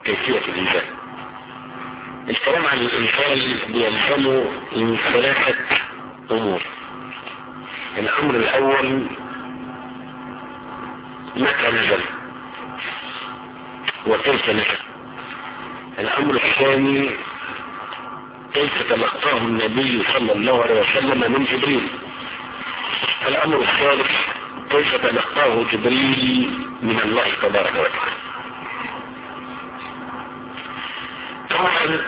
كيفية الإنزال الكلام عن الإنزال بيلزمه من ثلاثة أمور الأمر الأول متى نزل وكيف نزل الأمر الثاني كيف تلقاه النبي صلى الله عليه وسلم من جبريل الأمر الثالث كيف تلقاه جبريل من الله تبارك وتعالى طبعا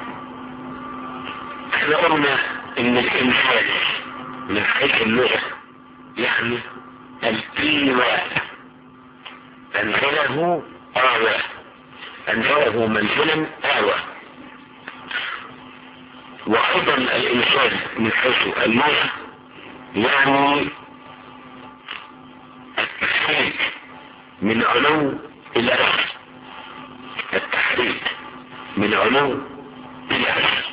احنا قلنا ان الانسان من حيث اللغة يعني الإيواء أنزله آوى أنزله منزلا آوى وأيضا الإنسان من حيث اللغة يعني التحريك من علو إلى أسفل التحريك من علو إلى أسفل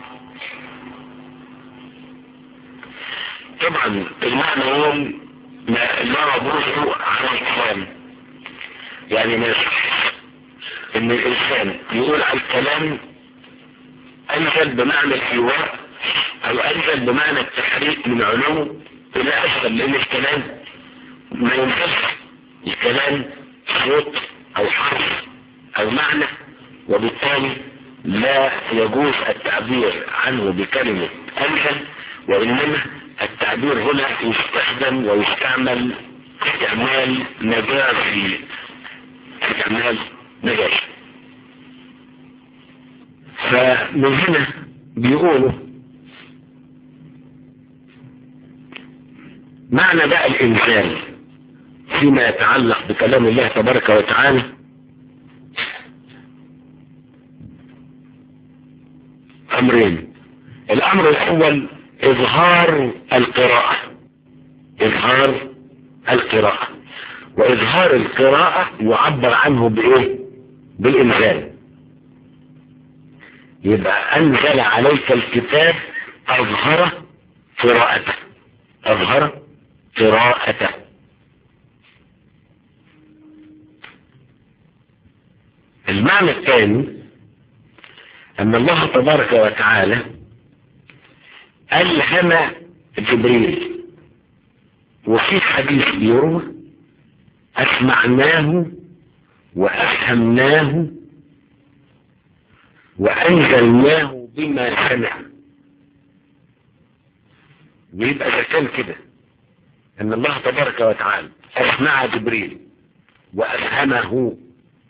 طبعا المعنى هو ما لا يبرز على الكلام يعني ما يصح ان الانسان يقول على الكلام انزل بمعنى الحوار او انزل بمعنى التحريك من علو الى اسفل لان الكلام ما ينزلش الكلام صوت او حرف او معنى وبالتالي لا يجوز التعبير عنه بكلمة انزل وانما التعبير هنا يستخدم ويستعمل استعمال مجازي استعمال مجازي فمن هنا بيقولوا معنى بقى الإنسان فيما يتعلق بكلام الله تبارك وتعالى أمرين الأمر الأول إظهار القراءة إظهار القراءة وإظهار القراءة يعبر عنه بإيه بالإنزال يبقى أنزل عليك الكتاب أظهر قراءته أظهر قراءته المعنى الثاني أن الله تبارك وتعالى ألهم جبريل وفي حديث بيروى أسمعناه وأفهمناه وأنزلناه بما سمع ويبقى إذا كان كده أن الله تبارك وتعالى أسمع جبريل وأفهمه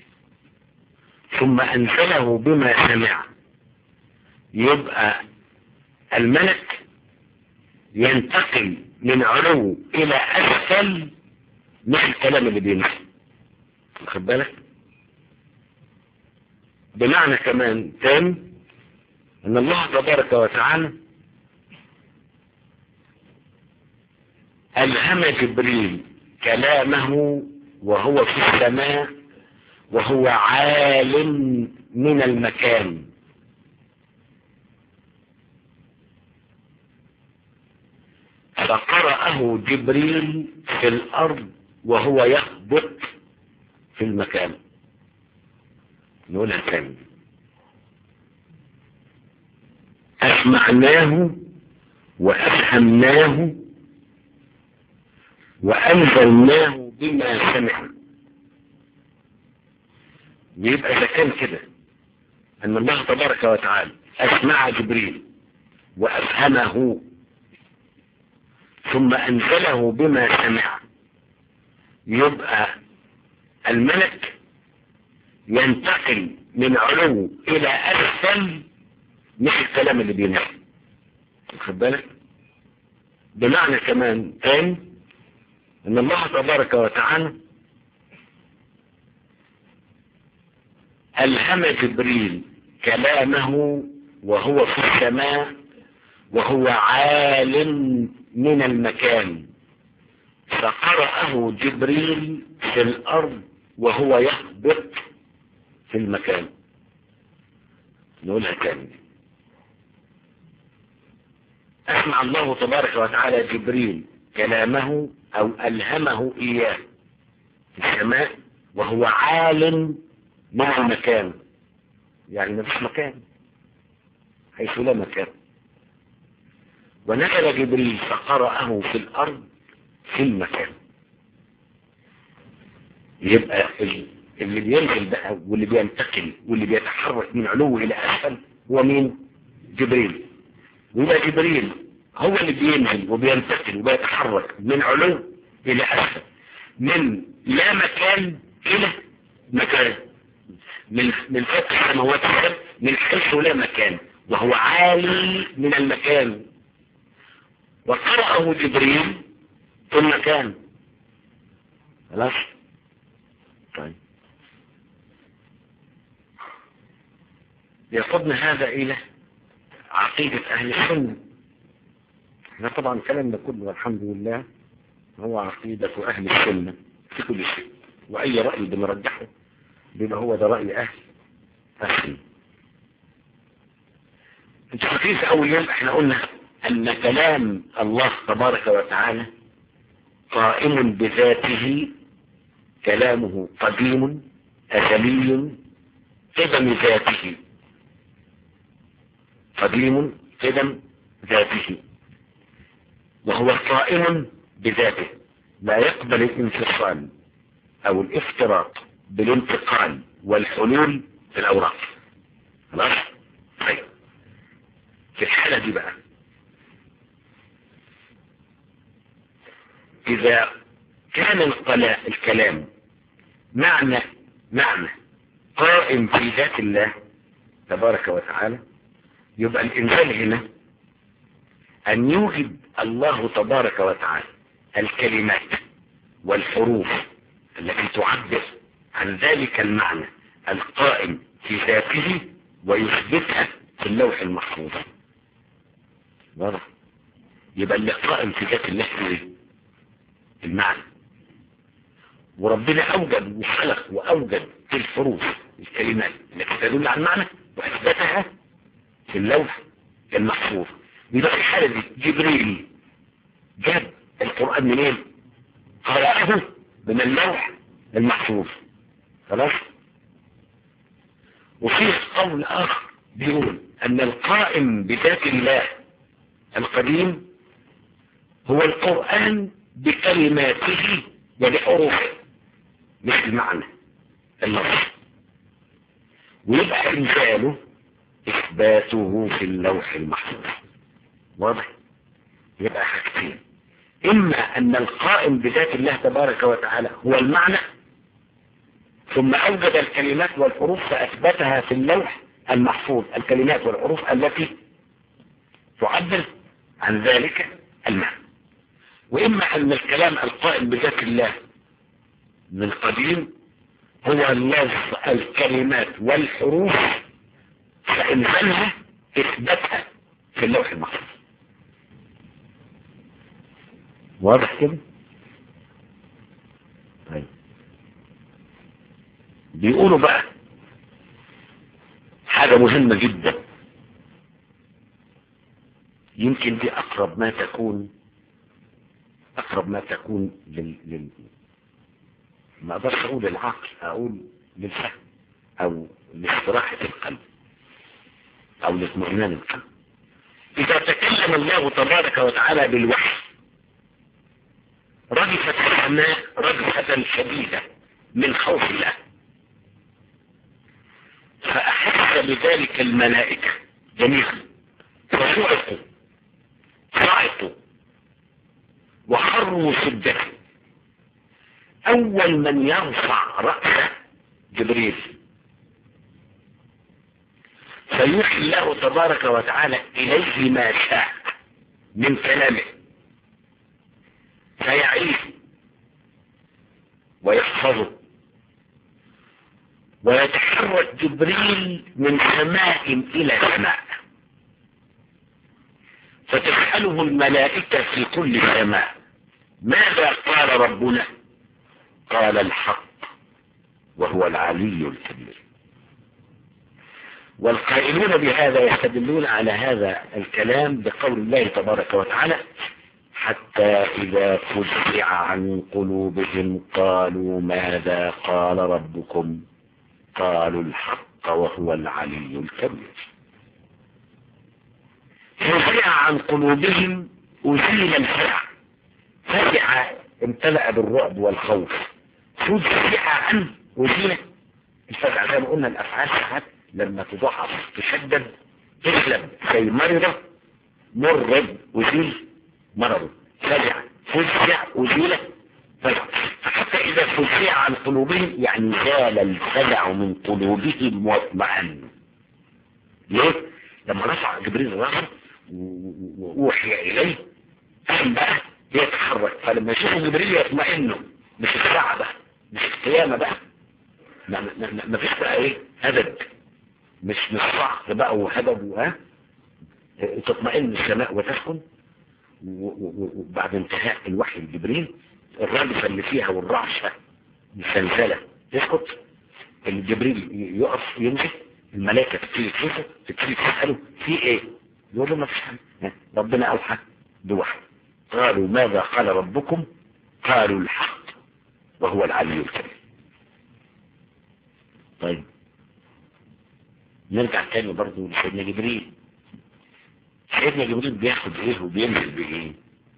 ثم أنزله بما سمع يبقى الملك ينتقل من علو إلى أسفل مش الكلام اللي بينزل واخد بالك بمعنى كمان تاني ان الله تبارك وتعالى ألهم جبريل كلامه وهو في السماء وهو عالم من المكان فقرأه جبريل في الأرض وهو يهبط في المكان نقولها تاني أسمعناه وأفهمناه وأنزلناه بما سمع يبقى إذا كان كده أن الله تبارك وتعالى أسمع جبريل وأفهمه ثم أنزله بما سمع يبقى الملك ينتقل من علو إلى أسفل مش الكلام اللي بينزل واخد بالك بمعنى كمان تاني ان الله تبارك وتعالى ألهم جبريل كلامه وهو في السماء وهو عالم من المكان فقرأه جبريل في الأرض وهو يهبط في المكان نقولها تاني أسمع الله تبارك وتعالى جبريل كلامه أو ألهمه إياه في السماء وهو عالم من المكان يعني ما فيش مكان حيث لا مكان ونزل جبريل فقرأه في الأرض في المكان يبقى اللي بينزل بقى واللي بينتقل واللي بيتحرك من علو إلى أسفل هو مين جبريل ويبقى جبريل هو اللي بينزل وبينتقل وبيتحرك من علو إلى أسفل من لا مكان إلى مكان من من فتح السماوات والارض من حيث لا مكان وهو عالي من المكان وقرأه جبريل في المكان خلاص طيب يقودنا هذا إلى عقيدة أهل السنة احنا طبعا كلامنا كله والحمد لله هو عقيدة أهل السنة في كل شيء وأي رأي بنرجحه بيبقى هو ده رأي أهل السنة انت فاكرين في أول يوم احنا قلنا أن كلام الله تبارك وتعالى قائم بذاته كلامه قديم أزلي قدم ذاته قديم قدم ذاته وهو قائم بذاته لا يقبل الانفصال او الافتراق بالانتقال والحلول في الاوراق خلاص طيب في الحالة دي بقى اذا كان القلاء الكلام معنى معنى قائم في ذات الله تبارك وتعالى يبقى الانزال هنا ان يوجد الله تبارك وتعالى الكلمات والحروف التي تعبر عن ذلك المعنى القائم في ذاته ويثبتها في اللوح المحفوظ واضح يبقى اللي قائم في ذات الله ايه المعنى وربنا اوجد وخلق واوجد في الحروف الكلمات التي تدل على المعنى واثبتها في اللوح المحفوظ يبقى في الحالة دي جبريل جاب القرآن منين قرأه من اللوح المحفوظ خلاص وفيه قول آخر بيقول أن القائم بذات الله القديم هو القرآن بكلماته وبحروفه مش المعنى اللفظ ويبقى إنزاله إثباته في اللوح المحفوظ واضح يبقى حاجتين إما أن القائم بذات الله تبارك وتعالى هو المعنى ثم أوجد الكلمات والحروف فأثبتها في اللوح المحفوظ الكلمات والحروف التي تعبر عن ذلك المعنى وإما أن الكلام القائم بذات الله من قديم هو لفظ الكلمات والحروف فإنزلها إثبتها في اللوح المحفوظ واضح كده طيب بيقولوا بقى حاجة مهمة جدا يمكن دي أقرب ما تكون أقرب ما تكون لل... لل... ما أقدرش أقول للعقل أقول للفهم أو لاستراحة القلب أو لاطمئنان القلب إذا تكلم الله تبارك وتعالى بالوحي رجفت السماء رجفة شديدة من خوف الله فأحس بذلك الملائكة جميعا فصعقوا صعقوا وخروا سجدا أول من يرفع رأسه جبريل فيوحي الله تبارك وتعالى إليه ما شاء من كلامه فيعيش ويحفظه ويتحرك جبريل من سماء إلى سماء فتسأله الملائكة في كل سماء ماذا قال ربنا قال الحق وهو العلي الكبير والقائلون بهذا يستدلون على هذا الكلام بقول الله تبارك وتعالى حتى إذا فزع عن قلوبهم قالوا ماذا قال ربكم قالوا الحق وهو العلي الكبير فزع عن قلوبهم أزيل الفزع فزع امتلأ بالرعب والخوف فزع عنه أزيل الفزع زي ما قلنا الأفعال ساعات لما تضعف تشدد تسلم زي مرضة مرض أزيل مرضه فزع فزع أزيل فزع حتى إذا فزع عن قلوبهم يعني زال الفزع من قلوبهم واطمأن ليه؟ لما رفع جبريل راسه ووحي إليه فهم بقى يتحرك فلما يشوفوا جبريل يطمئنوا مش الساعة بقى مش القيامة بقى ما, ما, ما, ما فيش بقى ايه هدد مش مش صعق بقى وهدد وها تطمئن السماء وتسكن وبعد انتهاء الوحي الجبريل الرادفة اللي فيها والرعشة الزلزلة تسكت الجبريل يقف ينزل الملائكة تبتدي تشوفه تبتدي تسأله في ايه يقول له ما فيش حاجة ربنا أوحى بوحي قالوا ماذا قال ربكم قالوا الحق وهو العلي الكبير طيب نرجع تاني برضه لسيدنا جبريل سيدنا جبريل بياخد ايه وبينزل بايه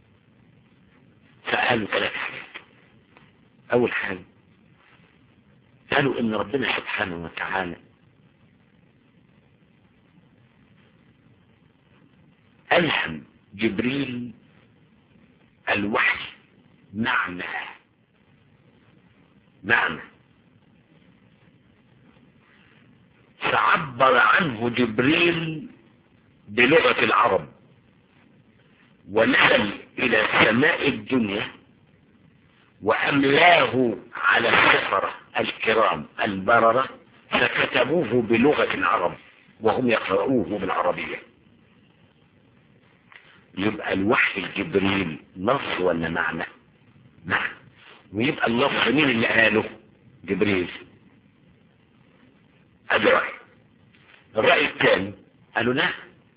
فقالوا ثلاث حاجات اول حاجة قالوا ان ربنا سبحانه وتعالى ألهم جبريل الوحي معنى معنى فعبر عنه جبريل بلغة العرب ونزل إلى سماء الدنيا وأملاه على السفرة الكرام البررة فكتبوه بلغة العرب وهم يقرؤوه بالعربية يبقى الوحي الجبريل لفظ ولا معنى معنى ويبقى اللفظ مين اللي قاله جبريل ادي رأي الرأي الثاني قالوا لا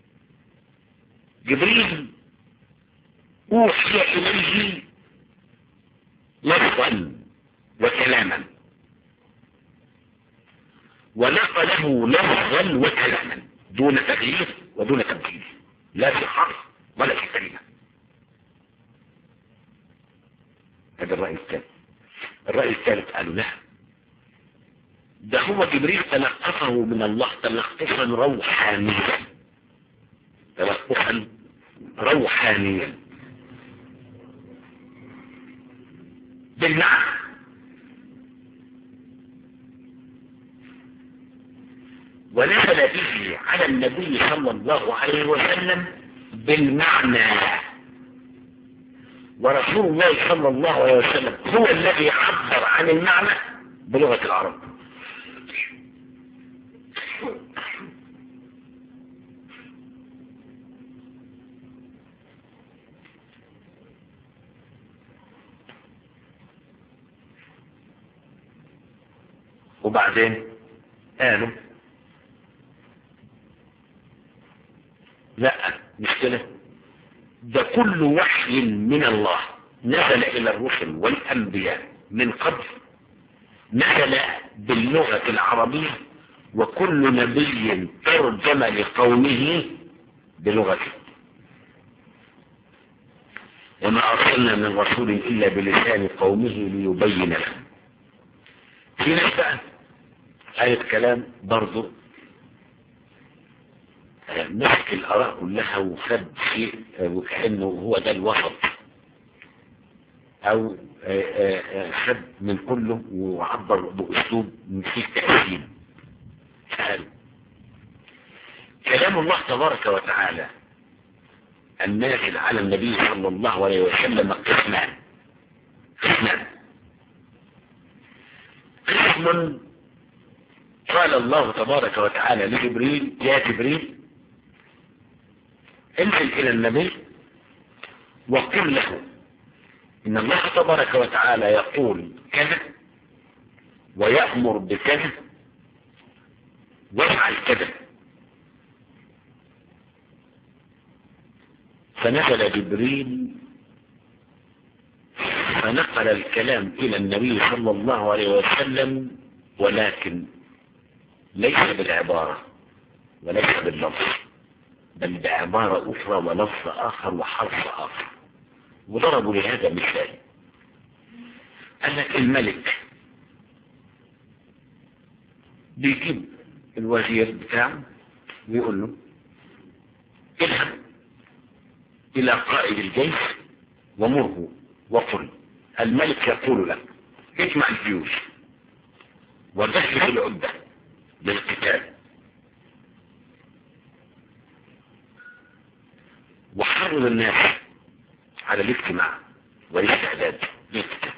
جبريل اوحي اليه لفظا وكلاما ونقله لفظا وكلاما دون تغيير ودون تبديل لا في حرف ولا في كلمة هذا الرأي الثالث الرأي الثالث قالوا لا ده هو جبريل تلقفه من الله تلقفا روحانيا تلقفا روحانيا بالمعنى ونزل به على النبي صلى الله عليه وسلم بالمعنى ورسول الله صلى الله عليه وسلم هو الذي عبر عن المعنى بلغة العرب وبعدين قالوا لا مش كده ده كل وحي من الله نزل الى الرسل والانبياء من قبل نزل باللغة العربية وكل نبي ترجم لقومه بلغته وما أرسلنا من رسول إلا بلسان قومه ليبين لهم في ناس بقى آية كلام برضو مسك الآراء كلها وخد شيء وكأنه هو ده الوسط أو خد من كله وعبر بأسلوب فيه تأثير قال كلام الله تبارك وتعالى النازل على النبي صلى الله عليه وسلم قسمان قسمان قسم قال الله تبارك وتعالى لجبريل يا جبريل انزل الى النبي وقل له ان الله تبارك وتعالى يقول كذا ويأمر بكذا وافعل كذا فنزل جبريل فنقل الكلام الى النبي صلى الله عليه وسلم ولكن ليس بالعبارة وليس باللفظ بل بعبارة أخرى ولفظ آخر وحرف آخر وضربوا لهذا مثال قال لك الملك بيجيب الوزير بتاعه ويقول له اذهب إلى قائد الجيش ومره وقل الملك يقول لك اجمع الجيوش وجهز العدة للقتال وحرر الناس على الاجتماع والاستعداد للقتال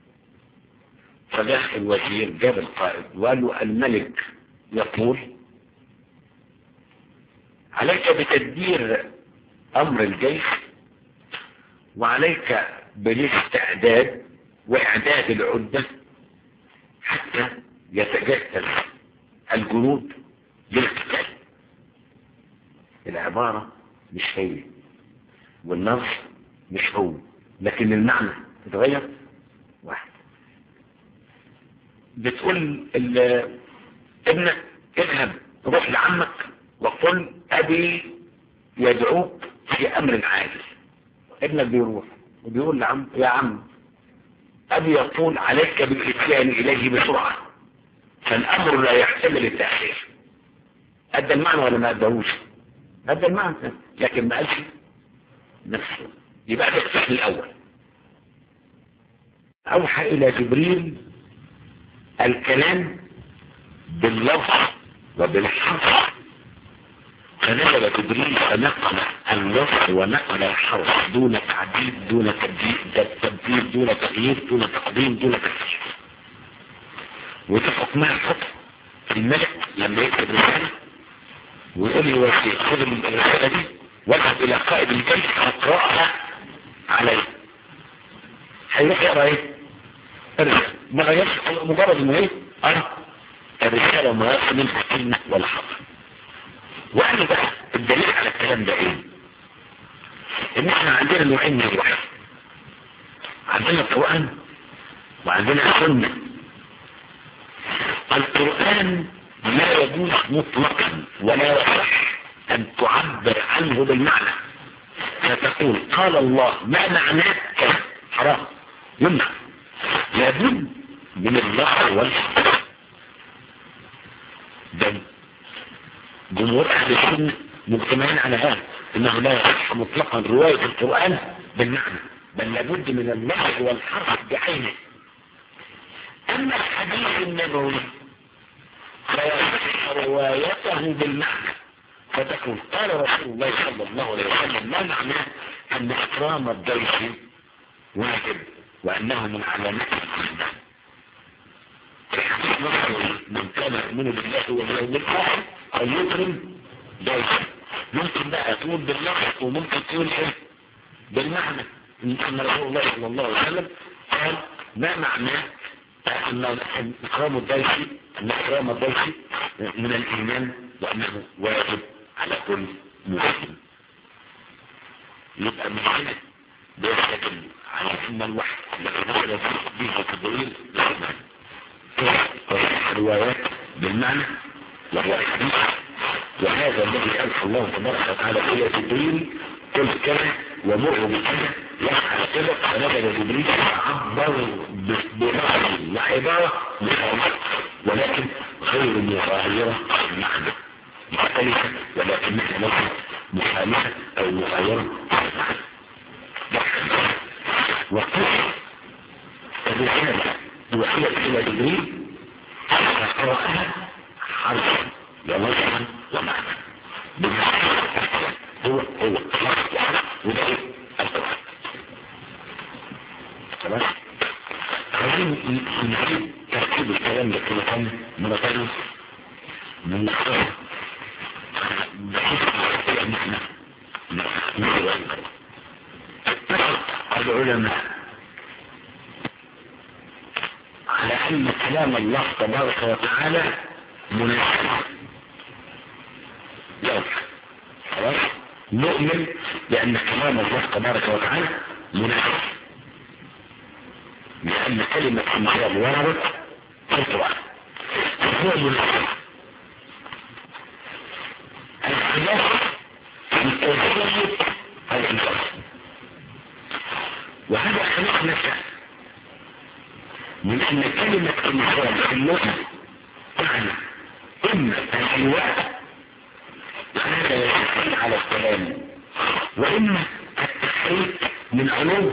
فجاء الوزير جاب القائد وقال له الملك يقول عليك بتدبير امر الجيش وعليك بالاستعداد واعداد العدة حتى يتجهز الجنود للقتال العبارة مش هي والنص مش هو لكن المعنى تتغير واحد بتقول ابنك اذهب روح لعمك وقل ابي يدعوك في امر عاجل ابنك بيروح وبيقول لعم يا عم ابي يقول عليك بالاتيان اليه بسرعة فالامر لا يحتمل التأخير ادى المعنى ولا ما اداهوش ادى المعنى لكن ما قالش نفسه يبقى ده الفهم الاول اوحى الى جبريل الكلام باللفظ وبالحرف فنزل جبريل فنقل اللفظ ونقل الحرف دون تعديل دون تبديل دون تغيير دون تقديم دون تفسير وده حكمها الحكم الملك لما يكتب رسالة ويقول لي وسيء خذ الرسالة دي واذهب الى قائد الجيش اقرأها عليه هيروح يقرا ايه؟ الرسالة ما غيرش مجرد انه ايه؟ اه الرسالة ما يصل منها كلمة ولا حرف وانا بقى الدليل على الكلام ده ايه ان احنا عندنا نوعين من الوحي عندنا القرآن وعندنا السنة القرآن لا يجوز مطلقا ولا يصح ان تعبر عنه بالمعنى فتقول قال الله ما معناه حرام يمنع لابد من اللحظ والحق ده جمهور اهل السنة مجتمعين على هذا انه لا يصح مطلقا رواية القرآن بالمعنى بل لابد من اللحظ والحرف بعينه اما الحديث النبوي فيصح روايته بالمعنى فتقول قال رسول الله صلى الله عليه وسلم ما معناه ان اكرام الضيف واجب وانه من علامات الايمان الحديث نصر من كان يؤمن بالله واليوم الاخر او يكرم ضيفه ممكن بقى تقول باللفظ وممكن تقول ايه بالمعنى ان رسول الله صلى الله عليه وسلم قال ما معناه ان اكرام الضيف ان اكرام الضيف من الايمان وانه واجب على كل مسلم يبقى من هنا بيستدل على ان الوحي الذي نزل به جبريل بالمعنى روايات بالمعنى وهو الحديث وهذا الذي ألف الله تبارك وتعالى إلى جبريل قل كذا ومر بكذا يفعل كذا فنزل جبريل فعبر بلفظ وعبارة مخالفة ولكن غير مغايرة المعنى مختلفة ولكنها ليست مخالفة أو مغايرة المعنى وقصة الرسالة وحية إلى جبريل فقرأها حرفا ونصرا ومعنى هو هو وده ايه القرآن خلاص عايزين نعيد ترتيب الكلام ده كله كم مرة تانية من نختار بحيث ان احنا نقرأ اتفق العلماء على ان كلام الله تبارك وتعالى مناسب لا خلاص نؤمن بان كلام الله تبارك وتعالى مناسب لان كلمة الله وردت في القرآن هو مناسب خلاف عن كيفية الإنسان وهذا خلاف نفسه من أن كلمة إنسان في اللغة تعني إما الحلواء وهذا يستحيل على الكلام وإما التحريك من علو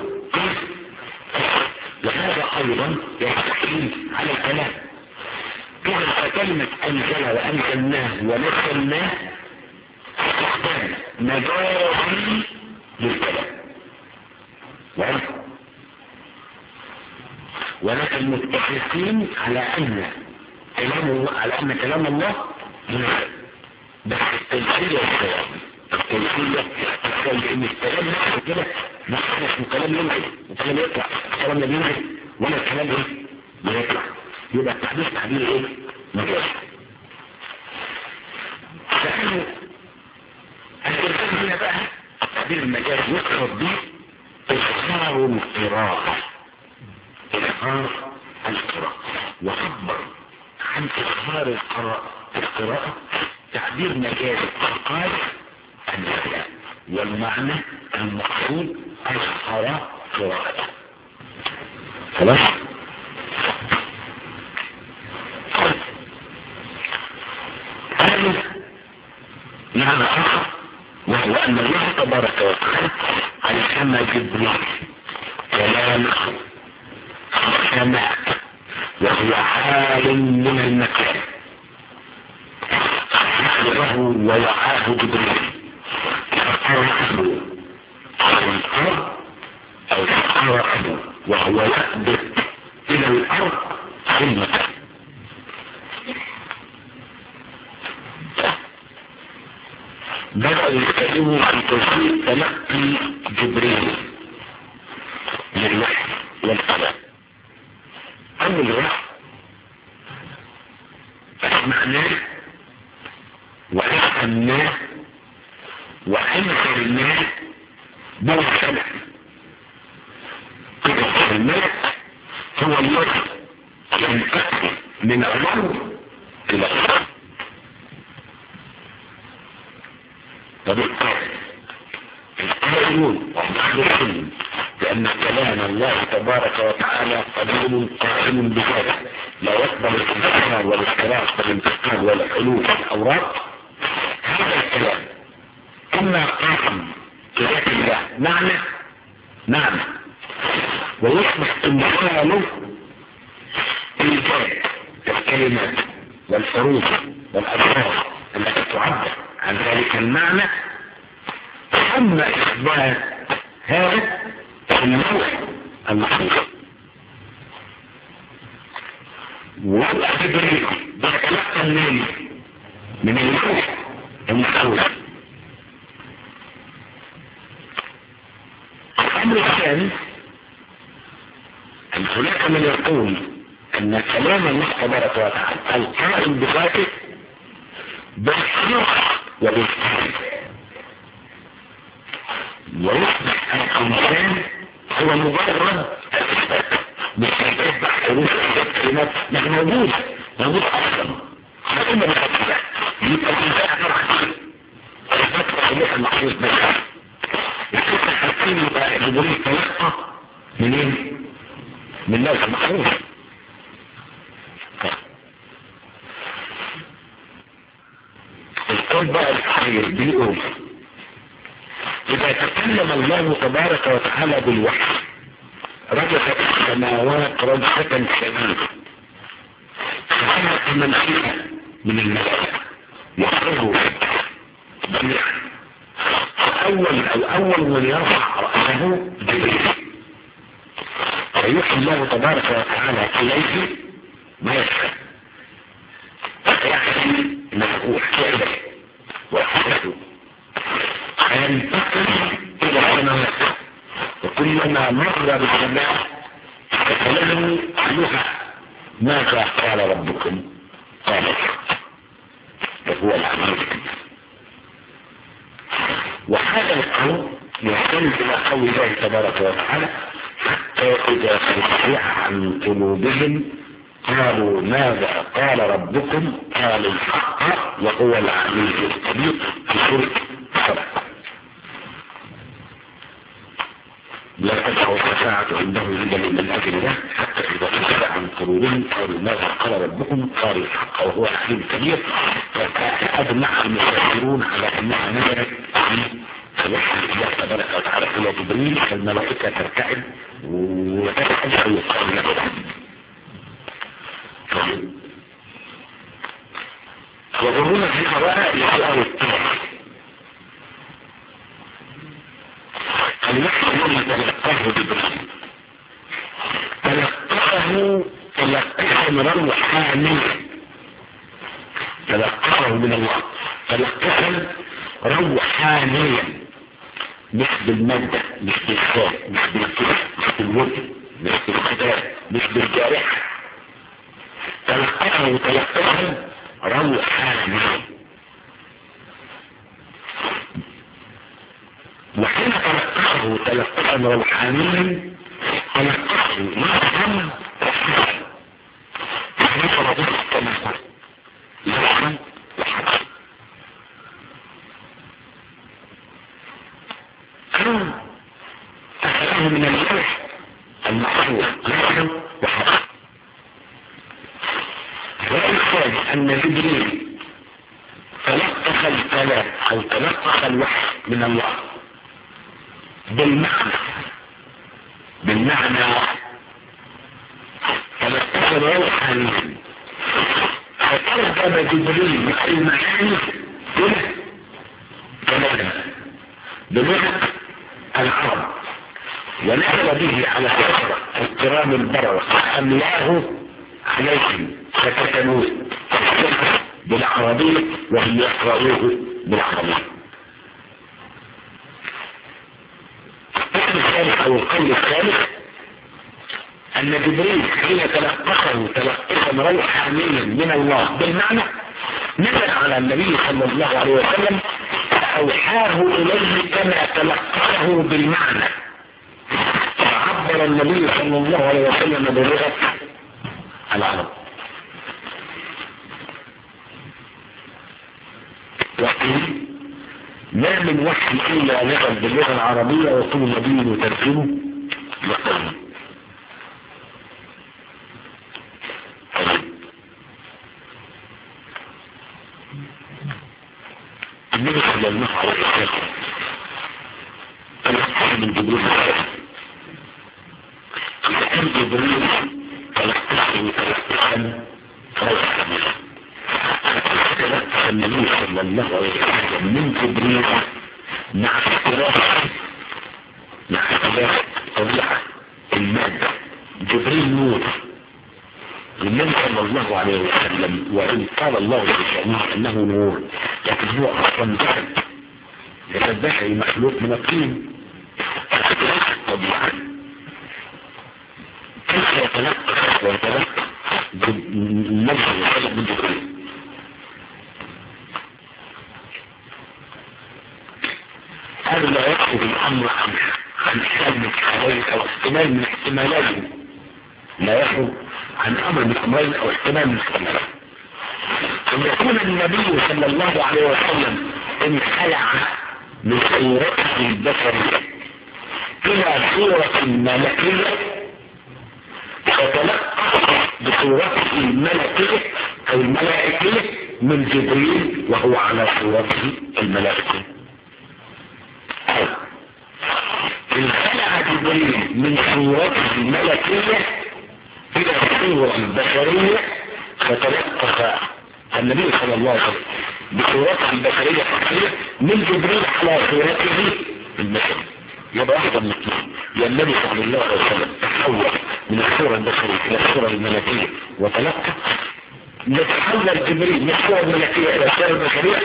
وهذا أيضا يستحيل على الكلام إذا فكلمة أنزل وأنزلناه ونزلناه استخدام مجازي للكلام وعلم ولكن متفقين على أن كلام الله على أن كلام الله منزل بس التنسية والكلام التنسية تقول لأن الكلام نفسه كده ما اسمه كلام ينزل وكلام يطلع الكلام لا بينزل ولا الكلام ايه ما يطلع يبقى التحديث تعبير ايه مجاز فقالوا الإنسان هنا بقى التعبير المجاز يقصد به إظهار القراءة إظهار القراءة وعبر عن إظهار القراءة القراءة تعبير مجازي قال النساء والمعنى المقصود أظهر قراءته خلاص قالوا معنى آخر وهو أن الله تبارك وتعالى ألهم جبريل كلامه سماء وهو عال من المكان حفظه ووعاه جبريل فقرأه على الأرض أو قرأه وهو يهبط إلى الأرض ثم بدأوا يتكلموا عن كيفية تلقي جبريل للوحي والكلام أما الوحي فسمعناه وأفهمناه وأنزلناه بالسمع كده الملك هو الذي ينتقل من الأرض إلى الأرض وبالتالي القائلون وأهل العلم بأن كلام الله تبارك وتعالى قديم قائم بذاته لا يقبل الانتقال والاختلاف والانتقال والحلول والأوراق هذا الكلام إما قائم بذات الله معنى معنى ويصبح انتقاله إيجاد الكلمات والحروف والألفاظ التي تعبر عن ذلك المعنى أما إثبات هذا النوع المحفوظ وضع جبريل بيتلقى النوم من النوع المحفوظ الأمر الثاني أن هناك من يقول أن كلام الله تبارك وتعالى القائم بذاته بالحق وبالفعل ويصبح الإنسان هو مجرد مش هيتبع حروف كلمات مش موجود موجود أصلا احنا كنا بنفكر يبقى الإنسان عبارة عن شيء الفترة اللي المحفوظ بس الفترة الحكيم يبقى جبريل تلقى منين؟ من لوح المحفوظ القول بقى الحقير بيقول إذا تكلم الله تبارك وتعالى بالوحي رجفت السماوات رجفة شديدة فخلق من فيها من الملائكة يخرجوا جميعا فأول أو أول من يرفع رأسه جبريل فيوحي الله تبارك وتعالى إليه ما يفعل يعني مفتوح كده وحدته فينتقل إلى السماوات وكلما مر بالسماء فسأله عنها ماذا قال ربكم قال وهو العزيز وهذا القول يحتمل إلى قول الله تبارك وتعالى حتى إذا فتح عن قلوبهم قالوا ماذا قال ربكم قال الحق تلقاه وهو العلي الكبير في سورة سبع لا تدعوا الشفاعة عنده إلا من أجل الله حتى إذا سئل عن قرورهم قالوا ماذا قال ربكم قالوا الحق وهو العلي الكبير فأجمع المفسرون على أنها نزلت في وحي الله تبارك وتعالى إلى جبريل فالملائكة ترتعد وتسأل ويقال له وظهورنا في قراءة لسؤال التوحيد الوحي الذي تلقاه جبريل تلقاه تلقاه من روحانيا تلقاه من الله تلقاه روحانيا مش بالمادة مش بالخال مش بالكلى مش بالوجه مش بالخدار مش بالجارحة تلقاه تلقاه روحانيا وحين تلقاه تلقاه روحانيا تلقاه لحظا وحظا فليس رضيك التلقى لحظا وحظا كان أخذه من اللوح المحفوظ لحظا وحظا الثاني أن جبريل تلقف الكلام أو تلقف الوحي من الله بالمعنى بالمعنى تلقف روحانيا فترجم جبريل المعاني إلى كلام بلغة العرب ونزل به على الأسرة الكرام البررة فأملاه عليهم فكتبوه بالعربية وهم يقرؤوه بالعربية القسم الثالث او القول الثالث ان جبريل حين تلقفه تلقفا روحانيا من الله بالمعنى نزل على النبي صلى الله عليه وسلم فاوحاه اليه كما تلقفه بالمعنى فعبر النبي صلى الله عليه وسلم بلغه العرب وقيل ما من وحي الا نزل باللغه العربيه وكل نبي يترجمه لقومه النبي صلى الله عليه وسلم تلقى من جبريل إذا كان جبريل تلقاه تلقاه روحا تلقى النبي صلى الله عليه وسلم من جبريل مع اختلاف مع اختلاف طبيعة المادة جبريل نور النبي صلى الله عليه وسلم وإن قال الله بشأنه أنه نور لكن هو أصلا بشر لقد بشر مخلوق من الطين اختلاف الطبيعة كيف يتلقى ويتلقى النبي صلى الله عليه وسلم من جبريل هذا لا يأخذ الأمر عن عن حال من حالين أو احتمال من احتمالين لا يأخذ عن أمر من أمرين أو احتمال من احتمالين أن يكون النبي صلى الله عليه وسلم انخلع من صورته البشرية إلى صورة ملكية فتلقى بصورته الملكية أو الملائكية من جبريل وهو على صورته الملائكية انخلع جبريل من صورته الملكية الى الصورة البشرية فتلقف النبي صلى الله عليه وسلم بصورته البشرية الحقيقية من جبريل على صورته البشرية يبقى واحدة من اثنين يا النبي صلى الله عليه وسلم تحول من الصورة البشرية الى الصورة الملكية وتلقى يتحول جبريل من الصورة الملكية الى الصورة البشرية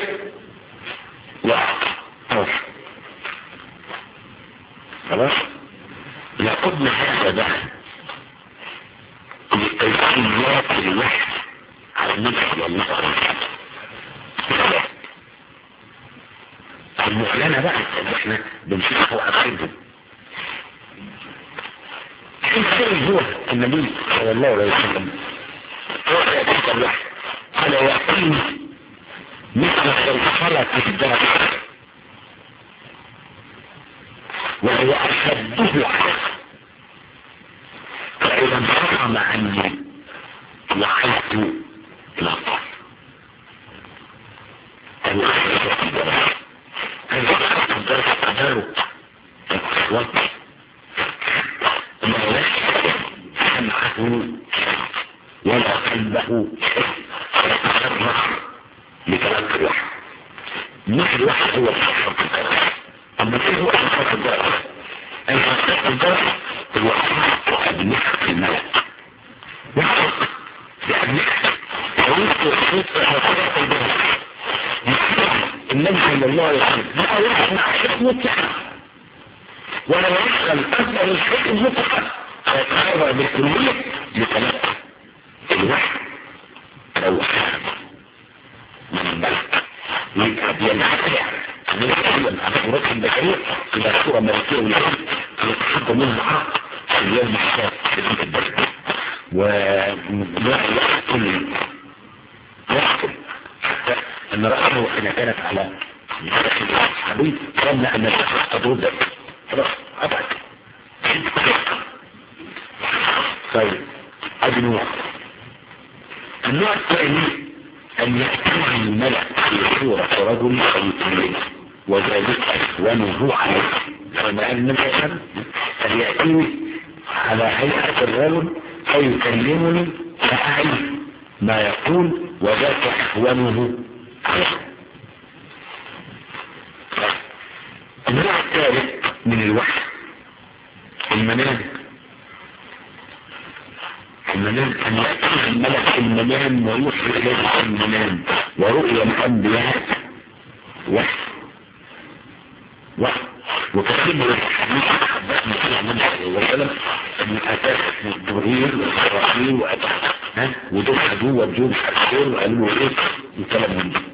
وأعطى خلاص لقدنا هذا بقى لكيفيات الوحي على النبي صلى الله عليه وسلم المعلنة بقى اللي احنا بنشوفها وأخذهم كيف هو النبي صلى الله عليه وسلم هو يأتيك الوحي قال يأتيني مثل سلسلة الدرس وهو أشده عليه فإذا انفصم عني وعيت إلى الله أن أخذ الدرس أن أخذ الدرس تدارك الأصوات ما يشعر سمعه ولا قلبه يتصرف لتلقي الوحي مش الوحي هو التصرف في الدرس أما في هو أساس الدرس أي أساس الدرس هو أجنحة الملك وحق بأجنحة ويوصل الصوت أساس الدرس النبي صلى الله عليه وسلم لا يسمع حكم متحد ولا يسأل أكبر الحكم متحد فيتعرض بالكلية لتلقي الوحي لو حاب من الملك يبقى بينعكس عن الكلام عن الصورات البشرية إلى صورة ملكية والعلم يتحدى منه عقل في اليوم الحساب في بيت البشر ويحكم يحكم حتى أن رأسه حين كانت على جسد الصحابي ظن أن الشخص قد رد خلاص أبعد طيب ادي نوع النوع الثاني ان يأتيه الملك في صورة رجل او اثنين وذلك اهونه عليه كما قال النبي صلى الله عليه وسلم ان يأتيني على هيئة الرجل فيكلمني فأعي ما يقول وذاك اهونه عليه النوع الثالث من الوحي المنام المنام أن يأتيه الملك في المنام ويوحي إليه في المنام ورؤيا الأنبياء وحي وحي وكثير الحديث حدثنا فيه النبي صلى الله عليه وسلم ان اتاه جبريل واسرائيل واتاه ها ودول خدوه ودول حسين وقالوا له ايه الكلام من ده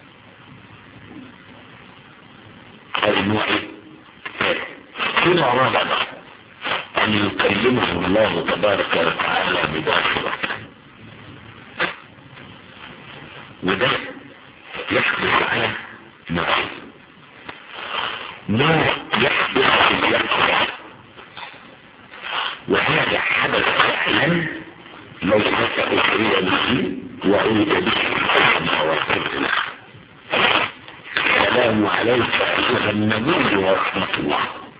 هذا النوع ايه؟ في نوع رابع بقى أن يكلمه الله تبارك وتعالى بداخله وده يحدث على نوعين نوع يحدث في اليقظة وهذا حدث فعلا لو ذكر أخرية به وعيد به مواقف له السلام عليك أيها النبي ورحمة الله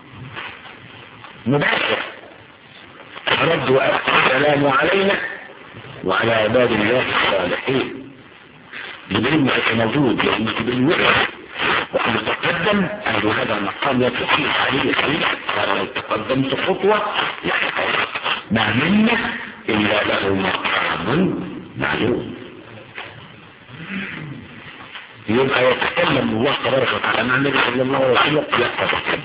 مباشر رد السلام علينا وعلى عباد الله الصالحين جبريل ما موجود لأن جبريل وقع وأن تقدم أهل هذا المقام يتصيح عليه الحديث قال لو تقدمت خطوة يحتاج ما منا إلا له مقام معلوم يبقى يتكلم الله تبارك وتعالى مع النبي صلى الله عليه وسلم يتكلم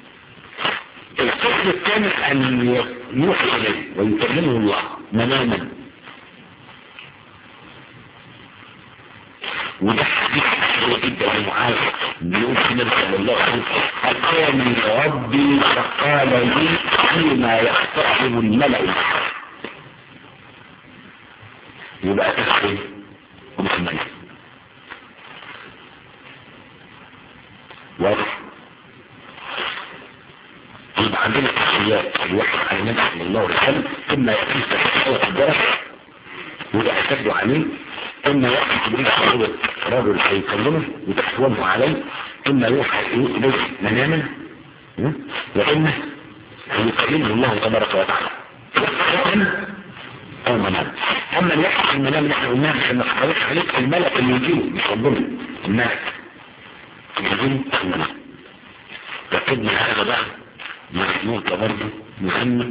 القسم الثاني ان يوحي اليه ويكلمه الله مناما وده حديث حلو جدا ومعاذ بيقول في النبي صلى الله عليه وسلم اتاني ربي فقال لي فيما يختصم الملأ يبقى تدخل محمد واضح يبقى عندنا تحيات الواحد على النبي صلى الله عليه وسلم ثم يأتي تحيات الدرس وده أشد عليه ثم يأتي جبريل صعوبة رجل هيكلمه وتحومه عليه ثم يوحى إليه مناما وإما يكلمه الله تبارك وتعالى أو منام أما الوحي في المنام اللي احنا قلناها عشان نختلف عليك الملك اللي يجيله مش ربنا الملك يجيله المنام لكن هذا بقى نقطة برضه مهمة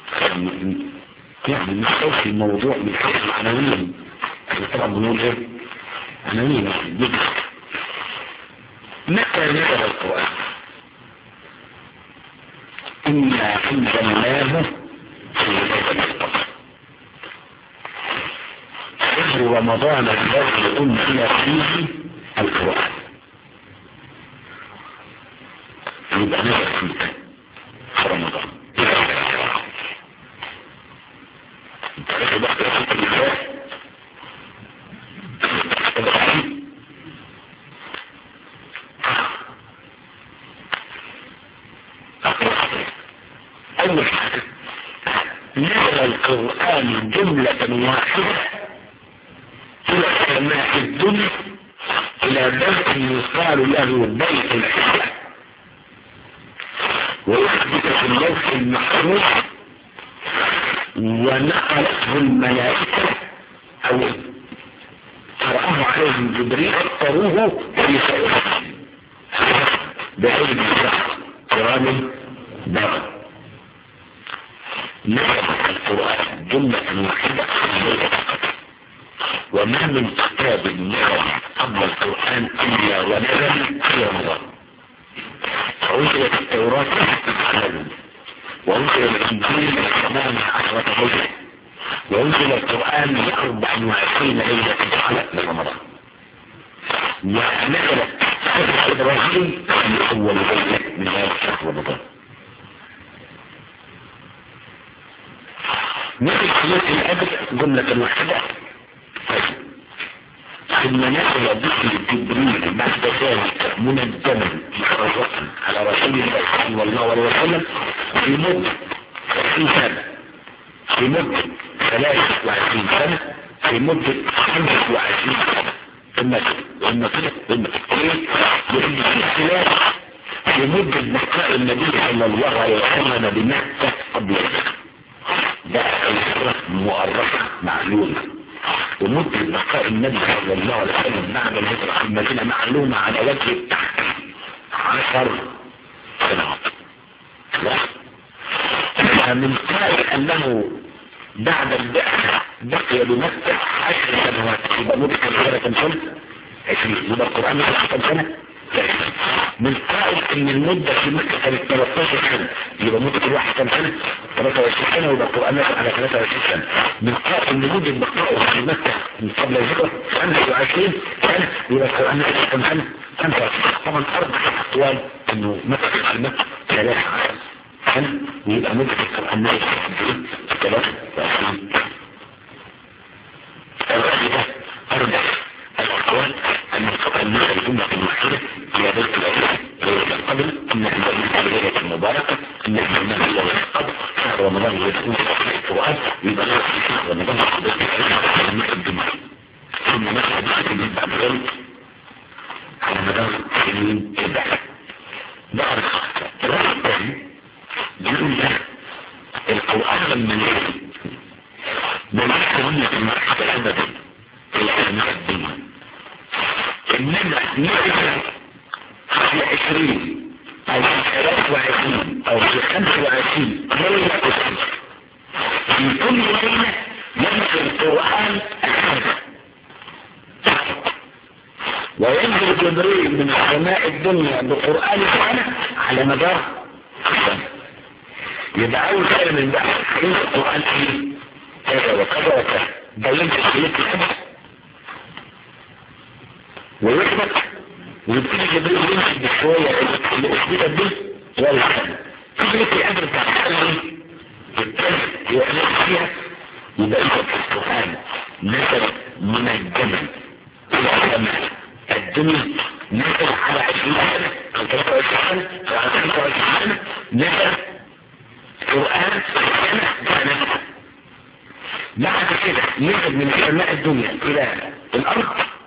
يعني مش في الموضوع من حيث العناوين احنا طبعا بنقول ايه عناوين جدا متى نزل القرآن إنا أنزلناه في ليلة القدر شهر رمضان الذي أنزل فيه القرآن يبقى نزل فيه رمضان القرآن جملة واحدة إلى سماء الدنيا إلى بيت يقال له بيت الحسن ويحدث في اللوح المحفوظ ونقلته الملائكة أو قرأه عليهم جبريل اختاروه في سائره بعلم الله كرام بغض نقل القرآن جملة واحدة وما من كتاب نقل قبل القرآن إلا ونزل في رمضان فأنزلت التوراة على وأنزل الإنجيل ثمان عشرة هجرة وأنزل القرآن لأربع وعشرين ليلة دخلت من رمضان ونزلت سورة إبراهيم في أول ليلة من ليلة شهر رمضان نزل سورة الأجر جملة واحدة ثم نزل ذكر جبريل بعد ذلك منجما مشرفا على رسول الله صلى الله عليه وسلم في مدة 20 سنة في مدة 23 سنة في مدة 25 سنة ثم ثم كده ثم لأن في اختلاف في مدة بقاء النبي صلى الله عليه وسلم بمكة قبل ذلك ده الهجرة مؤرخة معلومة ومدة بقاء النبي صلى الله عليه وسلم بعد الهجرة في المدينة معلومة على وجه التحقيق عشر سنوات لا فمن قائل انه بعد البعثة بقي بمكة عشر سنوات يبقى مدة الهجرة كم سنة؟ عشرين يبقى القرآن يبقى كم سنة؟ من قائل ان المدة في مكة كانت 13 سنة يبقى مدة الواحد كم سنة 23 سنة ويبقى القرآن يقع على 23 سنة من قائل ان مدة بقائه في مكة من قبل الهجرة 25 سنة يبقى القرآن يقع كم سنة 25 طبعا اربع اقوال انه مكة في مكة 13 سنة ويبقى مدة القرآن يقع 23 الرأي ده اربع الاقوال ان القرآن يقع جملة واحدة إلى بيت العزة ليلة القدر إن عند الليلة المباركة إن الإيمان هو القدر شهر رمضان يدخل في القرآن يبقى له في شهر رمضان في بيت العزة من الجمعة ثم نفع بحث من بعد ذلك على مدار سنين البحث بعد الرأي الثاني بيقول ده القرآن لما نزل بلغت منة المرحلة أبدا إلى أهمية الدنيا إنما نزل في عشرين او في ثلاث وعشرين او في خمس وعشرين ليلة الخمس في كل ليلة ينزل القرآن الحمد وينزل جبريل من سماء الدنيا بقرآن سنة على مدار السنة يبقى أول كلمة من بقى إن القرآن إيه كذا وكذا وكذا ده ينزل في ليلة الخمس ويثبت ويبتدي جبريل يمشي بشوية اللي أثبتت دي ولا حاجة تجري الأمر بتاع الحاجة دي يعمل فيها يبقى إذا في القرآن نزل من الجمل إلى السماء الدنيا نزل على عشرين سنة أو 23 سنة أو على 25 سنة نزل القرآن سنة سنة بعد كده نزل من سماء الدنيا إلى الأرض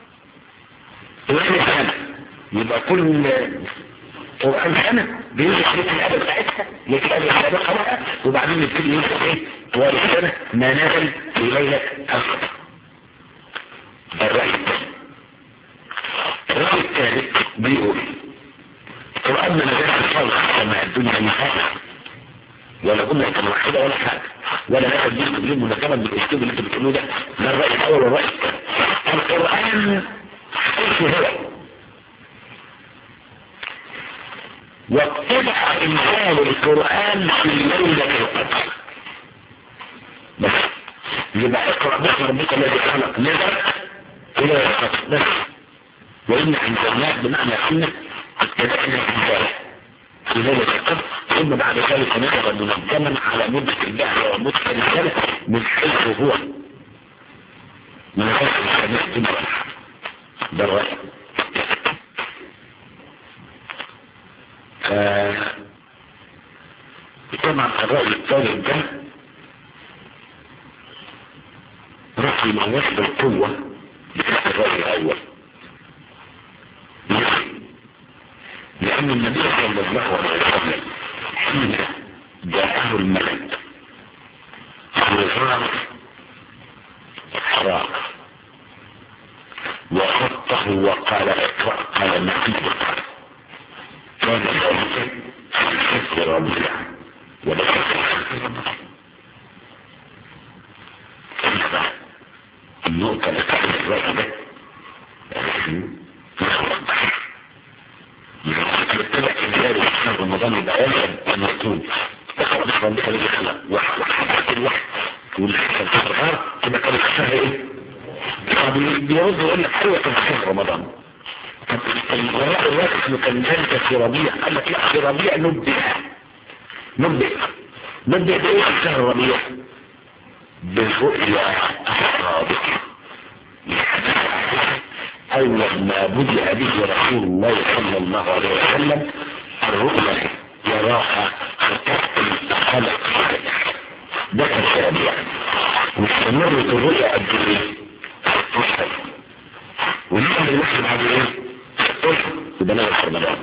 وإلى سنة يبقى كل قرآن سنة بينزل حديث الأدب بتاعتها يجي أدب السابقة بقى وبعدين يبتدي ينزل إيه طوال السنة ما نزل في ليلة القدر الرأي الثاني الرأي الثالث بيقول القرآن ما نزلش خالص سماء الدنيا نهاية ولا جملة واحدة ولا حاجة ولا ناخد دين تبليل منكبا بالاسلوب اللي انت بتقولوه ده ده الرأي الأول والرأي الثاني القرآن حيث هو واتبع انزال القرآن في ليلة القدر بس يبقى اقرأ باسم ربك الذي خلق نزل الى القدر بس وإن انزلناه بمعنى سنة اتبعنا انزال في ليلة القدر ثم بعد ذلك نزل منظما على مدة البحر ومدة الرسالة من حيث هو من حيث السماء الدنيا ده الرأي طبعا الرأي الثالث ده في مناسب القوة بتاعت الرأي الأول ليه؟ لأن النبي صلى الله عليه وسلم حين جاءه الملك في غار حراء وخطه وقال اقرأ قال نعم كان ذلك في حفظ ربيع وليس في حفظ ربيع النقطة اللي تحت الرأي ده يوضح إذا كنت تتبع إنجاري في رمضان يبقى يجب أن يكون تقرأ بحر الله الذي خلق وحدث الوحد والحسن في الغار تبقى كانت خسرها إيه؟ بيرد يقول لك أيوة كان في رمضان طب الغراء الواقف كان ذلك في ربيع قال لك لا في ربيع نبدأ نبدأ نبدأ بإيه في شهر ربيع؟ بالرؤيا الصادقة أول ما بدأ به رسول الله صلى الله عليه وسلم الرؤيا يراها فتحت خلق ده كان في ربيع واستمرت الرؤيا قد ايه؟ اشهر ونحن نحن بعد ايه؟ اشهر يبقى نغير رمضان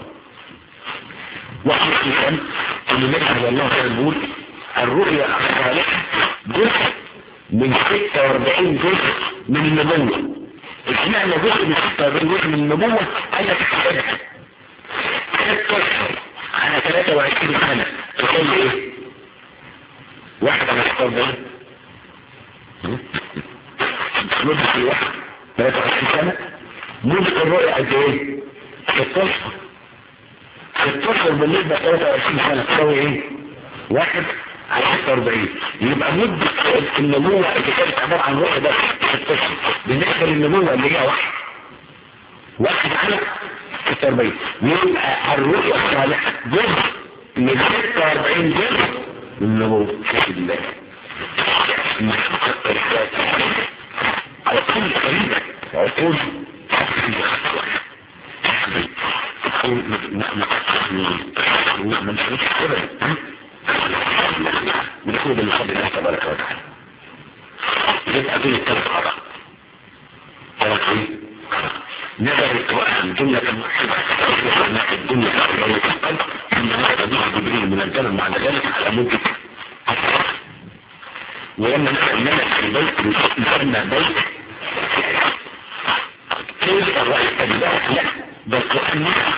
وحقيقة ان منها الله تعالى يقول الرؤيا الصالحة جزء من 46 جزء من النبوة اشمعنى جزء من 46 جزء من النبوة قال لك حاجة ست اشهر على 23 سنة تقول ايه؟ واحد على 46 مدة الواحد 23 سنة مدة الرؤية قد ايه؟ 16 16 بالنسبة ل 23 سنة تساوي ايه؟ واحد على 46 يبقى مدة النبوة اللي كانت عبارة عن رؤية ده 16 بالنسبة للنبوة اللي هي واحد واحد على 46 يبقى الرؤية الصالحة جزء من 46 جزء من النبوة في الله على كل قريبة عقول تحصيل خطوة تحصيل من شريك كبير بنقول من فضل الله تبارك وتعالى يبقى دول الثلاث قضاء ثلاث ايه؟ نظر القرآن جملة محبة هناك الدنيا تقبل وتقبل ثم نظر به جبريل من الجنة بعد ذلك على مدة ولما نزل الملك في البيت يسمى بيت كيف الرأي الثاني لا لا ده القرآن نفسه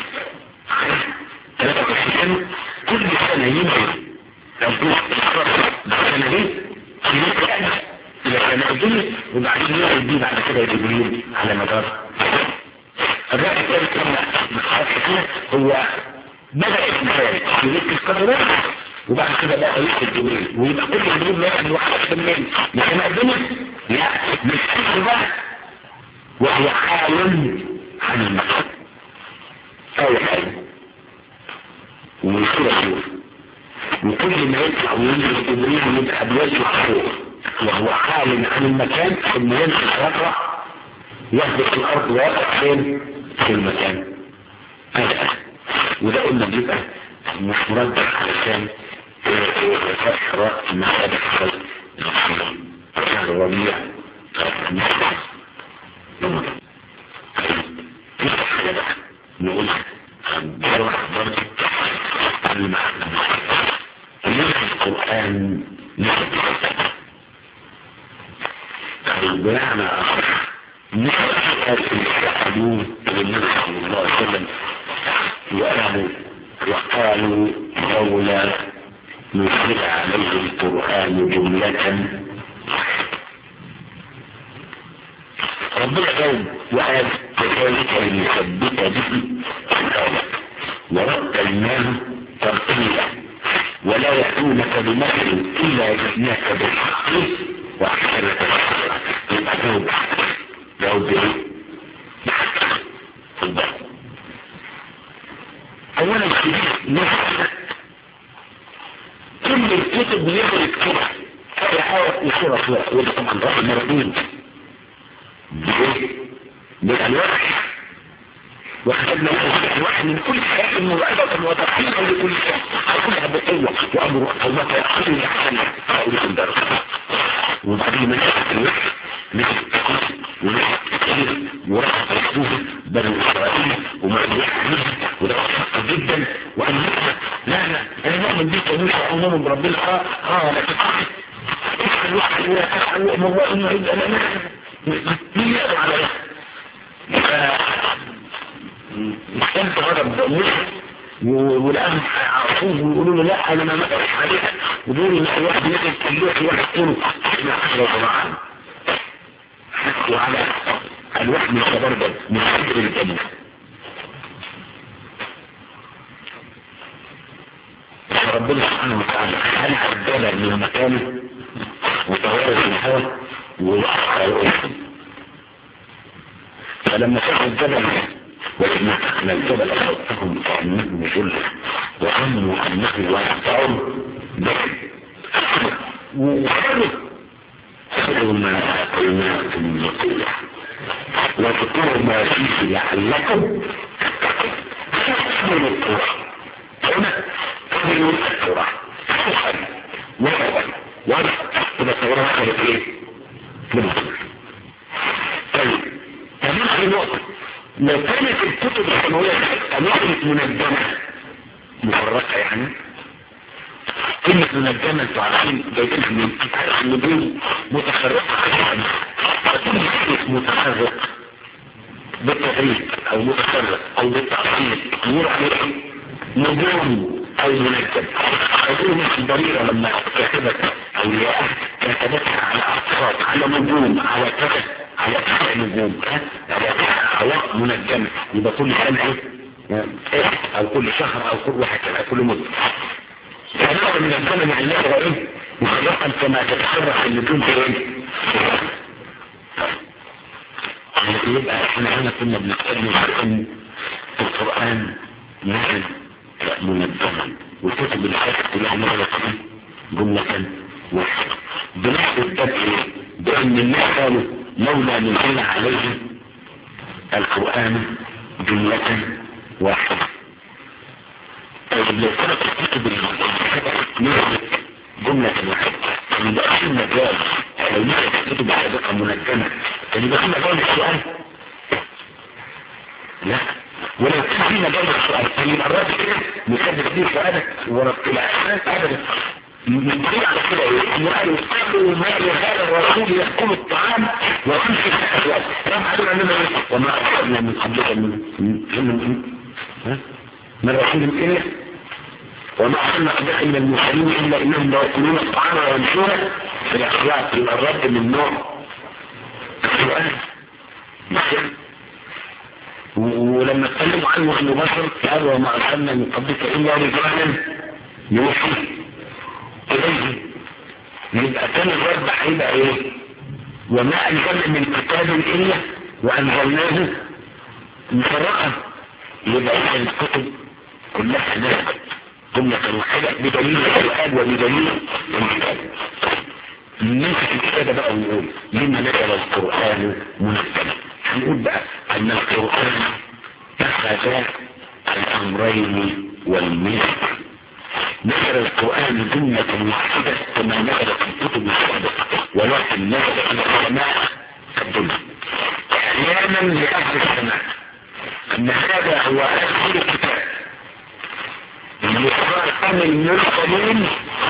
23 كل سنة يمكن ربنا السنة دي في القرآن إلى سنة الدنيا وبعدين يعرض دي بعد كده جبريل على مدار الرأي الثالث لما نخاف فيه هو بدأ الإنسان في ذكر القدرات وبعد كده بقى يكتب جبريل ويبقى كل جبريل لا يحمل واحد أكثر من لسنة الدنيا لا مش بقى وهو حال عن المكان أول حاجة ومشكلة شوف وكل ما يطلع وينزل جبريل يبقى بيطلع فوق وهو حال عن المكان ثم ينزل يقع يهبط الارض ويقع فين في المكان هذا وده قلنا بيبقى مش مرجح علشان فتح رأس المسألة حصل شهر ربيع نفتح حاجة بقى نقول بروح برضه المعنى نفس القرآن نفس بمعنى آخر نفس المستقبلون للنبي صلى الله عليه وسلم وقالوا وقالوا لولا نزل عليه القرآن جملة ربنا جاوب وقال كذلك لنثبت به قولك ورتلناه ترتيلا ولا يأتونك بمثل إلا جئناك بالحق وأحسن تفسيرا يبقى جاوب جاوب ايه؟ أولا نفسك كل الكتب بيقدر يكتبها في آية وصورة صورة وده طبعا رأي مرضين بإيه؟ بالألواح وكتبنا له الواحد من كل حياة موعظة وتفصيلا لكل شيء كلها بقوة وأمر الله يأخذني أحسن أقول لكم درس وبعدين من يأخذ الوحي ناس كتير وناس كتير وراح يحبوها بنو اسرائيل ومعلومات عنها وده صعب جدا وقال لها لا لا انا نؤمن بيك يا موسى عموما بربنا اه اه لكن افعل واحد ولا تفعل وامر الله انه يبقى لا لا مين يقدر على ده؟ استمت غضب موسى والآن عرفوه ويقولوا له لا انا ما مقرش عليها وبيقولوا لا واحد يجب كلوح واحد طوله احنا حسرة طبعا حسوا على الوحد الخبردل من حجر الجنة فربنا سبحانه وتعالى خلع الجبل من مكانه وتوارد الهواء ووقع على الأرض فلما شاف الجبل وإن تحنا الجبل فوقهم كأنه ظل وظنوا أنه واقع بهم وخروا خذوا ما آتيناكم من قوة واذكروا ما فيه لعلكم تحصلوا القرى هنا تحصلوا القرى وضعا وضع تبقى تصورها خلق ايه؟ لمصر طيب تمام في نقطة لو كانت الكتب السماوية نقلت منجمة مفرقة يعني كلمة منجمة انتوا عارفين جايبينها من انت عارف النجوم متفرقة يعني فكل كلمة متفرق بالتدريج او متفرق او بالتعصيب نقول عليه نجوم او منجم اقول مش ضريرة لما كتبت اولياء كتبتها على اقساط على نجوم على كذا على تسع نجوم على تسع عواق منجمة يبقى كل سنة ايه او كل شهر او كل واحد كل مدة فنوع من الزمن يعني هو ايه مخلقا كما تتحرك النجوم في ايه يبقى احنا هنا كنا بنتكلم عن القرآن نزل منظما وكتب الحياة كلها نزلت جملة واحدة بنفس التدعية بأن الناس قالوا لولا نزل عليه القرآن جملة واحدة طيب لو كانت الكتب نزلت جملة واحدة يبقى في مجال لو نزلت الكتب سابقة منجمة كان يبقى في مجال السؤال لا ولو كان في مجال السؤال كان يبقى الراجل كده مسدد فيه سؤالك ورد الى ابدا ندري على كده ايه وقالوا قالوا ما لهذا الرسول يحكم الطعام ويمشي في الاسواق كم قالوا اننا ايه وما ارسلنا من قبلك من من ها من رسول الا وما ارسلنا قبلك من المرسلين الا انهم لا ياكلون الطعام ويمشون في الاسواق يبقى الرد من نوع السؤال ولما اتكلموا عنه انه بشر قالوا وما ارسلنا من قبلك الا رجالا يوحي إليه يبقى كان الرد هيبقى ايه وما انزلنا من كتاب الا وانزلناه مفرقا يبقى اذا الكتب كلها نزلت جملة واحدة بدليل القرآن وبدليل الكتاب نمسك الكتاب بقى ونقول لما نزل القرآن منزلا هنقول بقى ان القرآن اتخذ الامرين والمثل نزل القرآن جملة واحدة كما نزل في الكتب السابقة ولكن نزل في العلماء الدنيا احيانا لأهل السماء ان هذا هو اخر كتاب يخاطب المرسلين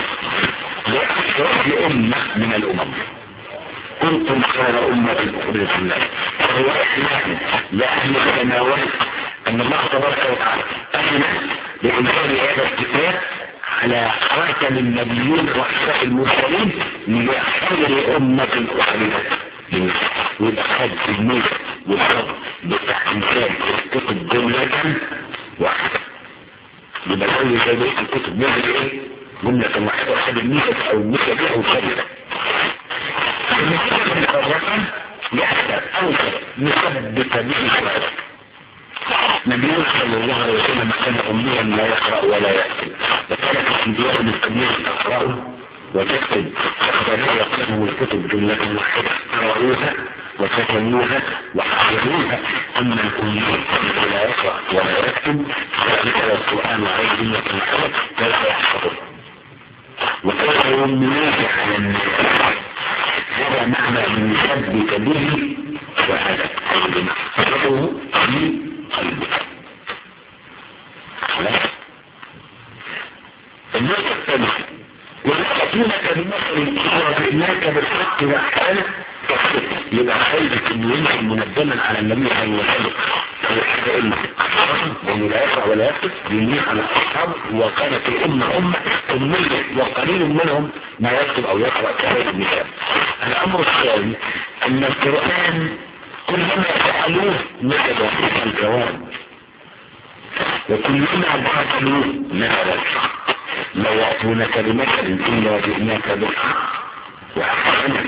لأشرف أمة من الأمم كنتم خير أمة أخرجت الناس فهو إحلام لأهل السماوات أن الله تبارك وتعالى أهل لإنزال هذا الكتاب على خاتم النبيين وأشرف المرسلين لخير أمة أخرجت للناس ويبقى خد الملك والصبر بتاع إنسان الكتب جملة واحدة يبقى كل زي بقية الكتب نزل ايه جملة واحدة واحد الميزة او الميزة دي او كاملة الميزة المقررة يحدث اوسط مثبت به سؤالك نبينا صلى الله عليه وسلم كان اميا لا يقرأ ولا يكتب وكانت الانبياء من قبله تقرأه وتكتب فقدروا يقرأوا الكتب جملة واحدة قرأوها وكتبوها وحفظوها أما الأميين لا يقرأ ولا يكتب فذكر القرآن عليه جملة واحدة فلا يحفظه وكيف يمنوك على الناس هذا معنى من يثبت به وهذا قلب محفظه في قلبك خلاص النقطة الثانية ولقتونك بمثل وجئناك بالحق وأحسنه يبقى خايفك انه يمشي منظما على النبي صلى الله عليه وسلم هو حاجه الا وانه لا يقرا ولا يكتب يميل على اصحابه وكانت الامه امه اميه وقليل منهم ما يكتب او يقرا كهذا المثال الامر الثاني ان القران كلما فعلوه نجد فيها الجواب وكلما باطلوه نجد الحق لو يأتونك بمثل إلا جئناك بالحق وأحسنك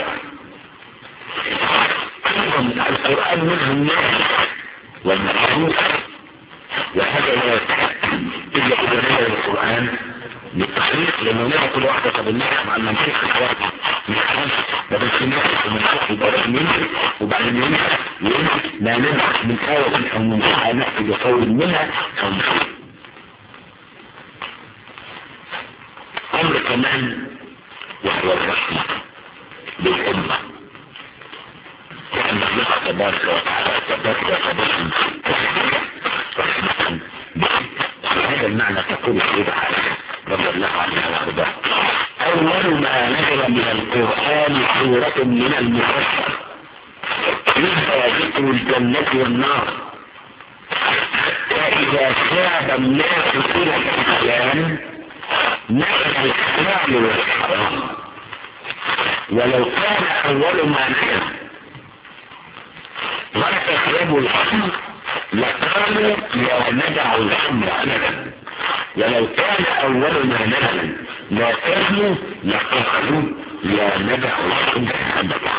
أيضا القرآن منه الناس والمحروف وهذا لا يتحكم إلا إذا نزل القرآن بالتحريق لأنه نزل كل واحدة قبل الناس مع المنطق الحوادث من حرام بدل في الناس ومن حق يبقى ينزل وبعدين ينزل ينزل لا ننزل من آية أو من آية نأتي بقول منها أو من أمر كمان وهو الرحمة بالأمة وأن الله تبارك وتعالى تبارك بهم رحمة هذا المعنى تقول السيدة عائشة رضي الله عنها وارضاها أول ما نزل من القرآن سورة من المفسر منها ذكر الجنة والنار فإذا شاب الناس إلى الإسلام نزل الحلال والحرام ولو كان أول ما نزل وتحرم الخمر لقالوا لا ندع الخمر أبدا ولو كان أول ما نزل لا كانوا لقالوا لا ندع الخمر أبدا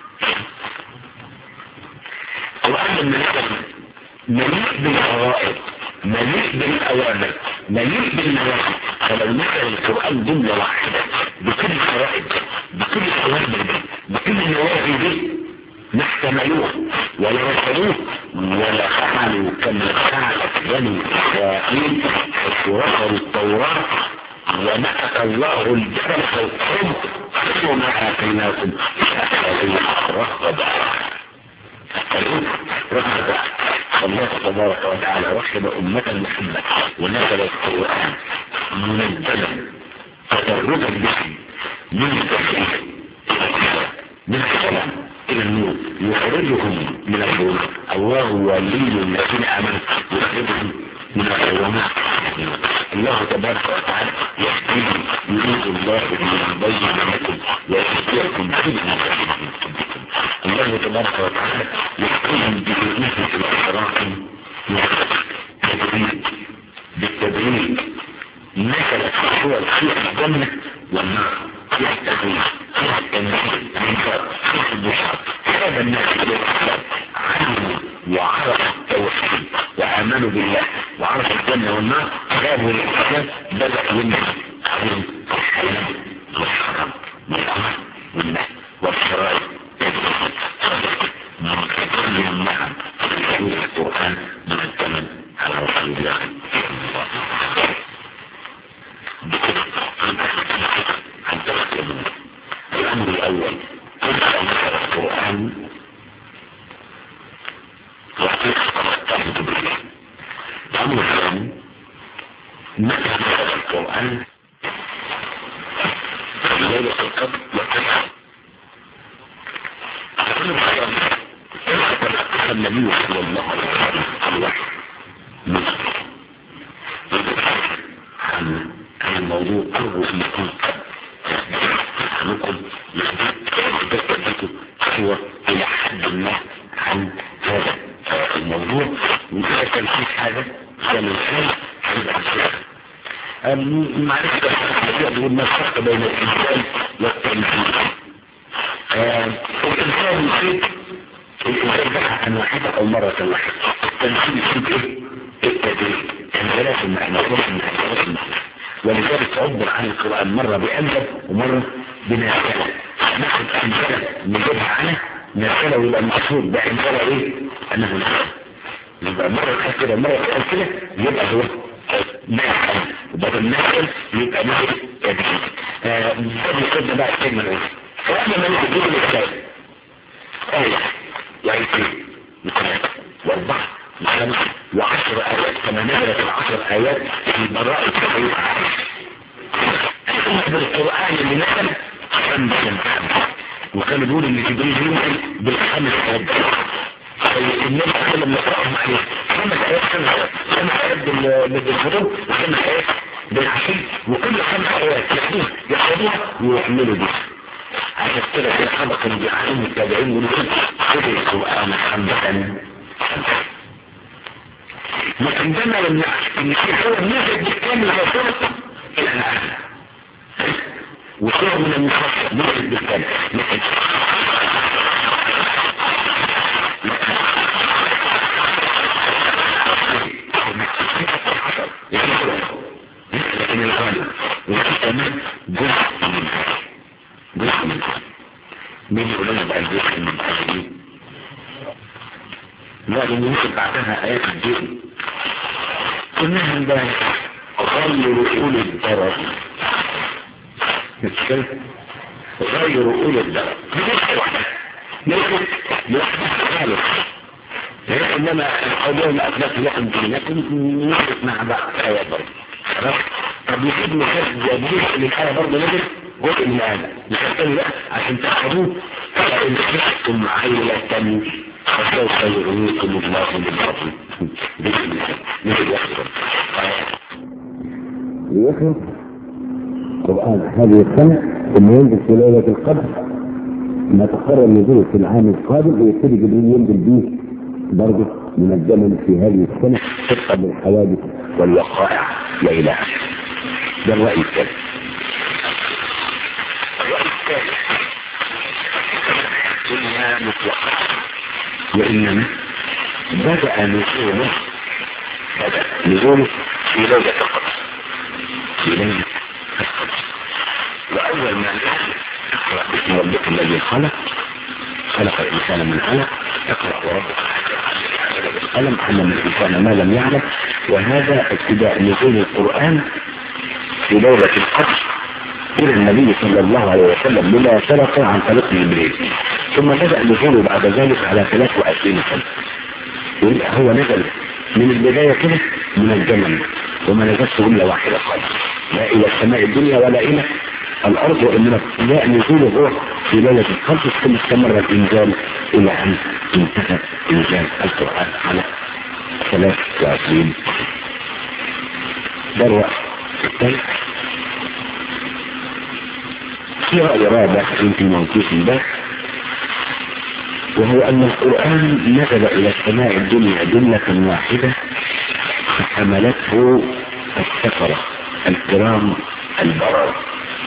القرآن لما نزل مليء بالفوائد مليء بالأوامر مليء بالنواهي فلو نزل القرآن جملة واحدة بكل الفوائد بكل الأوامر بكل النواهي دي ما احتملوه ولا رفضوه ولا فعلوا كما فعلت بني اسرائيل حيث رفضوا التوراة ونكت الله الجبل فوقهم خذوا ما اتيناكم فاخذوا رفضا رفضا الله تبارك وتعالى رحم أمة محمد ونزل القرآن منزلا تدرجا به من التوحيد من الكلام الى النور يخرجهم من الظلم الله ولي الذين امنوا يخرجهم من الظلمات الله تبارك وتعالى يهديهم يريد الله ان يبين لكم ويهديكم فيما الله تبارك وتعالى يحكمهم بإذنه في الأسراق بالتدريج بالتدريج نزلت الصور في الجنة والنار فيها التدريج فيها التنزيل الانكار فيها البشر هذا الناس يتحدث علموا وعرفوا التوحيد وآمنوا بالله وعرفوا الجنة والنار جابوا الإسلام بدأ منهم علم الحلال والحرام والأمر والنهي والشرائع من كل النعم في القرآن من الثمن على رسول الله صلى الله عليه وسلم الأمر الأول كيف نزل القرآن وكيف تمتعد بالله الأمر الثاني متى نزل القرآن في ليلة القدر وكيف أقول الكلام كيف تلقى النبي صلى الله عليه وسلم الوحي مثل عن عن الموضوع أرجو أن يكون عنكم يحدث هو إلى حد ما عن هذا الموضوع وإذا كان في حاجة كان الإنسان عند أنفسه معرفة يقول ما الفرق بين الإنسان والتنفيذ الإنسان يصيب الإنسان بحث عن واحدة أو مرة واحدة التنفيذ يصيب إيه؟ التدريب انزلاف المعنى وروح المعنى وروح المعنى ولذلك تعبر عن القرآن مرة بأنزل ومرة بنازلة ناخد أنزلة نجيبها عنه نازلة ويبقى المقصود بأنزلة إيه؟ أنه نازل يبقى مرة قال كده مرة قال كده يبقى هو نازل وبدل نازل يبقى نازل تدريب فدي كده بقى الكلمة الأولى فأنا من يجيب الإسلام آية وآيتين وثلاثة وأربعة وخمسة وعشر آيات كما نزلت العشر آيات في براءة الصحيح بالقرآن اللي نزل خمسة خمسة وكان بيقول ان جبريل ينزل بالخمس آيات النبي صلى الله عليه وسلم نقرأهم عليه خمس آيات خمسة خمس آيات بالفضول وخمس آيات بالعشي وكل خمس آيات يحفظوها يحفظوها ويحملوا بها عشان كده في الحلقة كانوا بيعلموا التابعين يقولوا خذ القرآن خمسا لكن ده ما يمنعش ان في هو نزل بالكامل على صورة الانعام وصور من المفصل نزل بالكامل لكن لكن الغالب وفي كمان جزء من هذا جزء من هذا مين يقول لنا بقى الجزء من هذا دي لا لان يمكن بعدها ايات الدين كلها امبارح غير اولي الضرر مش غير اولي الضرر ليس واحدة ليس لوحدها خالص انما القولون اثبت لكم دينكم نثبت مع بعض ايات برضه خلاص طب يفيد مثال جزء من الايه برضه نزل جزء من الايه مثال بقى عشان تحفظوه فان خفتم عيلة فسوف يغنيكم الله من فضله بسم الله نجد يخبر ليخلق قرآن هذه السنة ثم ينزل في ليلة القدر ما تقرر نزوله في العام القادم ويبتدي جبريل ينزل به برضه منجما في هذه السنة طبقا بالحوادث والوقائع وإلى آخره ده الرأي الثالث الرأي الثالث الدنيا مطلقة وإنما بدأ نزوله بدأ نزوله في ليلة القدر في ليلة القدر وأول ما نزل اقرأ باسم ربك الذي خلق خلق الإنسان من علق اقرأ وربك القلم علم الإنسان ما لم يعلم وهذا ابتداء نزول القرآن في ليلة القدر إلى النبي صلى الله عليه وسلم بلا سلطة عن طريق جبريل ثم بدأ نزوله بعد ذلك على 23 سنة يبقى هو نزل من البداية كده من الزمن وما نزلش إلا واحدة خالص لا إلى السماء الدنيا ولا إلى الأرض وإنما ابتداء نزوله هو في ليلة القدر ثم استمر الإنزال إلى أن انتهى إنزال القرآن على 23 ده الرأي الثالث في رأي رابع يمكن موجود ده وهو أن القرآن نزل إلى السماء الدنيا جملة واحدة فحملته السفرة الكرام البرر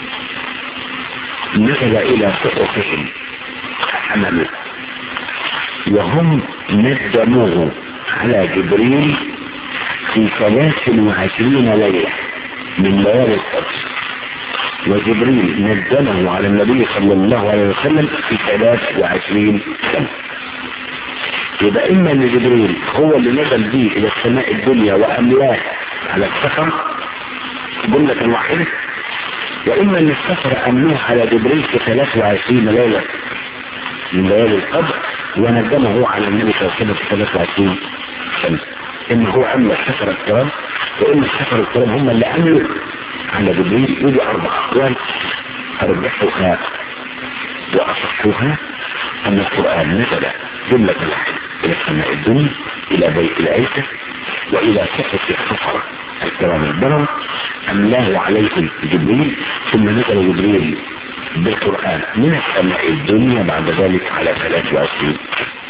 نزل إلى سقفهم فحملوا وهم ندموه على جبريل في ثلاث وعشرين ليلة من ليالي القدر وجبريل ندمه على النبي صلى الله عليه وسلم في ثلاث وعشرين سنة يبقى إما أن جبريل هو اللي نزل به إلى السماء الدنيا وأملاه على السفر جملة واحدة وإما أن السفر أملوه على جبريل في 23 ليلة من ليالي القدر وندمه على النبي صلى الله عليه وسلم في 23 سنة إما هو أمل السفر الكرام وإما السفر الكرام هم اللي أملوا على جبريل يجي أربع أقوال أرجحها وأصحها أن القرآن نزل جملة واحدة إلى السماء الدنيا إلى بيت العيسى وإلى سقف السفرة الكرام البرر أملاه عليهم جبريل ثم نزل جبريل بالقرآن من السماء الدنيا بعد ذلك على 23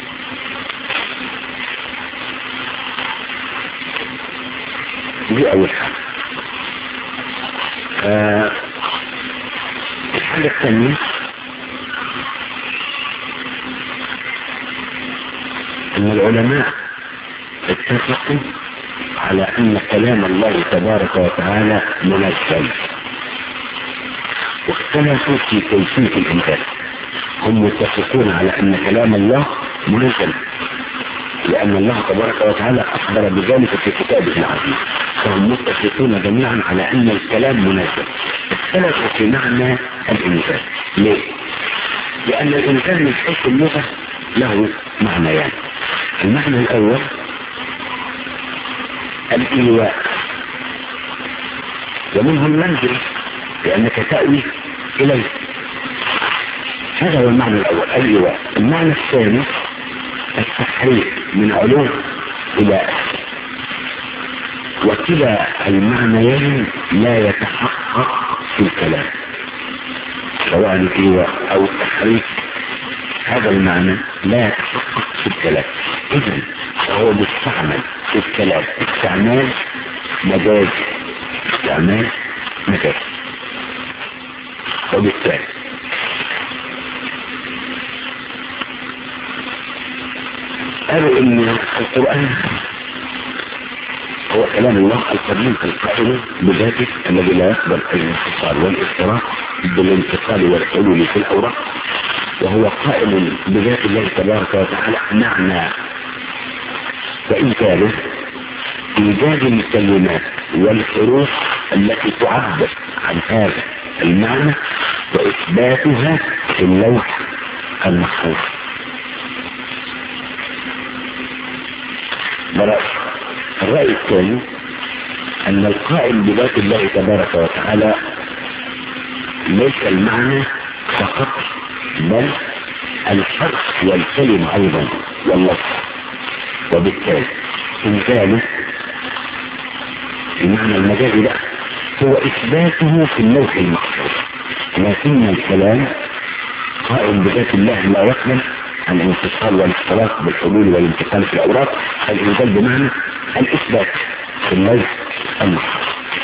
دي أول حاجة آه الحاجة الثانية أن العلماء اتفقوا على أن كلام الله تبارك وتعالى منزل واختلفوا في كيفية الإنزال هم متفقون على أن كلام الله منزل لأن الله تبارك وتعالى أخبر بذلك في كتابه العزيز فهم متفقون جميعا على أن الكلام منزل اختلفوا في معنى الإنزال ليه؟ لأن الإنسان من حيث اللغة له معنيان المعنى الأول الإيواء ومنه المنزل لأنك تأوي إليه هذا هو المعنى الأول الإيواء المعنى الثاني التحريك من علو إلى أسفل وكلا المعنيين لا يتحقق في الكلام سواء الإيواء أو التحريك هذا المعنى لا يتحقق في الكلام إذن هو مستعمل في الكلام استعمال مجازي استعمال مجازي وبالتالي قالوا ان القرآن هو كلام الله القديم القائم بذاته الذي لا يقبل الانفصال والافتراق بالانتقال والحلول في الاوراق وهو قائم بذات الله تبارك وتعالى معنى وإن كان إيجاد الكلمات والحروف التي تعبر عن هذا المعنى وإثباتها في اللوح المحفوظ برأي الرأي الثاني أن القائم بذات الله تبارك وتعالى ليس المعنى فقط بل الحرف والكلمة أيضا واللفظ وبالتالي إن كان المعنى المجازي ده هو إثباته في اللوح المحفوظ لكن الكلام قائم بذات الله لا يقبل الانفصال والاختلاط بالحلول والانتقال في الأوراق الإنزال بمعنى الإثبات في اللوح المحفوظ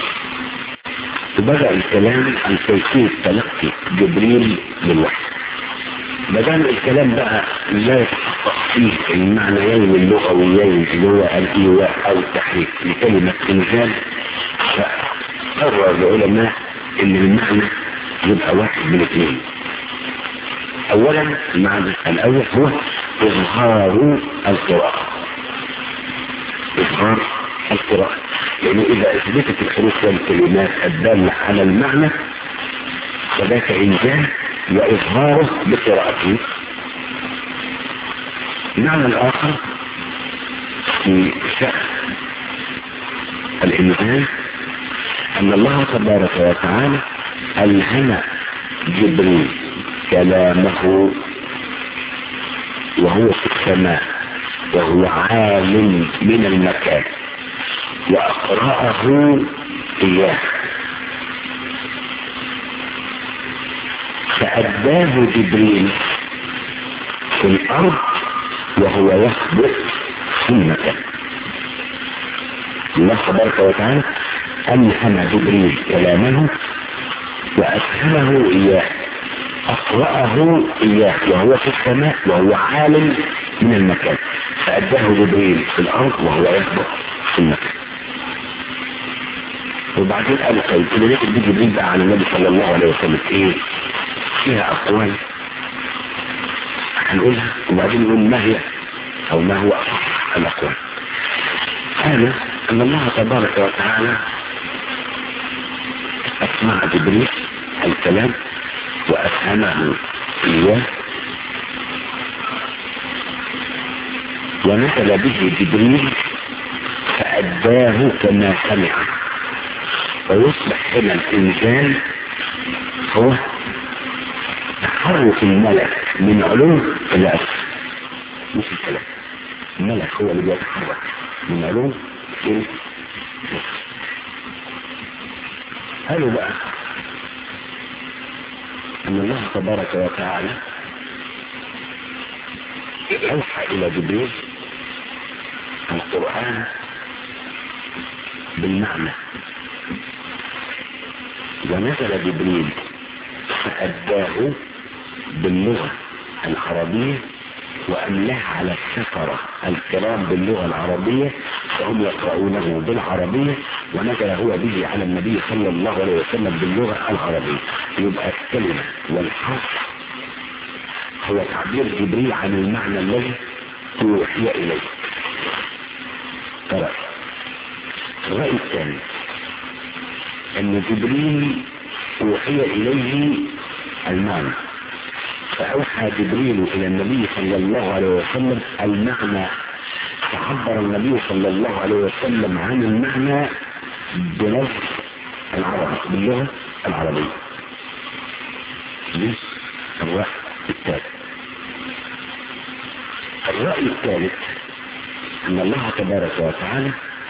بدأ الكلام عن كيفية تلقي جبريل للوحي ما دام الكلام بقى لا يتحقق فيه المعنيين اللغويين اللي هو الايواء او التحريف لكلمة انزال فقرر العلماء ان المعنى يبقى واحد من اثنين اولا المعنى الاول هو اظهار القراءة اظهار القراءة يعني اذا اثبتت الحروف والكلمات الدالة على المعنى فذاك انزال وإظهاره بقراءته المعنى الآخر في شأن الإنسان أن الله تبارك وتعالى ألهم جبريل كلامه وهو في السماء وهو عالم من المكان وأقرأه إياه فأداه جبريل في الأرض وهو يخبط في المكان الله تبارك وتعالى ألهم جبريل كلامه وأفهمه إياه أقرأه إياه وهو في السماء وهو عالم من المكان فأداه جبريل في الأرض وهو يخبط في المكان وبعدين قالوا طيب إذا لقيت دي جبريل بقى على النبي صلى الله عليه وسلم إيه فيها أقوال هنقولها وبعدين نقول ما هي أو ما هو أصح الأقوال قالوا أن الله تبارك وتعالى أسمع جبريل الكلام وأفهمه إياه ونزل به جبريل فأداه كما سمع ويصبح هنا الإنسان هو تحرك الملك من علو إلى أسفل مش الكلام الملك هو اللي بيتحرك من علو إلى أسفل قالوا بقى أن الله تبارك وتعالى أوحى إلى جبريل القرآن بالمعنى ونزل جبريل فأداه باللغة العربية وأملاه على السفرة الكلام باللغة العربية فهم يقرؤونه بالعربية ونزل هو به على النبي صلى الله عليه وسلم باللغة العربية يبقى الكلمة والحرف هو تعبير جبريل عن المعنى الذي توحي إليه ترى الرأي الثاني أن جبريل أوحي إليه المعنى فأوحى جبريل إلى النبي صلى الله عليه وسلم المعنى فعبر النبي صلى الله عليه وسلم عن المعنى بنص العربي باللغة العربية دي الرأي الثالث الرأي الثالث أن الله تبارك وتعالى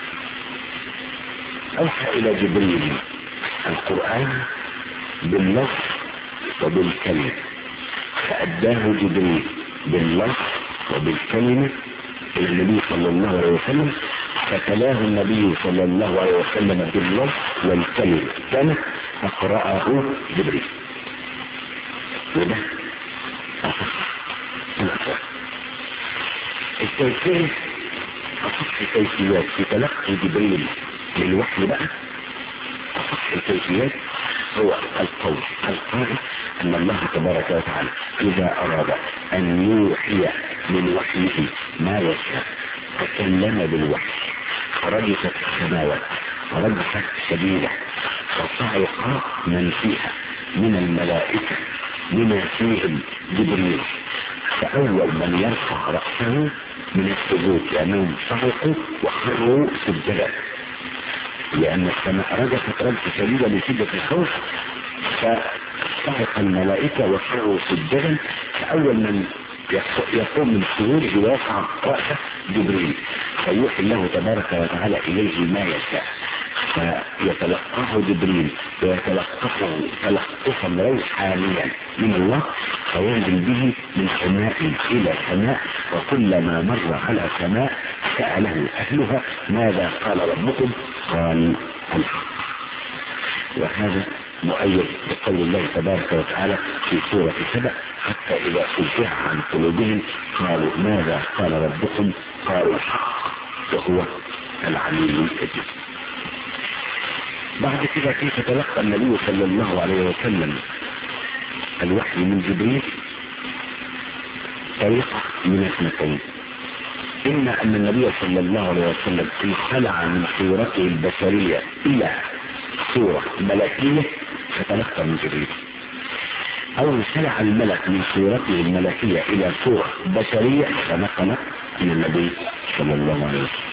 أوحى إلى جبريل القرآن باللفظ وبالكلمة فأداه جبريل باللفظ وبالكلمة إلى النبي صلى الله عليه وسلم فتلاه النبي صلى الله عليه وسلم باللفظ والكلمة كان أقرأه جبريل وده أصح الأصح الكيفية أصح كيفيات في تلقي جبريل للوحي بقى أصح الكيفيات هو القول القائل أن الله تبارك وتعالى إذا أراد أن يوحي من وحيه ما يشاء تكلم بالوحي فرجفت السماوات رجفت شديدة وصعق من فيها من الملائكة بما فيهم جبريل فأول من يرفع رأسه من السجود لأنهم صعقوا وخروا سجدا لأن السماء رجفت رجفة شديدة لشدة الخوف فصعق الملائكة وخروا سجدا فأول من يقوم من سجوده ويرفع رأسه جبريل فيوحي الله تبارك وتعالى إليه ما يشاء فيتلقاه جبريل ويتلقفه تلقفا روحانيا من الله فينزل به من سماء إلى سماء وكلما مر على سماء سأله أهلها ماذا قال ربكم قال الحق وهذا مؤيد بقول الله تبارك وتعالى في سورة سبع حتى إذا فزع عن قلوبهم قالوا ماذا قال ربكم قالوا الحق وهو العليم الكبير بعد كده كيف تلقى النبي صلى الله عليه وسلم الوحي من جبريل طريقة من اثنتين إما أن النبي صلى الله عليه وسلم انخلع من صورته البشرية إلى صورة ملكية فتلقى من جبريل أو انخلع الملك من صورته الملكية إلى صورة بشرية فنقل من النبي صلى الله عليه وسلم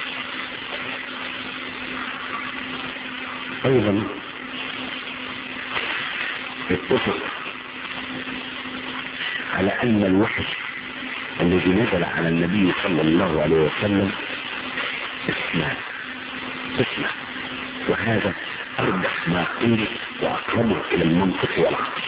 ايضا اتفق على ان الوحي الذي نزل على النبي صلى الله عليه وسلم اسمه اسمه وهذا ارجح ما قيل واقربه الى المنطق والعقل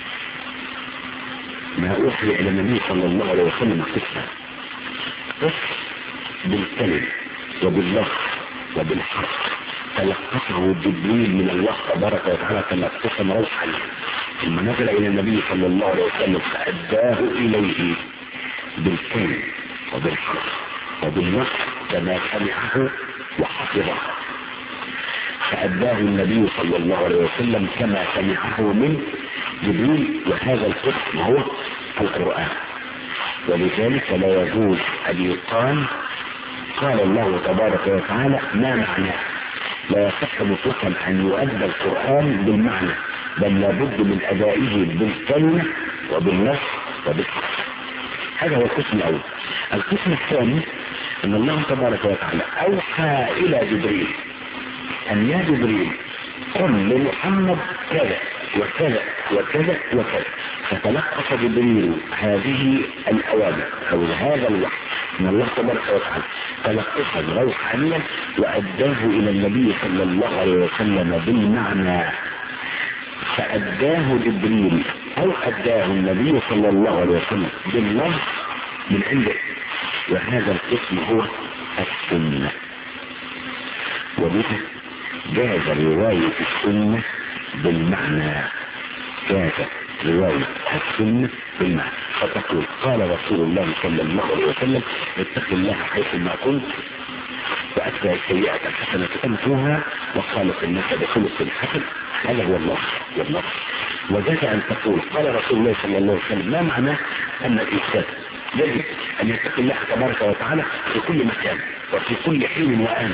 ما اوحي الى النبي صلى الله عليه وسلم قسمه قسم بالكلم وباللفظ وبالحرف تلقفه جبريل من الله تبارك وتعالى تلقفا روحا ثم نزل الى النبي صلى الله عليه وسلم فاداه اليه بالكلم وبالحرف وبالنص كما سمعه وحفظه فاداه النبي صلى الله عليه وسلم كما سمعه من جبريل وهذا القسم هو القران ولذلك لا يجوز ان يقال قال الله تبارك وتعالى ما معناه لا يصح مطلقا ان يؤدى القرآن بالمعنى بل لابد من ادائه بالكلمة وبالنص وبالحرف هذا هو القسم الاول القسم الثاني ان الله تبارك وتعالى اوحى الى جبريل ان يا جبريل قل لمحمد كذا وكذا وكذا وكذا فتلقف جبريل هذه الاوامر او هذا الوحي من الله تبارك وتعالى تلقفا روحانيا واداه الى النبي صلى الله عليه وسلم بالمعنى فاداه جبريل او اداه النبي صلى الله عليه وسلم باللفظ من عنده وهذا القسم هو السنه وبها جاز روايه السنه بالمعنى جاز روايه السنه بالمعنى فتقول قال رسول الله صلى الله عليه وسلم اتق الله حيث ما كنت واتبع السيئة الحسنة تمحوها وخالق الناس بخلق حسن هذا هو الله والله وجاز ان تقول قال رسول الله صلى الله عليه وسلم ما معناه ان الانسان يجب ان يتقي الله تبارك وتعالى في كل مكان وفي كل حين وان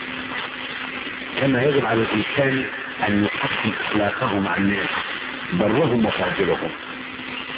كما يجب على الانسان ان يحسن اخلاقه مع الناس برهم وفاجرهم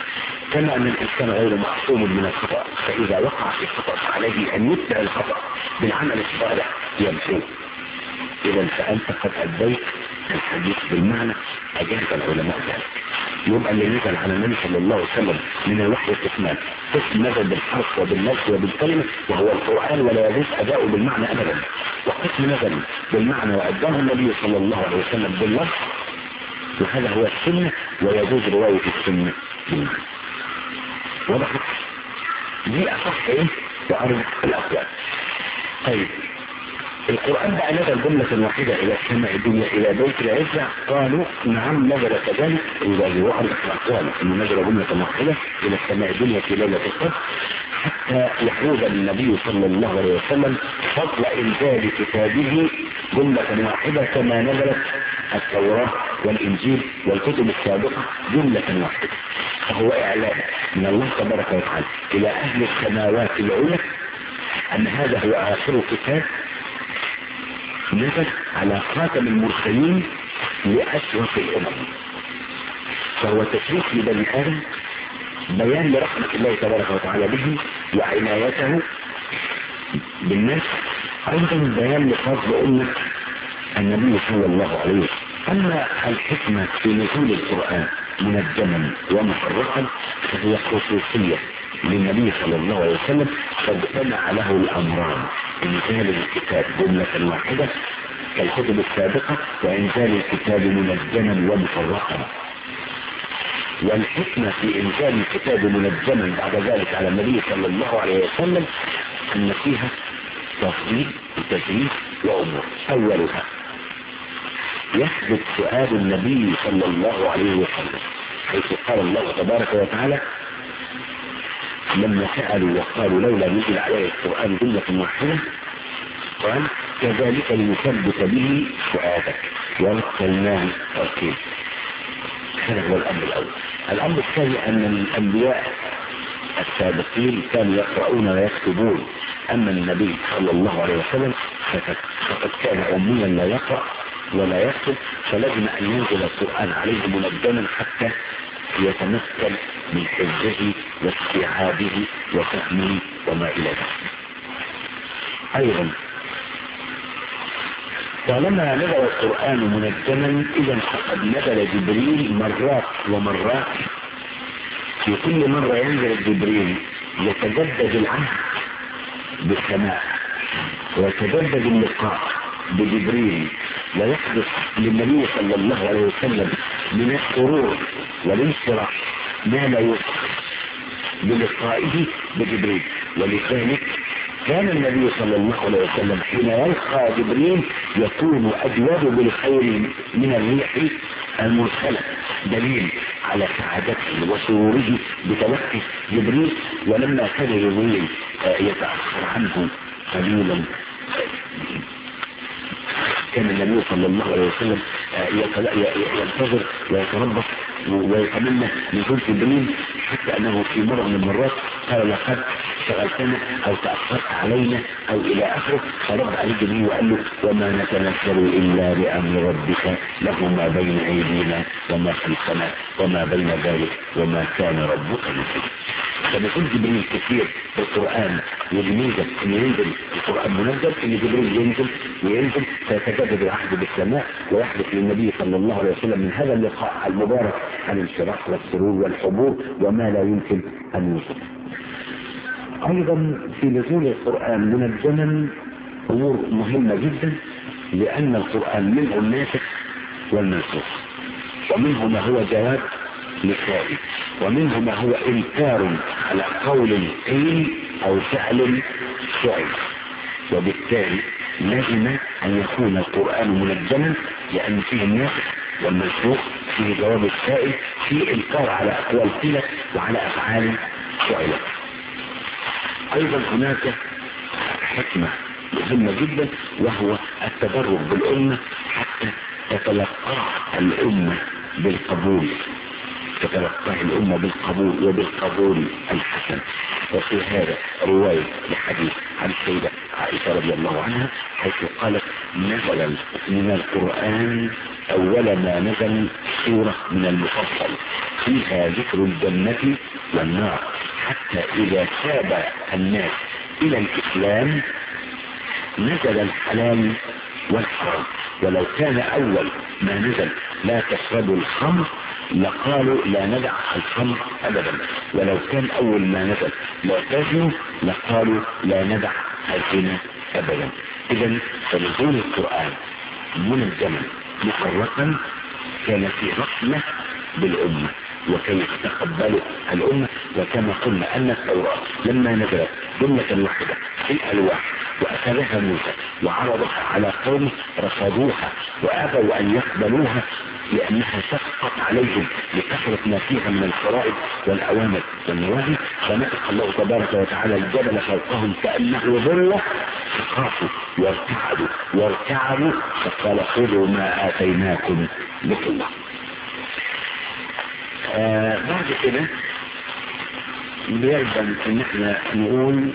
كما أن الإنسان غير معصوم من الخطأ فإذا وقع في الخطأ فعليه أن يتبع الخطأ بالعمل الصالح يمحوه إذا فأنت قد أديت الحديث بالمعنى أجاز العلماء ذلك يبقى اللي نزل على النبي صلى الله عليه وسلم من الوحي قسمان قسم نزل بالحرف وبالنفس وبالكلمة وهو القرآن ولا يجوز أداؤه بالمعنى أبدا وقسم نزل بالمعنى وأداه النبي صلى الله عليه وسلم باللفظ وهذا هو السنة ويجوز رواية السنة بالمعنى وضحت دي أصح إيه وأرجح الأقوال طيب القرآن بقى نزل جملة واحدة إلى السماء الدنيا إلى بيت العزة قالوا نعم نزل كذلك إذا هو أرجح الأقوال أنه نزل جملة واحدة إلى السماء الدنيا في ليلة القدر حتى يحوز النبي صلى الله عليه وسلم فضل إنزال كتابه جملة واحدة كما نزلت التوراة والإنجيل والكتب السابقة جملة واحدة فهو إعلان من الله تبارك وتعالى إلى أهل السماوات العلى أن هذا هو آخر كتاب نزل على خاتم المرسلين لأشرف الأمم فهو تشريف لبني آدم بيان لرحمة الله تبارك وتعالى به وعنايته بالناس أيضا بيان لفضل أمة النبي صلى الله عليه وسلم أما الحكمة في نزول القرآن منجما ومفرقا فهي خصوصية للنبي صلى الله عليه وسلم قد سمع له الأمران إنزال الكتاب جملة واحدة كالكتب السابقة وإنزال الكتاب منجما ومفرقا والحكمة في إنزال الكتاب منجما بعد ذلك على النبي صلى الله عليه وسلم أن فيها تفضيل وتجريد وأمور أولها يثبت سؤال النبي صلى الله عليه وسلم حيث قال الله تبارك وتعالى لما سألوا وقالوا لولا نزل عليه القرآن جملة واحدة قال كذلك لنثبت به فؤادك ورتلناه ترتيلا هذا هو الأمر الأول الأمر الثاني أن الأنبياء السابقين كانوا يقرؤون ويكتبون أما النبي صلى الله عليه وسلم فقد كان أميا لا يقرأ ولا يكتب فلازم أن ينزل القرآن عليه منجما حتى يتمكن من حفظه واستيعابه وفهمه وما إلى ذلك أيضا طالما نزل القرآن منجما إذا فقد نزل جبريل مرات ومرات في كل مرة ينزل جبريل يتجدد العهد بالسماء ويتجدد اللقاء بجبريل ويحدث للنبي صلى الله عليه وسلم من السرور والانشراح ما لا يوصف بلقائه بجبريل ولذلك كان النبي صلى الله عليه وسلم حين يلقى جبريل يكون اجود بالخير من الريح المرسلة دليل على سعادته وسروره بتلقي جبريل ولما كان جبريل يتأخر عنه قليلا كان النبي صلى الله عليه وسلم ينتظر ويتربص ويتمنى نزول جبريل حتى انه في مرة من المرات قال لقد شغلتنا او تأخرت علينا او الى اخره فرد عليه جبريل وقال له وما نتنزل الا بامر ربك له ما بين ايدينا وما خلفنا وما بين ذلك وما كان ربك نسيا فنزول جبريل كثير بالقرآن والميزة ان ينزل القرآن منزل ان جبريل ينزل وينزل فيتجدد العهد بالسماء ويحدث للنبي صلى الله عليه وسلم من هذا اللقاء المبارك الانشراح والسرور والحبور وما لا يمكن ان يوصف ايضا في نزول القرآن منجما امور مهمة جدا لان القرآن منه الناسخ والمنسوخ ومنه ما هو جواب لسائل ومنه ما هو انكار على قول قيل او فعل فعل وبالتالي لازم ان يكون القرآن منجما لان فيه الناسخ والمنسوخ فيه جواب السائل فيه انكار على اقوال قيلت وعلى افعال فعلت ايضا هناك حكمة مهمة جدا وهو التدرج بالامة حتى تتلقى الامة بالقبول تتلقاه الأمة بالقبول وبالقبول الحسن وفي هذا رواية لحديث عن السيدة عائشة رضي الله عنها حيث قالت نزل من القرآن أول ما نزل سورة من المفصل فيها ذكر الجنة والنار حتى إذا تاب الناس إلى الإسلام نزل الحلال والحرام ولو كان أول ما نزل لا تشربوا الخمر لقالوا لا ندع الخمر أبدا ولو كان أول ما نزل لا تزنوا لقالوا لا ندع الزنا أبدا إذا فنزول القرآن منجما مفرقا كان في رحمة بالأمة وكيف تقبلوا الأمة وكما قلنا أن التوراة لما نزلت جملة واحدة في الألواح وأخذها موسى وعرضها على قوم رفضوها وأبوا أن يقبلوها لأنها سقطت عليهم لكثرة ما فيها من الفرائض والأوامر والنواهي فنطق الله تبارك وتعالى الجبل فوقهم كأنه ظلة فخافوا وارتعدوا وارتعبوا فقال خذوا ما آتيناكم بقوة آه بعد كده بيلزم ان احنا نقول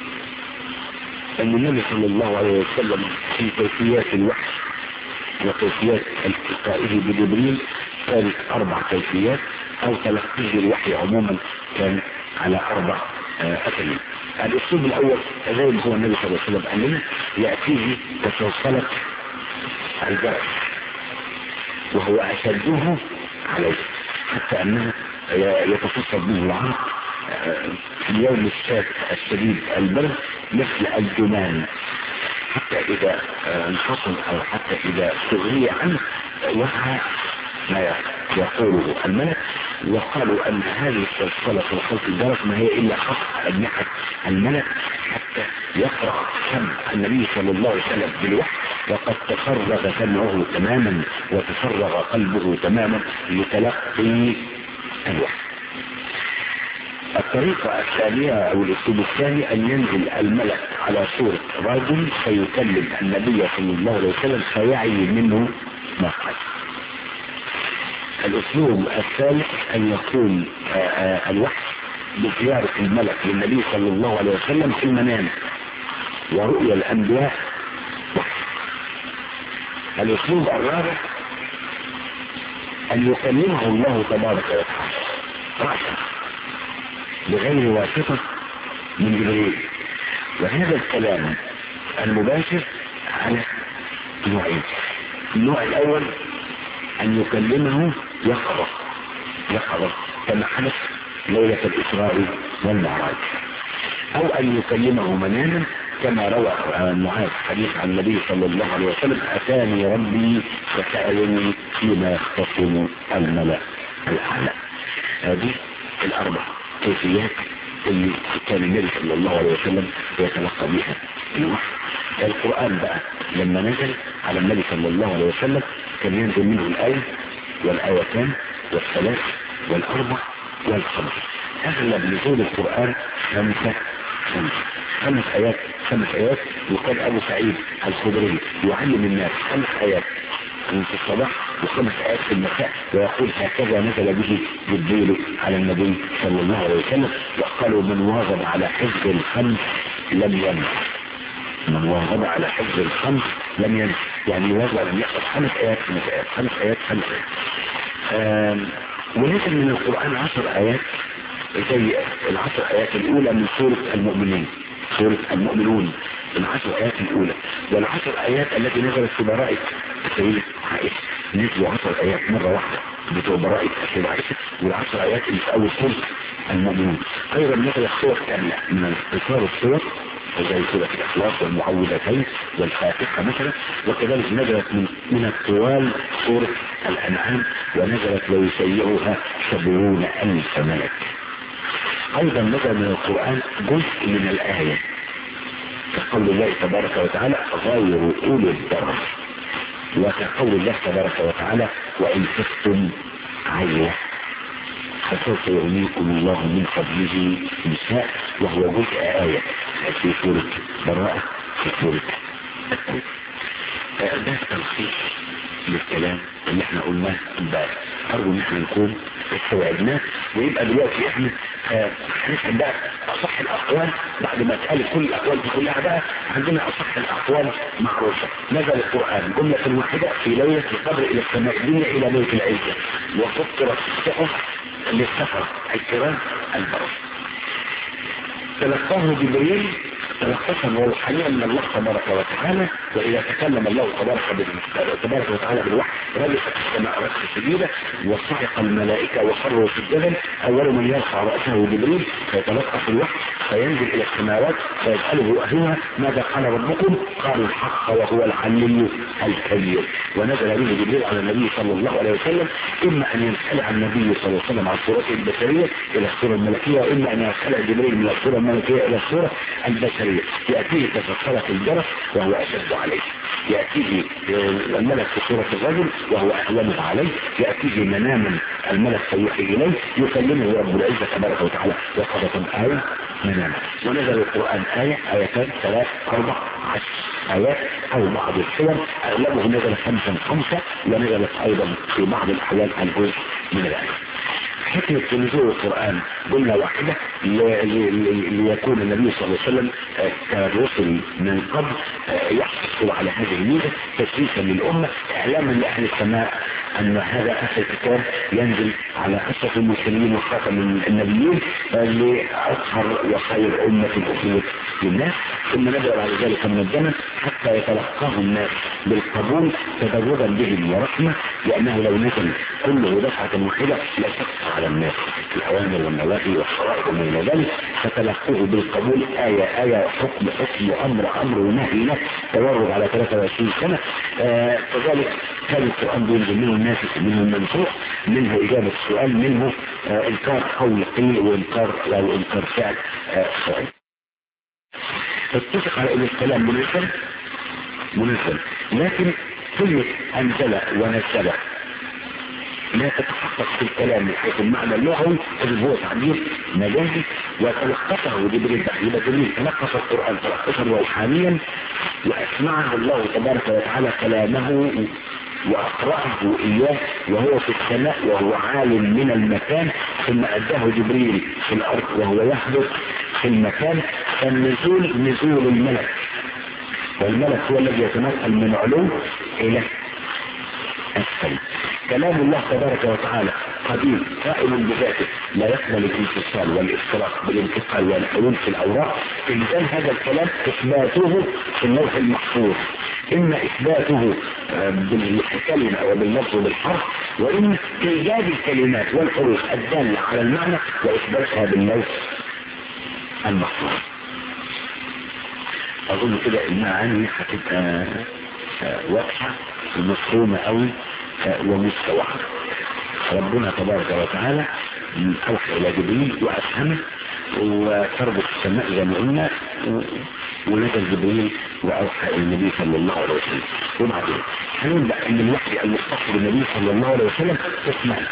ان النبي صلى الله عليه وسلم في كيفيات الوحي وكيفيات التقائه بجبريل كانت اربع كيفيات او تلقيه الوحي عموما كان على اربع اساليب الاسلوب الاول زي ما هو النبي صلى الله عليه وسلم قال لنا ياتيه تسلسلة الجرس وهو اشده عليه حتى انها يتصل به العرق في اليوم الشاك الشديد البرد مثل الجمان حتى اذا انفصل او حتى اذا سغي عنه وقع ما يقوله الملك وقالوا ان هذه السلسلة وخلق الجرس ما هي الا خط اجنحة الملك حتى يقرأ سمع النبي صلى الله عليه وسلم بالوحي وقد تفرغ سمعه تماما وتفرغ قلبه تماما لتلقي الوحي الطريقة الثانية او الاسلوب الثاني ان ينزل الملك على صورة رجل فيكلم النبي صلى الله عليه وسلم فيعي منه ما قال الاسلوب الثالث ان يكون الوحي بزيارة الملك للنبي صلى الله عليه وسلم في المنام ورؤيا الانبياء وحي الاسلوب الرابع ان يكلمه الله تبارك وتعالى رأسا بغير واسطة من جبريل وهذا الكلام المباشر على نوعين النوع الاول ان يكلمه يقظة يقظة كما حدث ليلة الاسراء والمعراج او ان يكلمه مناما كما روى معاذ حديث عن النبي صلى الله عليه وسلم اتاني ربي فسألني فيما يختصم الملأ الاعلى هذه الاربع كيفيات اللي كان النبي صلى الله عليه وسلم يتلقى بها الوحي القرآن بقى لما نزل على النبي صلى الله عليه وسلم كان ينزل منه الآية والآيتان والثلاث والأربع والخمس أغلب نزول القرآن خمسة خمسة خمس آيات خمس آيات وكان أبو سعيد الخدري يعلم الناس خمس آيات في الصباح وخمس آيات في المساء ويقول هكذا نزل به جبريل على النبي صلى الله عليه وسلم وقالوا من واظب على حفظ الخمس لم ينس من واظب على حفظ الخمس لم ينس يعني واظب ان يحفظ خمس آيات خمس آيات خمس آيات خمس آيات ونزل من القرآن عشر آيات زي العشر آيات الأولى من سورة المؤمنين سورة المؤمنون العشر آيات الأولى والعشر آيات التي نزلت في براءة السيدة عائشة نزلوا عشر آيات مرة واحدة بتوع براءة السيدة عائشة والعشر آيات اللي في أول سورة المؤمنون أيضا نزلت سور كاملة من اختصار السور زي سورة الإخلاص والمعوذتين والفاتحة مثلا وكذلك نزلت من, من الطوال سورة الأنعام ونزلت ويسيعها سبعون ألف ملك أيضا نزل من القرآن جزء من الآية كقول الله تبارك وتعالى غير أولي الضرر وكقول الله تبارك وتعالى وإن خفتم عيلة فسوف يغنيكم الله من فضله نساء وهو جزء آية في سورة براءة في سورة ده تلخيص للكلام اللي احنا قلناه امبارح ارجو ان احنا نكون استوعبناه ويبقى دلوقتي احنا هنسال بقى اصح الاقوال بعد ما اتقالت كل الاقوال دي كلها بقى عندنا اصح الاقوال معروفه نزل القران جمله واحده في ليله القدر الى السماء الدنيا الى بيت العزه وفطرت الصحف للسفر الكرام البرر تلقاه جبريل تلقفا روحانيا من الله تبارك وتعالى واذا تكلم الله تبارك تبارك وتعالى بالوحي رجفت السماء رجفة شديدة وصعق الملائكة وخروا في الجبل اول من يرفع رأسه جبريل فيتلقف الوحي فينزل الى السماوات فيسأله اهلها ماذا قال ربكم قالوا الحق وهو العلي الكبير ونزل به جبريل على النبي صلى الله عليه وسلم اما ان ينقلع النبي صلى الله عليه وسلم عن صورته البشرية الى الصورة الملكية واما ان ينقلع جبريل من الصورة الملكية الى الصورة البشرية يأتيه كفصلة الجرس وهو أشد عليه يأتيه الملك في صورة الرجل وهو أهون عليه يأتيه مناما الملك فيوحي إليه يكلمه رب العزة تبارك وتعالى وقضة آية مناما ونزل القرآن آية آيتان ثلاث أربع عشر آيات أو بعض الصور أغلبه نزل خمسا خمسة ونزلت أيضا في بعض الأحوال الجزء من الآية حكمة نزول القرآن جملة واحدة ليكون النبي صلى الله عليه وسلم كرسل من قبل يحصل على هذه الميزة تسليسا للأمة إعلاما لأهل السماء أن هذا آخر كتاب ينزل على أشرف المرسلين وخاتم النبيين لأطهر وخير أمة أخرى للناس ثم نزل بعد ذلك من الزمن حتى يتلقاه الناس بالقبول تدرجا بهم ورحمة لأنه لو نزل كله دفعة واحدة لشق على الناس الأوامر والنواهي والشرائع وما ذلك فتلقوه بالقبول آية آية حكم حكم أمر أمر ونهي نهي تورد على 23 سنة آه كذلك كان القرآن بينزل منه الناسخ منه المنسوخ منه إجابة السؤال منه آه إنكار قول قيل وإنكار أو إنكار فعل آه سؤال اتفق على ان الكلام منزل منزل لكن كلمة انزل ونزل لا تتحقق في الكلام من حيث المعنى اللغوي اذ هو تعبير مجازي وتلخصه جبريل يبقى جبريل تلخص القران تلخصا روحانيا واسمعه الله تبارك وتعالى كلامه واقرأه اياه وهو في السماء وهو عالم من المكان ثم اداه جبريل في الارض وهو يحدث في المكان فالنزول نزول الملك والملك هو الذي يتنقل من علو الى اسفل كلام الله تبارك وتعالى قديم قائم بذاته لا يقبل الانفصال والافتراق بالانتقال والحلول في الاوراق انزال هذا الكلام اثباته في اللوح المحفوظ اما اثباته بالكلمه وباللفظ وبالحرف واما ايجاد الكلمات والحروف الداله على المعنى واثباتها باللوح المحفوظ اظن كده المعاني هتبقى واضحه ومفهومه قوي ومستوعبه ربنا تبارك وتعالى اوحى الى جبريل وافهمه وتربط السماء زي ما قلنا ونزل جبريل واوحى الى النبي صلى الله عليه وسلم وبعدين هنبدا ان الوحي المختص بالنبي صلى الله عليه وسلم قسمان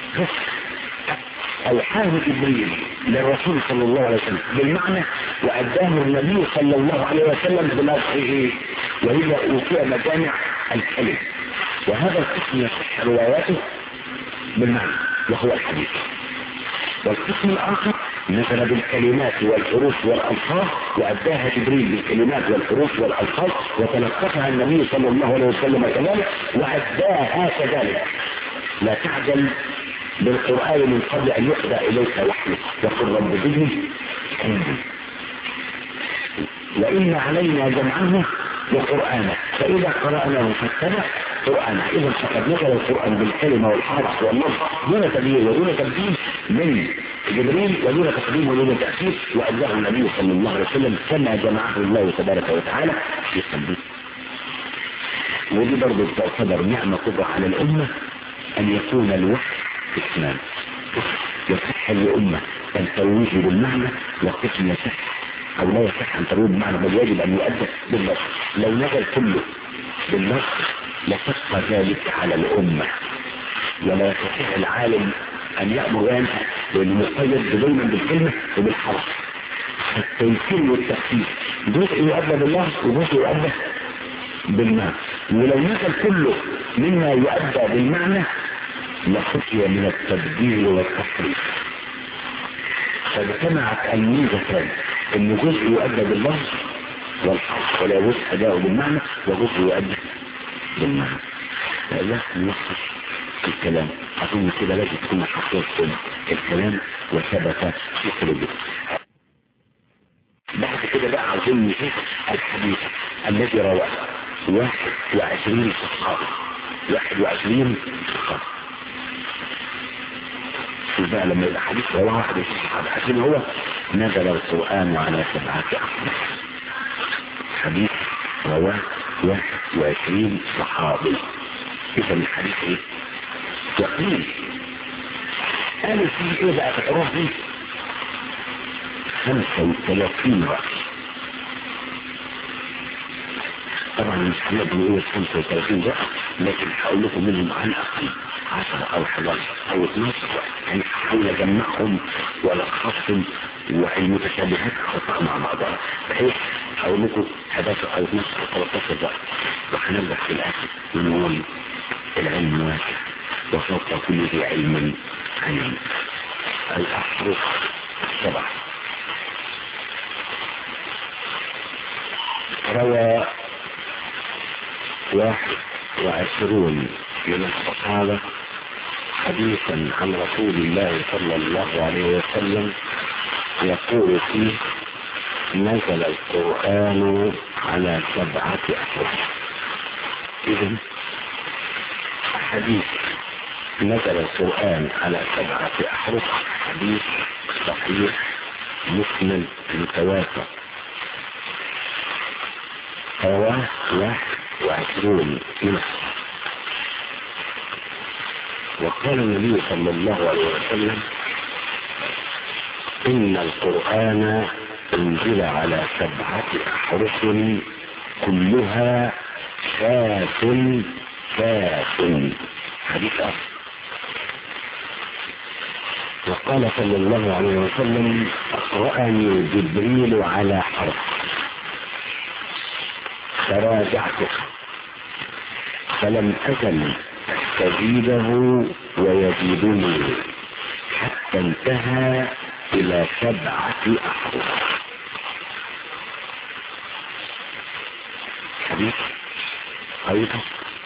اوحاه جبريل للرسول صلى الله عليه وسلم بالمعنى واداه النبي صلى الله عليه وسلم بلفظه وهي اوتي مجامع الكلم وهذا القسم يصح رواياته بالمعنى وهو الحديث والقسم الاخر نزل بالكلمات والحروف والالفاظ واداها جبريل بالكلمات والحروف والالفاظ وتلقفها النبي صلى الله عليه وسلم كذلك واداها كذلك لا تعجل بالقرآن من قبل أن يحدى إليك وحيه وقل رب زدني عندي وإن علينا جمعه وقرآنه فإذا قرأناه فاتبع قرآنه إذا فقد نزل القرآن بالكلمة والحرف واللفظ دون تبديل ودون تبديل من جبريل ودون تقديم ودون تأثير وأداه النبي صلى الله عليه وسلم كما جمعه الله تبارك وتعالى في قلبه ودي برضه تعتبر نعمة كبرى على الأمة أن يكون الوحي قسمان يصح لأمة أن ترويه بالمعنى والقسم يصح أو لا يصح أن ترويه بالمعنى بل يجب أن يؤدى باللفظ لو نزل كله باللفظ لشق ذلك على الأمة ولا يستطيع العالم أن يأمر وينهى لأنه مقيد دايما بالكلمة وبالحرف التمثيل والتخفيف جزء يؤدى باللفظ وجزء يؤدى بالمعنى ولو نزل كله مما يؤدى بالمعنى لخشي من التبديل والتحريف فاجتمعت الميزتان ان جزء يؤدى باللفظ والحرف ولا يجوز اداؤه بالمعنى وجزء يؤدى بالمعنى لا نلخص الكلام اظن كده لازم تكون حقيقة الكلام وثبت في قلوبكم بعد كده بقى عاوزين نشوف الحديث الذي رواه واحد وعشرين صحابي واحد وعشرين صحابي شوف بقى لما يبقى حديث رواه واحد وعشرين صحابي عشان هو نزل القرآن على سبعة أحاديث حديث رواه واحد وعشرين صحابي إذا الحديث إيه؟ يقين قالوا فيه إيه بقى في الحروف دي؟ خمسة وثلاثين رأس طبعا مش هنقدر نقول 35 رأس لكن هقول لكم منهم على الأقل 10 أو 11 أو 12 يعني هحاول أجمعهم وألخصهم والمتشابهات أحطها مع بعضها بحيث هقول لكم 11 أو 12 أو 13 رأس وهنرجع في الآخر ونقول العلم واسع وفوق كل ذي علم عليم الأحرف السبعة روى واحد وعشرون من الصحابة حديثا عن رسول الله صلى الله عليه وسلم يقول فيه نزل القرآن على سبعة أحرف إذن حديث نزل القرآن على سبعة أحرف حديث صحيح مسلم متواتر رواه واحد وعشرون من وقال النبي صلى الله عليه وسلم إن القرآن انزل على سبعة أحرف كلها كاف كاف حديث أخر وقال صلى الله عليه وسلم أقرأني جبريل على حرف فراجعته فلم أزل أستزيده ويزيدني حتى انتهى إلى سبعة أحرف حديث أيضا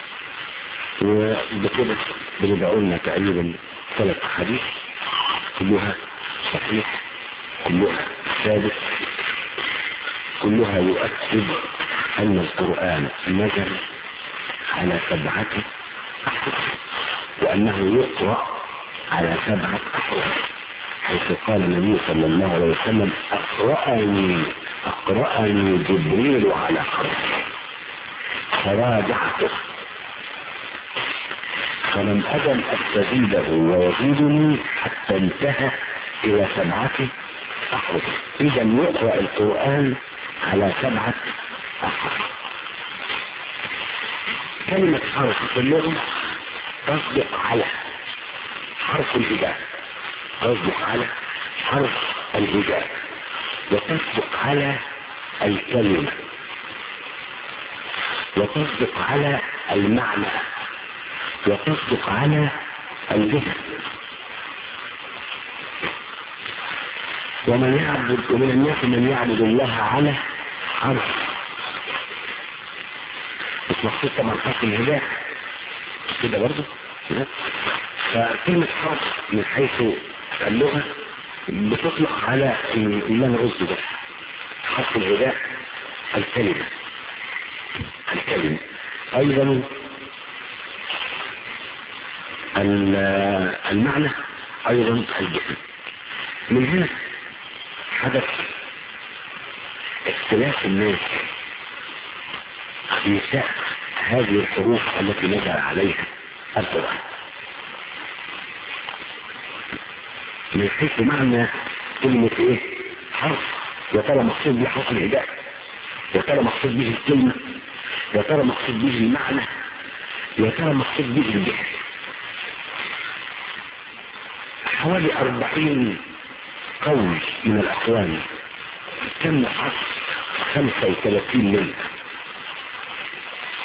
وبكده بنبقى قلنا تقريبا ثلاث حديث كلها صحيح كلها ثابت كلها يؤكد أن القرآن نزل على سبعة أحرف وأنه يقرأ على سبعة أحرف حيث قال النبي صلى الله عليه وسلم أقرأني أقرأني جبريل على حرف فراجعته فلم أزل أستزيده ويزيدني حتى انتهى إلى سبعة أحرف إذا يقرأ القرآن على سبعة أحرف كلمة حرف في اللغة تصدق على حرف الهجاء تصدق على حرف الهجاء وتصدق على الكلمة وتصدق على المعنى وتصدق على الجهة ومن يعبد ومن الناس من يعبد الله على حرف مش مقصود طبعا حرف الهداء كده برضه فكلمة حرف من حيث اللغة بتطلق على اللي انا قلته ده حرف الهداء الكلمة الكلمة ايضا المعنى ايضا الجسم من هنا حدث اختلاف الناس في سقف هذه الحروف التي نزل عليها القرآن من حيث معنى كلمة ايه حرف يا ترى مقصود به حرف الهداء يا ترى مقصود به الكلمة يا ترى مقصود به المعنى يا ترى مقصود به الجهل حوالي أربعين قول من الأقوال تم حصر خمسة وثلاثين منها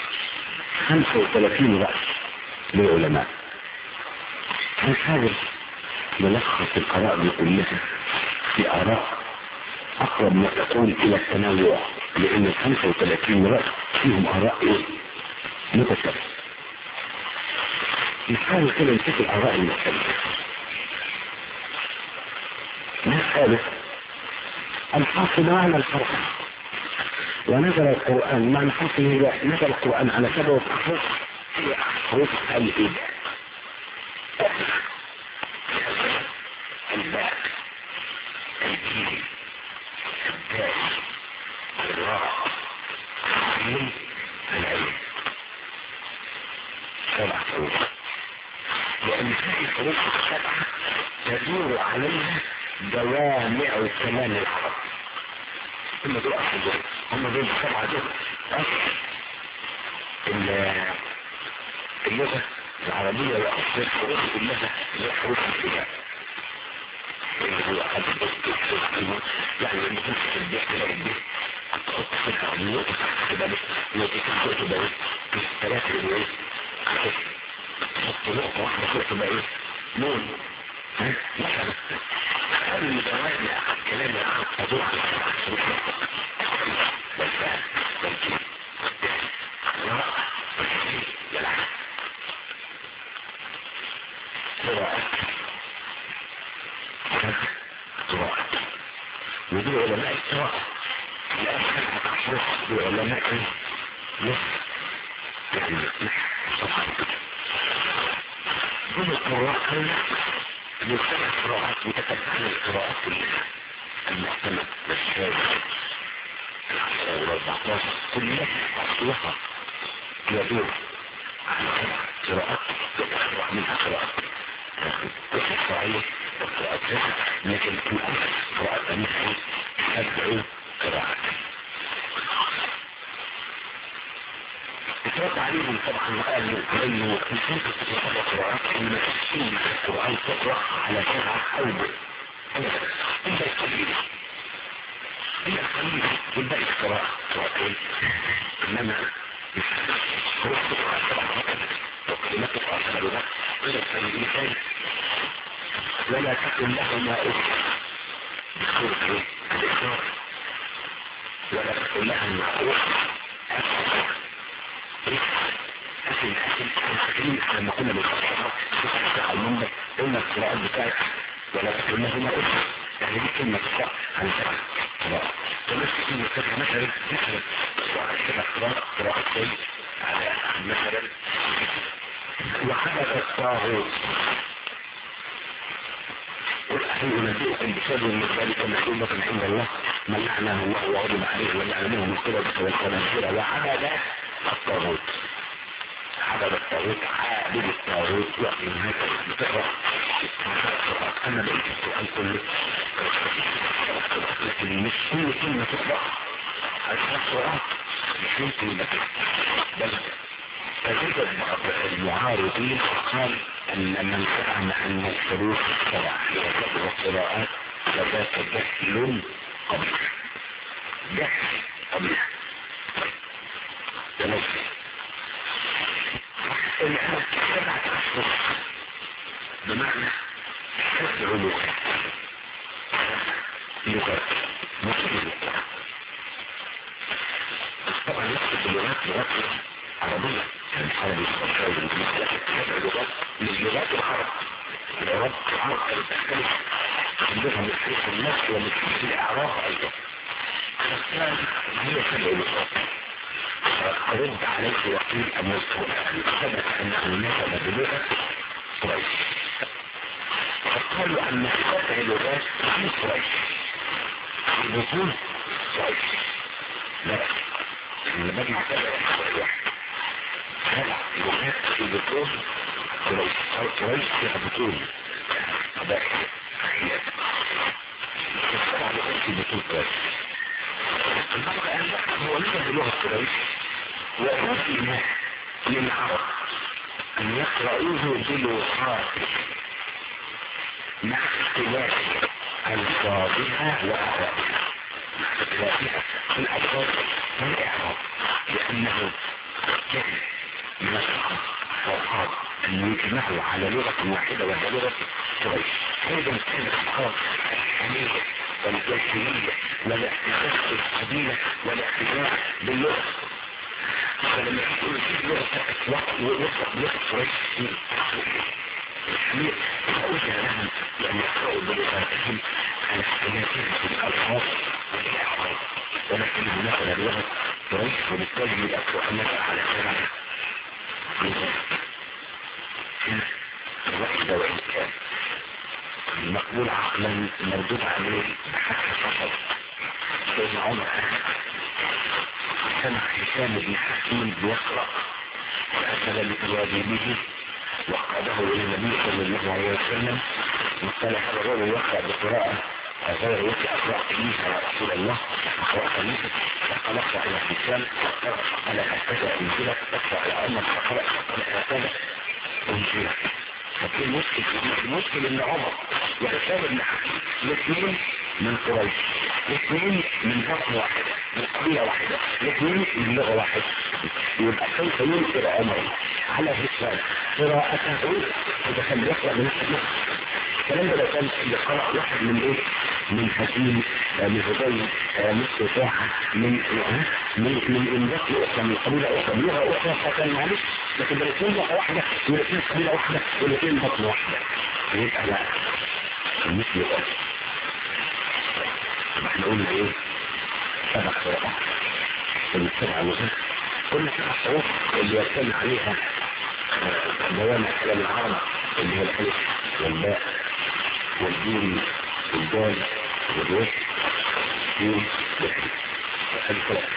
35 رأس للعلماء هنحاول نلخص الآراء دي كلها في آراء أقرب ما تكون إلى التنوع لأن ال 35 رأس فيهم آراء إيه؟ متشابهة نحاول كده نشوف الآراء المختلفة ناس قالوا الحاصل معنى الفرق ونزل القرآن معنى حاصل هو نزل القرآن على سبب أحرف هي أحرف الإباء الباء الجيم الدال الراء العين العين سبع حروف لأن هذه الحروف السبعة تدور عليها جوامع كلام العرب هم دول أصل دول هم دول السبعة دول أصل اللغة العربية وأصل الحروف كلها هي حروف الابتداء اللي هو قد يعني لما تمسك البيت تلاقي البيت تحط فيها النقطة تحت بالك نقطة تحت بالك ثلاثة اللي تحط نقطة واحدة فوق تبقى ايه؟ نون مثلا هذا المجموعات كلام العرب تدور على سبعة حروف والفعل والجيم والراء والحسين والعين قراءات قراءات ودول علماء القراءة لا سبعة أحرف بعلماء نص يعني صفحة دول القراء من سبع قراءات متتبعة القراءات كلها المحتمل والشاذ العشرة والأربعتاشر كلها أصلها يدور على سبع قراءات يتفرع منها قراءات وحفظ عليه وقراءات لكن الأصل قراءات مثل سبع قراءات اترد عليهم طبعا وقالوا انه الفرق في سبع قراءات ان تفسير القران تقرا على سبعه اوجه الا القليل الا القليل والباقي القراءه قراءتين انما حروف تقرا سبع مرات وكلمات تقرا سبع لغات غير المثال ولا تكن لهما اخر بخلق الاخر ولا تكن لهما اخر أكل أكل الحكيم لما كنا بنخصصها تفتح المنبر قلنا القراءات بتاعت ولا تقول له ما أخرى يعني دي كلمة تقرأ عن سبع قراءات ونفس كلمة تقرأ مثلا مثلا قراءة سبع قراءات قراءتين على مثلا وحدث الطاغوت قل أهل أنبئكم بشر من ذلك محبوبة عند الله من لعنه الله وغضب عليه ولعنه من قبل والخنازير وعبد الطاغوت عبد الطاغوت عابد الطاغوت وفي هذا بتقرا انا بقيت القران كله لكن مش كل كلمه تقرا على القران مش ممكن يبقى بل فزيد بعض المعارضين فقال ان من زعم ان الحروف السبع هي سبع قراءات فذاك جهل قبيح جهل قبيح ونفسه الآن سبعة أشهر بمعنى سبع لغات لغات مسلمة طبعا نقصد اللغات لغات عربية يعني عربي الصفر والإنجليزي سبع لغات من لغات العرب لغات العرب تختلف اللغة من حيث النفس ومن حيث الإعراب أيضا فالثاني هي سبع لغات رد عليه وقيل أن القرآن ثبت أنه نزل بلغة قريش فقالوا أن سبع لغات في قريش في بطون قريش لا لما بجمع سبع واحد سبع لغات في بطون قريش قريش فيها بطون قبائل أحياء السبع لغات في بطون قريش البقى قال لا هو نزل بلغة قريش وأذن للعرب أن يقرأوه بلغات مع اختلاف ألفاظها وأعرابها مع اختلافها في الألفاظ والإعراب لأنه جهل من الصحابة والصحابة أن يجمعوا على لغة واحدة وهي لغة قريش هذا مثال الأفكار الحمية والجاهلية والاحتفاظ بالقبيلة والاحتفاظ باللغة فلما يقول في لغة وقت وقت لغة قريش الحمية فأوجه لهم أن يقرأوا بلغاتهم على اختلافهم في الألفاظ والأحوال ولكن هناك لغة قريش وبالتالي يبقى القرآن على سبعة الوحدة وإن كان المقبول عقلا مردود عليه حتى فصل سيدنا عمر سمع هشام بن حكيم بيقرأ فأسل لتواجبه وقعده إلى النبي صلى الله عليه وسلم وقال هذا الرجل يقرأ بقراءة غير التي أقرأت بها يا رسول الله أقرأ خليفة فقال اقرأ إلى هشام فقال هكذا أنزلت اقرأ إلى عمر فقرأ فقال هكذا أنزلت ففي مشكل في المشكل ان عمر وحسام بن حكيم الاثنين من قريش الاثنين من بطن واحدة من قبيلة واحدة الاثنين من لغة واحدة يبقى كيف ينكر عمر على هشام قراءته اذا كان بيقرأ بنفس اللغة الكلام ده لو كان يقرأ واحد من ايه من حكيم من هدي من ساعة من من من من بطن اخرى من قبيلة اخرى بلغة اخرى فكان معلش لكن الاثنين لغة واحدة والاثنين قبيلة واحدة والاثنين بطن واحدة يبقى لا مثل الأرض احنا قلنا ايه سبع قراءات السبع لغات كل سبع حروف اللي يتم عليها بيان كلام العرب اللي هي الالف والباء والجيم والدال والوش والسين والحين هذه ثلاث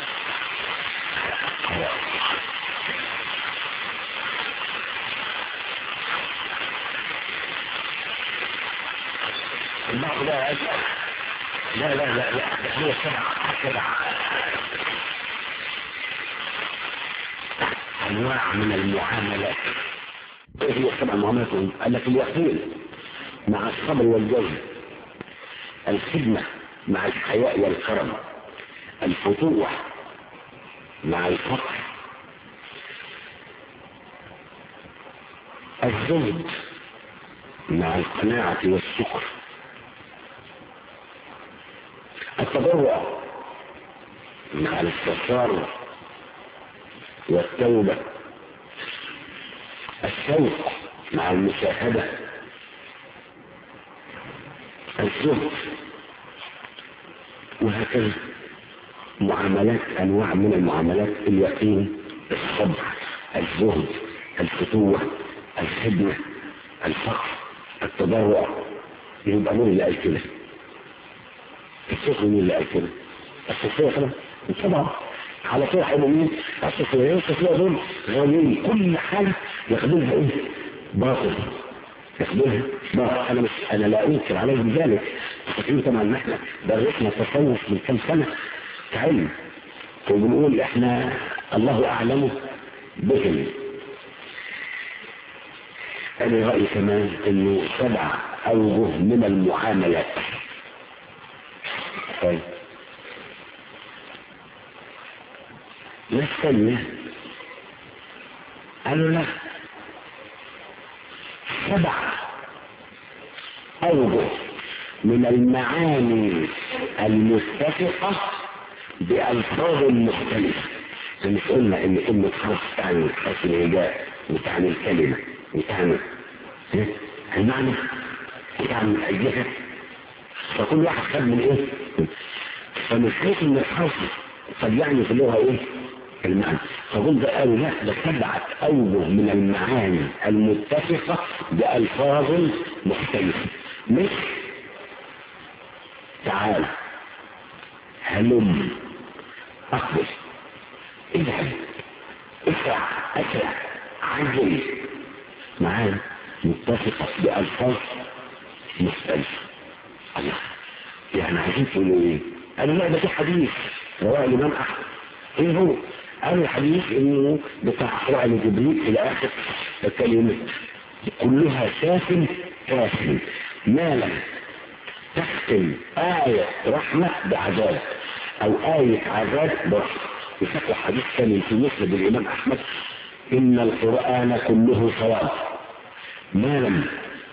البعض بقى أسأل لا لا لا لا ده هي سبع سبع أنواع من المعاملات ايه هي سبع معاملات قال لك اليقين مع الصبر والجزم الخدمة مع الحياء والكرم الفتوح مع الفقر الزهد مع القناعة والسكر التضرع مع الاستغفار والتوبة الشوق مع المشاهدة الزهد وهكذا معاملات انواع من المعاملات اليقين الصبر الزهد الفتوة الخدمة الفقر التضرع يبقى مين اللي قال كده الصوفي مين اللي قال كده الصوفية طبعا طبعا على طول هيبقوا مين الصوفية الصوفية دول غاليين كل حاجة ياخدونها ايه باطل ياخدونها باطل انا مش انا لا انكر عليهم ذلك فاكرين طبعا ان احنا درسنا التصوف من كام سنة كعلم وبنقول احنا الله اعلم بهم انا رأيي كمان انه سبع اوجه من المعاملات طيب ناس تانية قالوا لا سبع اوجه من المعاني المتفقة بألفاظ مختلفة مش قلنا ان كلمة حرف تعني حرف الهجاء وتعني الكلمة وتعني المعنى وتعني الجهة فكل واحد خد من ايه فمش شايف ان الحرف قد يعني في اللغة ايه المعنى فقل ده قالوا لا ده سبعة اوجه من المعاني المتفقة بألفاظ مختلفة مش تعال هلم اقبل اذهب اسرع اسرع عجل معانا متفقة بألفاظ مختلفة الله يعني عايزين تقولوا ايه قالوا لا ده في حديث رواه الامام احمد ايه هو قالوا الحديث انه بتاع قراءة لجبريل الى اخر الكلمات كلها ساف كاف ما لم تختم آية رحمة بعذاب أو آية عذاب برحمة يفكر حديث ثاني في مسند الإمام أحمد إن القرآن كله صواب ما لم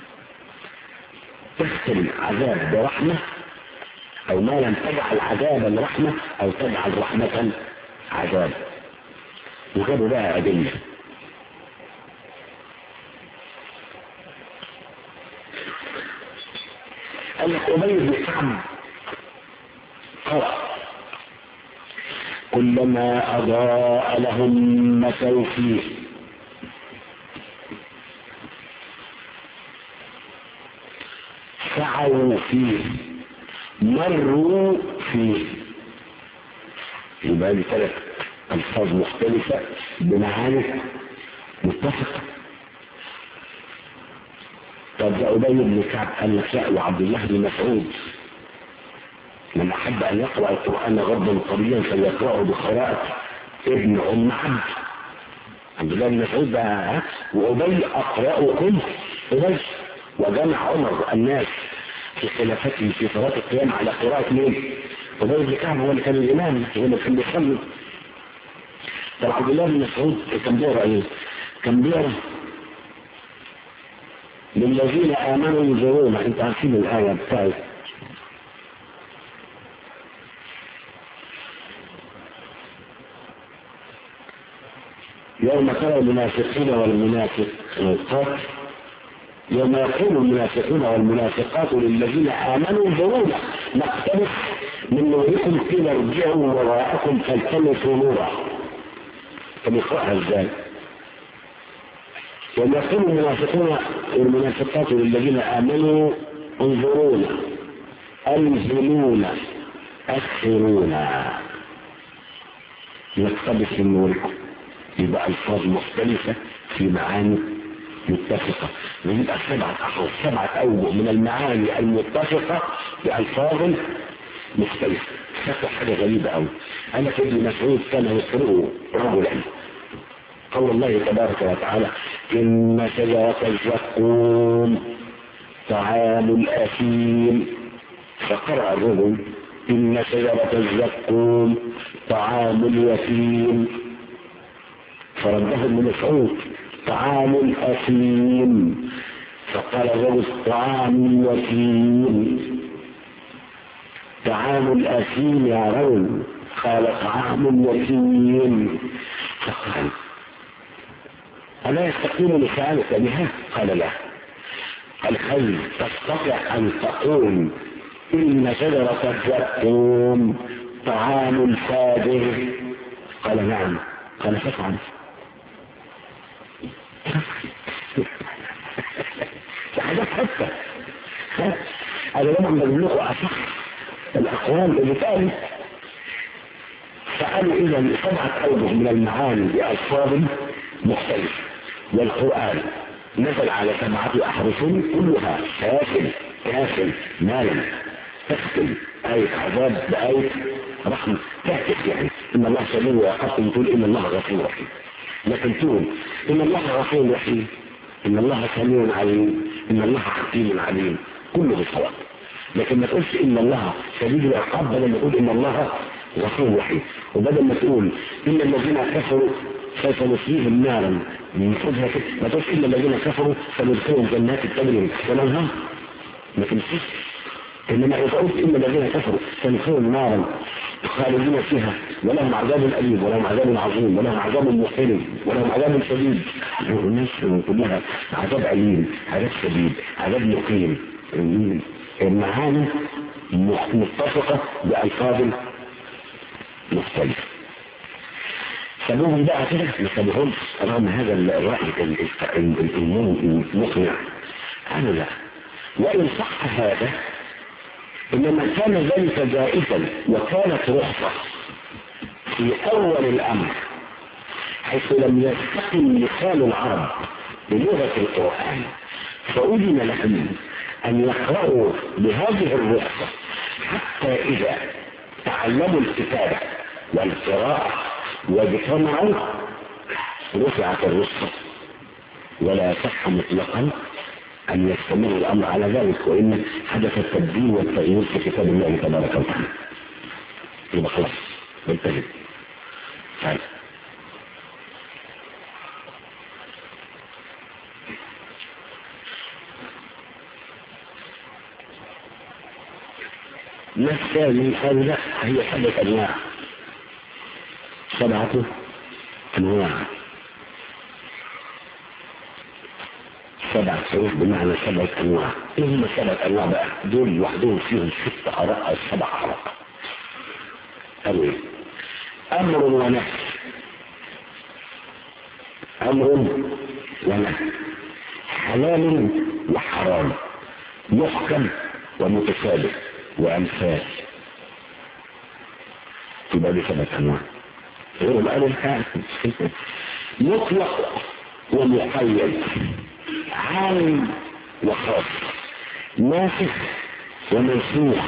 تختم عذاب برحمة أو ما لم تجعل عذابا رحمة أو تجعل رحمة عذاب وجابوا بقى أدلة قال لك أبي بن كعب قرأ كلما أضاء لهم مشوا فيه سعوا فيه مروا فيه يبقى لي ثلاث ألفاظ مختلفة بمعاني متفقة طب ده أبي بن كعب قال لك لا وعبد الله بن مسعود من أحب أن يقرأ القرآن غضا طريا فليقرأه بقراءة ابن أم عبد عبد الله بن مسعود بقى وأبي أقرأكم أبي وجمع عمر الناس في خلافته في صلاة القيام على قراءة مين؟ أبي بن كعب هو اللي كان الإمام هو اللي كان بيصلي طب عبد الله بن مسعود كان بيقرأ إيه؟ كان بيقرأ للذين آمنوا ينظرون أنت عارفين الآية بتاعت يوم ترى المنافقين والمنافقات يوم يقول المنافقون والمنافقات للذين آمنوا انظرونا نقتبس من نوركم قيل ارجعوا وراءكم فالتمسوا نورا طب يقرأها ازاي؟ يوم يقول المنافقون والمنافقات للذين آمنوا انظرونا أنزلونا أسرونا نقتبس من نوركم يبقى ألفاظ مختلفة في معاني متفقة ويبقى سبعة أحرف سبعة أوجه من المعاني المتفقة بألفاظ مختلفة شكل حاجة غريبة أوي أنا في ابن مسعود كان يقرأه رجلا قول الله تبارك وتعالى إن شجرة الزقوم طعام الأثيم فقرأ الرجل إن شجرة الزقوم طعام اليتيم فرده ابن مسعود طعام أثيم فقال الرجل طعام اليتيم طعام الأثيم يا رجل قال طعام اليتيم فقال ألا يستقيم لسانك بها قال لا قال هل تستطيع أن تقول إن شجرة الزقوم طعام الفاجر قال نعم قال فافعل حاجات حتى انا لما بجيب لكم اصح الاقوال اللي اتقالت فقالوا اذا سبعه اوجه من المعاني بالفاظ مختلفه والقران نزل على سبعه احرف كلها كافل كافل مالا تختم آية عذاب بآية رحمة تعكس يعني إن الله سميع ويقف تقول إن الله غفور رحيم لكن تقول إن الله غفور رحيم إن الله سميع عليم إن الله حكيم عليم كله بالصواب لكن ما تقولش إن الله شديد العقاب بدل ما تقول إن الله غفور رحيم وبدل ما تقول إن الذين كفروا سوف نصليهم نارا نفوذها كده ما تقولش إن الذين كفروا سندخلهم جنات تجري والأنهار ما تمسكش إنما إذا قلت إن الذين كفروا سندخلهم نارا خالدين فيها ولهم عذاب أليم ولهم عذاب عظيم ولهم عذاب محرم ولهم عذاب شديد الناس كلها عذاب أليم عذاب شديد عذاب مقيم المعاني متفقة بألفاظ مختلفة سابوهم بقى كده ما سابوهمش رغم هذا الرأي المقنع قالوا لا وإن صح هذا إنما كان ذلك جائزا وكانت رخصة في أول الأمر حيث لم يستقم لسان العرب بلغة القرآن فأذن لهم أن يقرأوا بهذه الرخصة حتى إذا تعلموا الكتابة والقراءة واجتمعوا رفعت الرخصة ولا صح مطلقا أن يستمر الأمر على ذلك وإن حدث التبديل والتغيير في كتاب الله تبارك وتعالى يبقى خلاص بالتجد طيب ناس ثاني قالوا لا هي سبعة أنواع سبعة أنواع سبعة حروف بمعنى سبعة أنواع إيه هم سبعة أنواع بقى دول لوحدهم فيهم ست آراء أو سبع آراء قالوا إيه أمر ونهي أمر ونهي حلال وحرام محكم ومتشابه وأمثال يبقى دي سبعة أنواع غير الألف مطلق ومقيد عام وخاص ناسخ ومنسوخ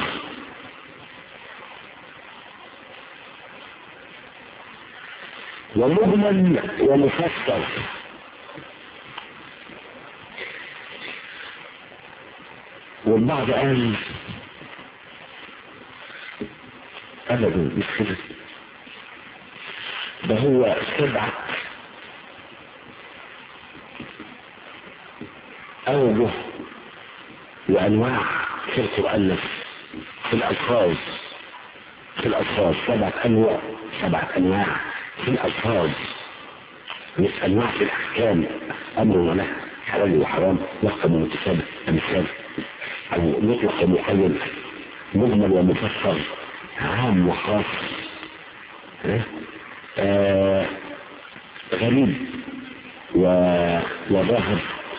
ومجمل ومفسر والبعض قال ابدا مش كده ده هو سبعة أوجه وأنواع في القرآن نفسه في الألفاظ في الألفاظ سبعة أنواع سبعة أنواع في الألفاظ مش أنواع في الأحكام أمر ونهي حلال وحرام محكم ومتشابه أمثال أو مطلق ومقيد مجمل ومفسر عام وخاص آه غريب و... وظاهر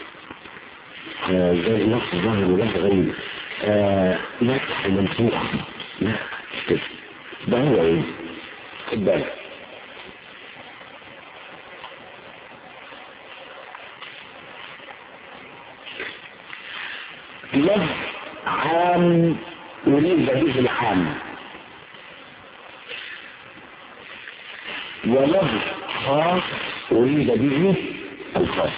آه زي نص ظاهر وله غريب آه نفس منسوخ لا كده ده هو ايه خد بالك لفظ عام يريد به العام ولفظ خاص أريد به الخاص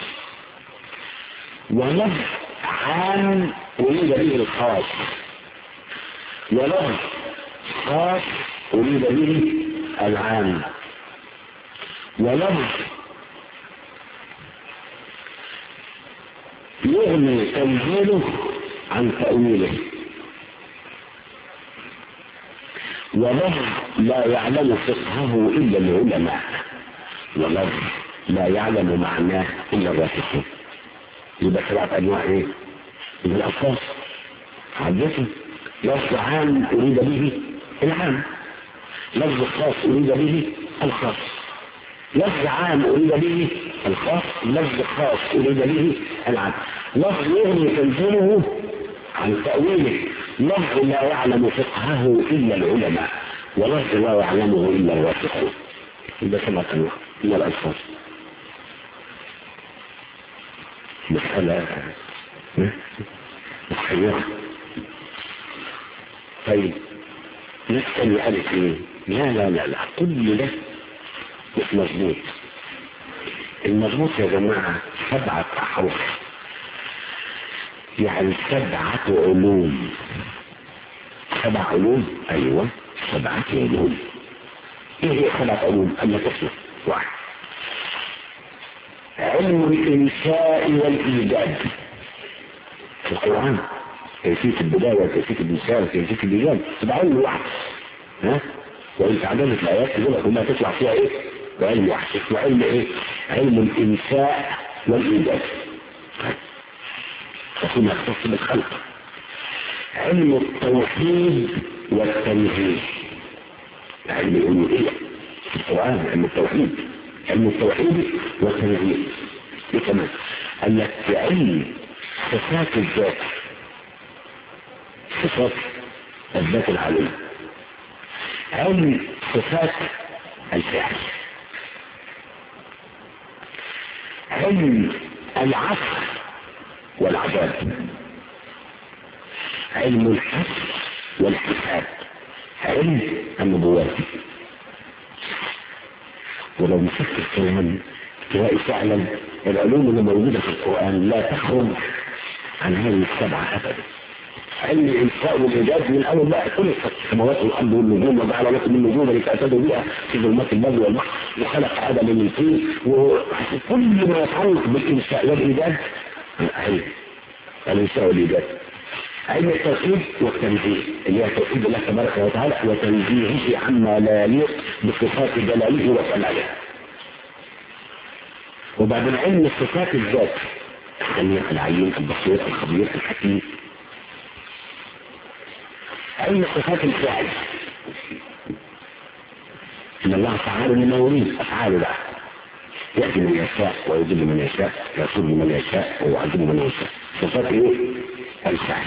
ولفظ عام أريد به الخاص ولفظ خاص أريد به العام ولفظ يغني تنزيله عن تأويله ولفظ لا يعلم فقهه إلا العلماء ولفظ لا يعلم معناه إلا الراسخون يبقى سبعة أنواع إيه؟ من الألفاظ حدثني لفظ عام أريد به العام لفظ خاص أريد به الخاص لفظ عام أريد به الخاص لفظ خاص أريد به العام لفظ يغني تنزيله عن تأويله لفظ لا يعلم فقهه إلا العلماء ولفظ لا يعلمه إلا الراسخون يبقى سبعة أنواع من الألفاظ مسألة محيرة طيب نسأل قالت ايه لا لا لا لا كل ده مش مظبوط المظبوط يا جماعة سبعة أحرف يعني سبعة علوم سبع علوم أيوة سبعة علوم إيه هي سبعة علوم؟ أما تسمع واحد علم الإنشاء والإيجاد في القرآن كيفية البداية وكيفية الإنشاء وكيفية الإيجاد تبقى علم واحد ها وإن تعددت الآيات تقول كلها تطلع فيها إيه؟ وعلم واحد اسمه علم إيه؟ علم الإنشاء والإيجاد فيما يختص بالخلق علم التوحيد والتنزيل علم الألوهية في القرآن علم التوحيد علم التوحيد والتنزيل ايه كمان قال لك علم صفات الذات صفات الذات العالية علم صفات الفعل علم العصر والعذاب علم الحسب والحساب علم النبوات ولو مسكت القرآن تلاقي فعلا العلوم اللي موجودة في القرآن لا تخرج عن هذه السبعة أبدا علم الإنشاء والإيجاد من أول بقى كل السماوات والأرض والنجوم وجعل لكم من النجوم لتعتدوا بها في ظلمات البر والبحر وخلق آدم من طين وكل ما يتعلق بالإنشاء والإيجاد علم الإنشاء والإيجاد علم التوحيد والتنزيه اللي هي توحيد الله تبارك وتعالى وتنزيهه عما لا يليق بصفات جلاله وكماله وبعدين علم صفات الذات السميع العليم البصير الخبير الحكيم علم صفات الفعل ان الله تعالى لما يريد افعاله بقى يأتي من يشاء ويذل من يشاء يصد من يشاء ويعذب من يشاء صفات ايه؟ الفعل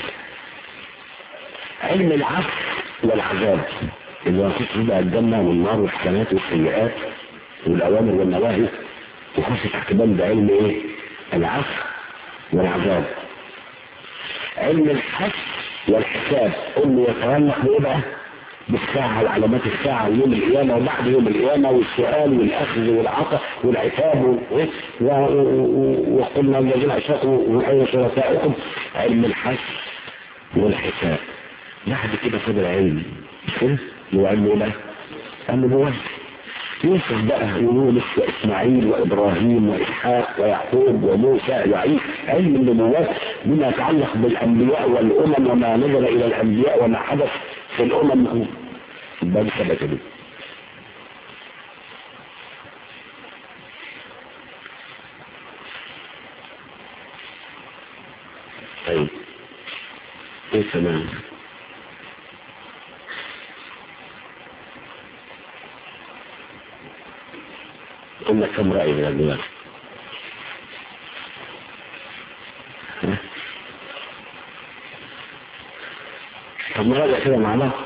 علم العفو والعذاب اللي هو فيه بقى الجنة والنار والحسنات والسيئات والأوامر والنواهي وخش تحت بند علم ايه؟ العفو والعذاب علم الحس والحساب انه يتعلق بايه بقى؟ بالساعة وعلامات الساعة ويوم القيامة وبعد يوم القيامة والسؤال والأخذ والعطاء والعتاب وقلنا الذين أشركوا وأين شركائكم علم الحس والحساب بعد كده فضل علم اللي هو علم ايه بقى؟ النبوات يوسف بقى ويونس واسماعيل وابراهيم واسحاق ويعقوب وموسى وعيسى علم النبوات بما يتعلق بالانبياء والامم وما نزل الى الانبياء وما حدث في الامم بل ثبت به طيب ايه كمان قلنا كم رأي من الدماغ طب نراجع كده مع بعض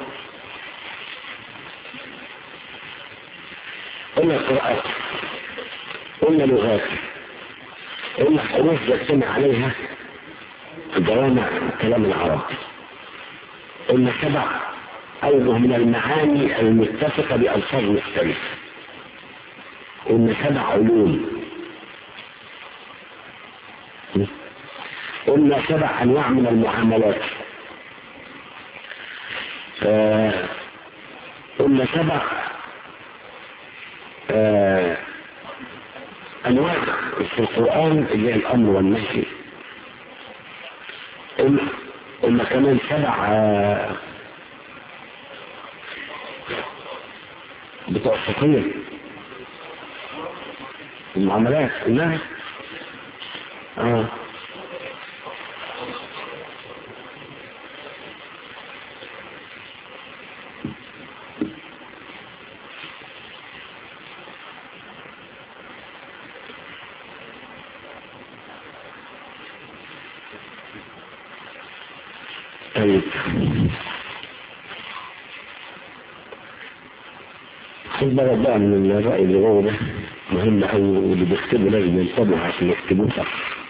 قلنا قراءات قلنا لغات قلنا حروف يجتمع عليها جوامع كلام العرب قلنا سبع أوجه من المعاني المتفقة بألفاظ مختلفة قلنا سبع علوم قلنا سبع انواع من المعاملات آه قلنا سبع آه انواع في القران اللي هي الامر والنهي قلنا قلنا كمان سبع آه بتوع الفقيه المعاملات كلها اه طيب خد بالك بقى من الرأي اللي هو ده مهم قوي واللي بيكتبوا لازم ينتبهوا عشان يكتبوه صح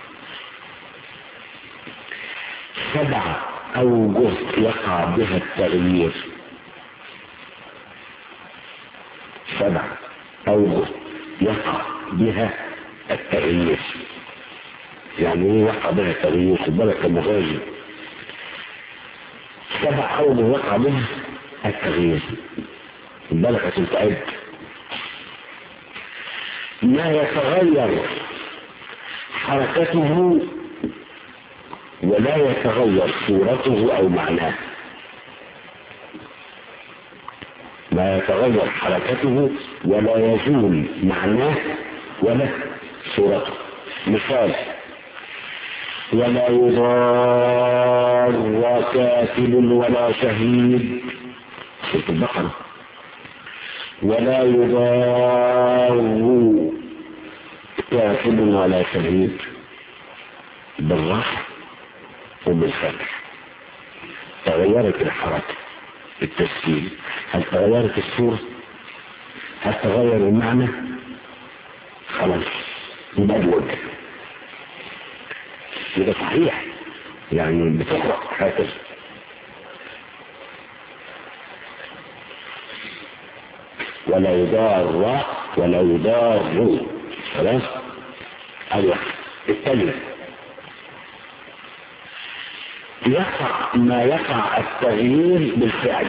سبع أوجه يقع بها التغيير سبع أوجه يقع بها التغيير يعني ايه يقع بها التغيير خد بالك المغازي سبع أوجه يقع بها التغيير خد بالك عشان تعد ما يتغير حركته ولا يتغير صورته او معناه ما يتغير حركته ولا يزول معناه ولا صورته مثال ولا يضار كاتب ولا شهيد في البقره ولا يضار كاتب ولا شهيد بالرفع وبالفتح تغيرت الحركة التسجيل هل تغيرت الصورة هل تغير المعنى خلاص يبقى الوجه يبقى صحيح يعني بتقرأ هكذا ولا يضار ولا يضار خلاص ايوه الثانية يقع ما يقع التغيير بالفعل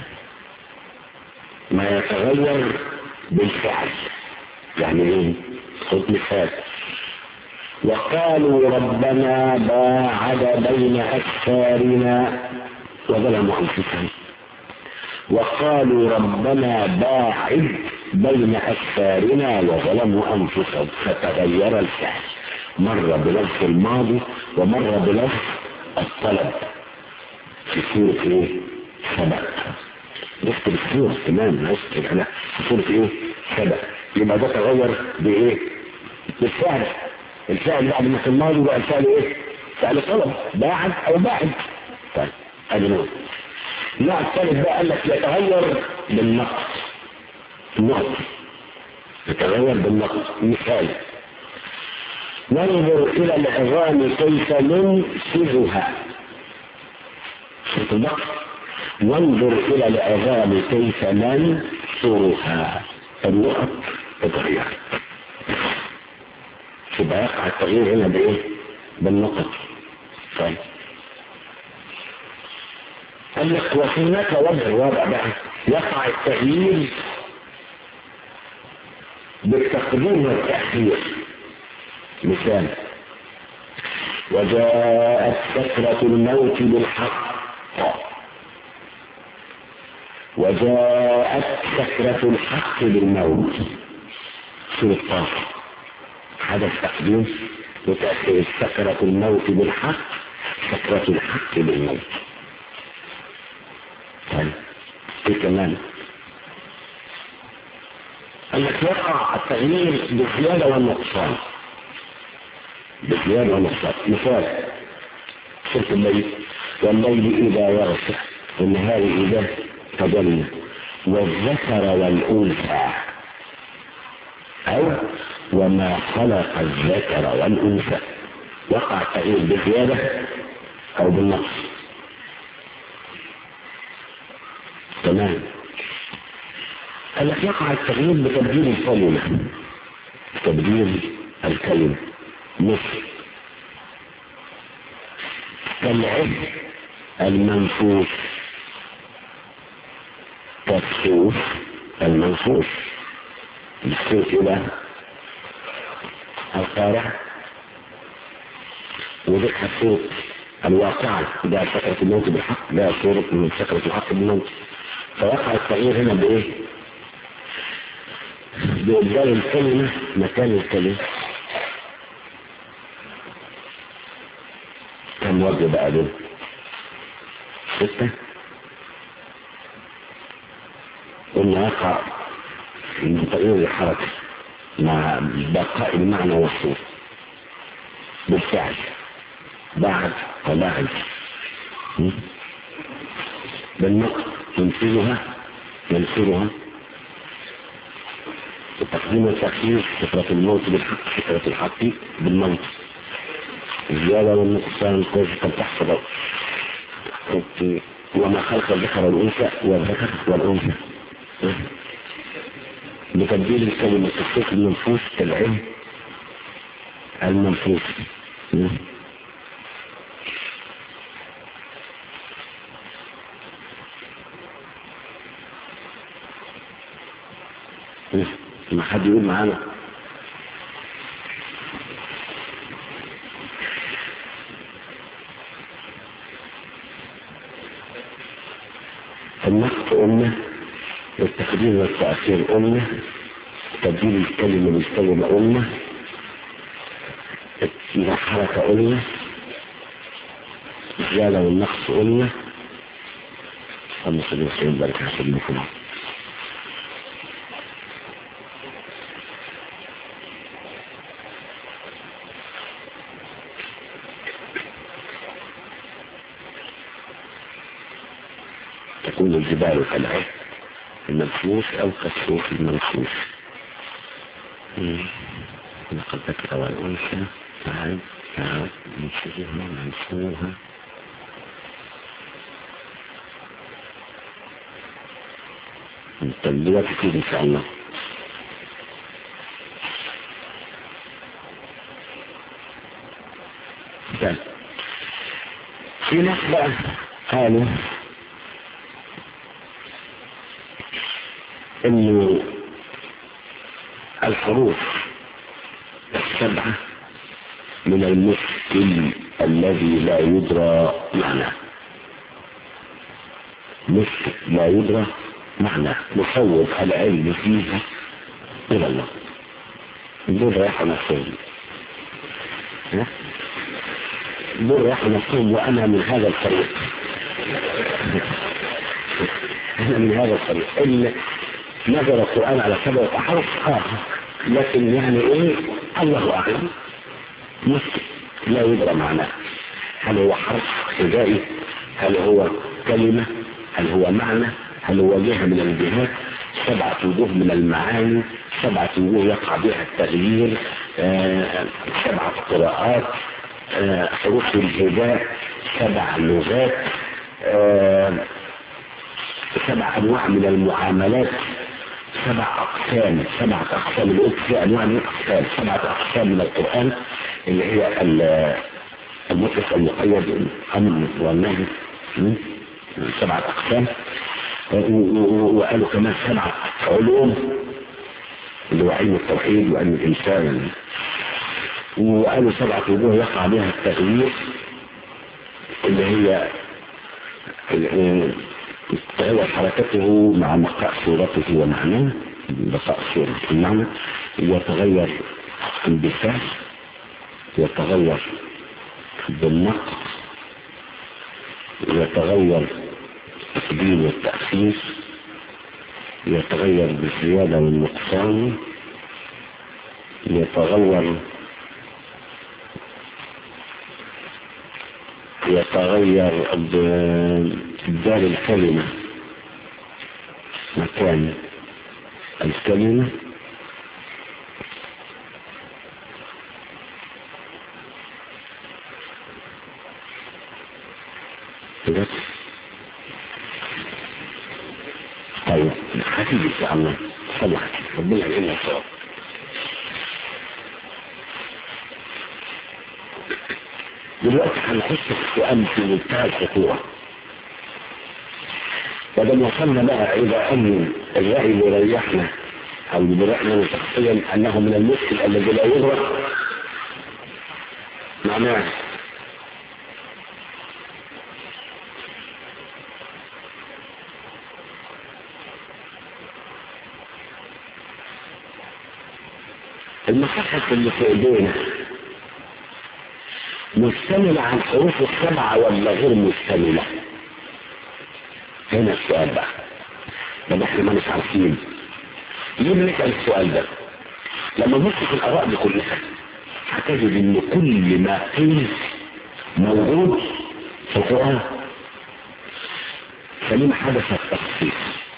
ما يتغير بالفعل يعني ايه خد مثال وقالوا ربنا باعد بين أسفارنا وظلموا أنفسهم وقالوا ربنا باعد بين أسفارنا وظلموا أنفسهم فتغير الفعل مرة بلفظ الماضي ومرة بلفظ الطلب في سورة ايه؟ سبع نكتب السورة تمام نكتب على في سورة ايه؟ سبع يبقى ده تغير بايه؟ بالفعل الفعل بعد ما في الماضي بقى الفعل ايه؟ فعل طلب باعد او باعد طيب ادي نوع النوع الثالث بقى قال لك يتغير بالنقص النقص يتغير بالنقص مثال ننظر الى العظام كيف ننسجها شوف النقص ننظر الى العظام كيف ننشرها النقط تتغير يبقى يقع التغيير هنا بايه؟ بالنقط طيب قال لك وهناك وجه رابع بقى يقع التغيير بالتقديم والتأخير مثال وجاءت سكرة الموت بالحق وجاءت سكرة الحق بالموت سورة طه هذا التقديم وتأخير سكرة الموت بالحق سكرة الحق بالموت طيب ايه كمان قال لك يقع التغيير بالزيادة والنقصان بالزيادة والنقصان مثال سورة الليل والليل إذا يغشى والنهار إذا تجلى والذكر والأنثى أو وما خلق الذكر والأنثى وقع التغيير بالزيادة أو بالنقص تمام قال لك يقع التغيير بتبديل الكلمة تبديل الكلمة مثل كالعز المنفوس كالسوف المنفوس السوف إلى القارع وذكر السوف الواقعة ده سكرة الموت بالحق ده صورة من سكرة الحق بالموت فوقع التغيير هنا بايه بإبدال الكلمة مكان الكلمة كم وجه بقى دول ستة قلنا يقع تغيير الحركة مع بقاء المعنى والصوت بالفعل بعد وبعد بالنقط ينفذها ينفرها التقديم والتأخير فكرة الموت بالحق فكرة الحق بالموت الزيادة والنقصان كيف قد تحصل وما خلق الذكر والأنثى والذكر والأنثى بتبديل الكلمة الصوت المنفوس كالعلم المنفوس ما حد يقول معانا النقط أمة والتقديم والتأخير أمة تبديل الكلمة بالكلمة أمة الحركة أمة الزيادة والنقص أمة اللهم صل وسلم وبارك على سيدنا محمد تكون الجبال كالعهد المنفوس أو كالصوف المنفوس لقد ذكر والأنثى تعب تعب منشرها منشورها التنبيه كتير إن شاء الله طيب. في ناس بقى قالوا انه الحروف السبعة من المشكل الذي لا يدرى معناه مشكل لا يدرى معناه نفوض العلم فيها إلى الله دول رايحة نفسهم دول رايحة نفسهم وأنا من هذا الفريق أنا من هذا الفريق اللي نزل القرآن على سبعة أحرف آه لكن يعني إيه الله أعلم مشكل لا يدرى معناه هل هو حرف غذائي هل هو كلمة هل هو معنى هل هو جهة من الجهات سبعة وجوه من المعاني سبعة وجوه يقع بها التغيير آه سبعة قراءات آه حروف الهداء سبع لغات آه سبع انواع من المعاملات سبع اقسام سبعة اقسام الوقت في انواع من الاقسام سبعة اقسام من القرآن اللي هي المطلق المقيد الامر والنهي سبعة اقسام وقالوا كمان سبعة علوم اللي هو علم التوحيد وعلم الانسان وقالوا سبعة وجوه يقع بها التغيير اللي هي تغير حركته مع بقاء صورته ومعناه بقاء صورة المعنى يتغير البساس يتغير بالنقص يتغير التقديم والتأخير يتغير بالزيادة والنقصان يتغير يتغير بدار الكلمة مكان الكلمة بس طيب هتيجي ان شاء الله صلح ربنا يعيننا الصواب دلوقتي هنخش في السؤال في منتهى الخطوره ولما وصلنا بقى الى ان الراي اللي ريحنا او اللي ريحنا شخصيا انه من المشكل الذي لا يدرك معناه المصحف اللي في ايدينا مشتملة على الحروف السبعة ولا غير مشتملة هنا السؤال بقى طب احنا ما مش عارفين ليه بنسأل السؤال ده لما نبص في الآراء دي كلها هتجد ان كل ما قيل موجود في القرآن فلما حدث التخصيص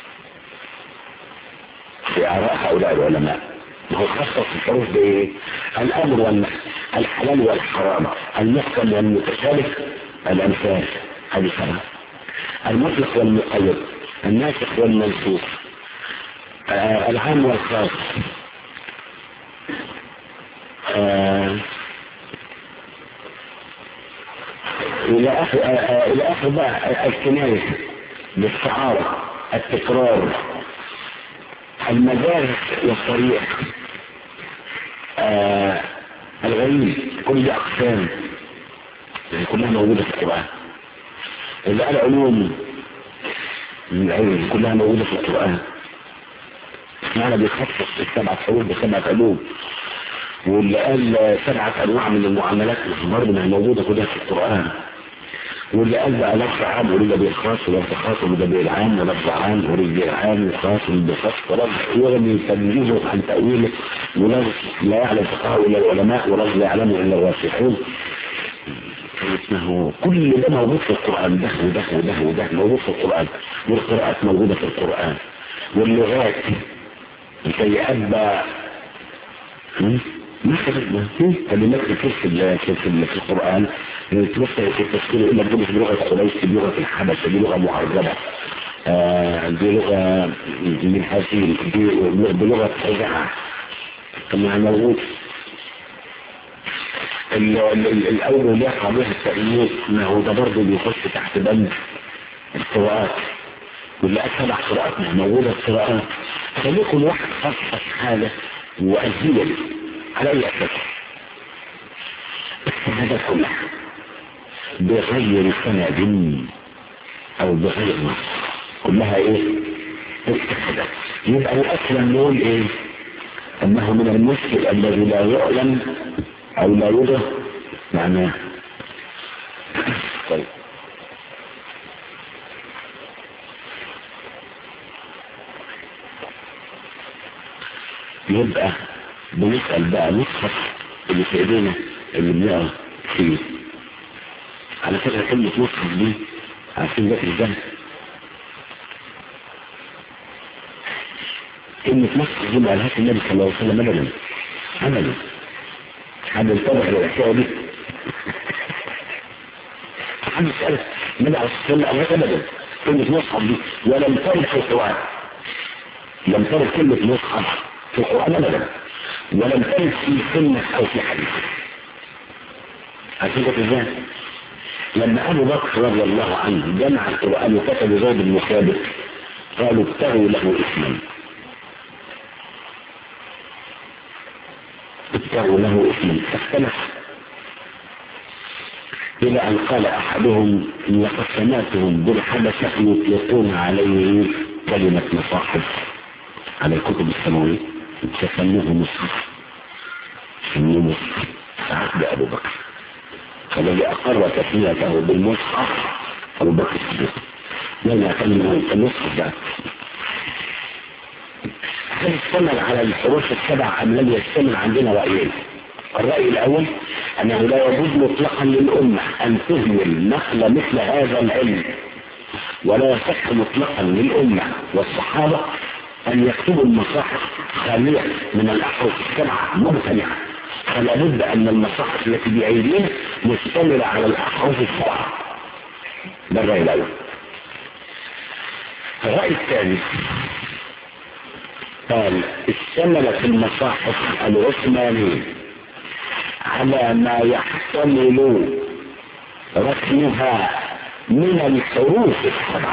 في آراء هؤلاء العلماء ما هو خصص الحروف بايه الامر والنهي الحلال والحرام المحكم والمتشابه الامثال هذه سبعه المطلق والمقيد الناسخ والمنسوخ آه العام والخاص آه الى اخر آه الى اخر بقى الكنايه باستعاره التكرار المجاز والصريح آه الغريب كل دي اقسام يعني كلها موجوده في القران اللي قال علوم العلم كلها موجوده في القران معنى بيخصص السبع حروف بسبعه علوم واللي قال سبعه انواع من المعاملات برضه ما هي موجوده كلها في القران واللي قال بقى لفظ عام ولد بالخاص ولفظ خاص ولد بالعام ولفظ عام ولد بالعام وخاص ولد بالخاص ولفظ يغني تمييزه عن تأويله ولفظ لا يعلم فقهه الا العلماء ولفظ لا يعلمه الا الراسخون اسمه كل ده موجود في القرآن ده وده وده وده موجود في القرآن والقراءات موجودة في القرآن واللغات زي أبا مثلا كلمات كتير في في في القرآن توفى في التفسير يقول لك دي مش بلغة قريش دي لغة الحبشة دي لغة معربة آه دي لغة من هذه دي بلغة رجعة طبعا موجود الأول اللي يقع بها التأييد ما هو ده برضه بيخش تحت بند القراءات واللي سبع قراءات مش موجودة القراءات فليكن واحد خصص حاجة وأزيل على أي أساس الشهادات كلها بغير سند او بغير نص كلها ايه اجتهادات يبقى الاصل نقول ايه انه من المشكل الذي لا يعلم او لا يدرك معناه طيب يبقى بنسأل بقى نصف اللي في ايدينا اللي بنقرا فيه على فكرة كلمة مصحف دي عارفين ده ازاي كلمة مصحف دي ما قالهاش النبي صلى الله عليه وسلم ابدا ابدا حد ينتبه للحكاية دي حد يسأل النبي عليه الصلاة والسلام ابدا كلمة مصحف دي ولم ترد في القرآن لم ترد كلمة مصحف في القرآن ابدا ولم ترد في سنة او في حديث عارفين كده ازاي؟ لما ابو بكر رضي الله عنه جمع القران وكتب زيد بن ثابت قالوا ابتغوا له اسما ابتغوا له اسما فاختلف الى ان قال احدهم لقد سمعتهم بالحبشه يطلقون عليه كلمه مصاحف على الكتب السماويه فسموه مصحف سموه مصحف فعقد ابو بكر فالذي أقر تسميته بالمصحف أبو بكر الصديق لم يعتمد المصحف ده هل يشتمل على الحروف السبع أم لم يشتمل عندنا رأيين الرأي الأول أنه لا يجوز مطلقا للأمة أن تهمل نقل مثل هذا العلم ولا يصح مطلقا للأمة والصحابة أن يكتبوا المصاحف خالية من الأحرف السبعة ممتنعة فلا بد ان المصاحف التي بايدينا مشتمله على الاحرف السبعه ده الراي الاول الراي الثاني قال اشتملت المصاحف العثمانيه على ما يحتمل رسمها من الحروف السبعه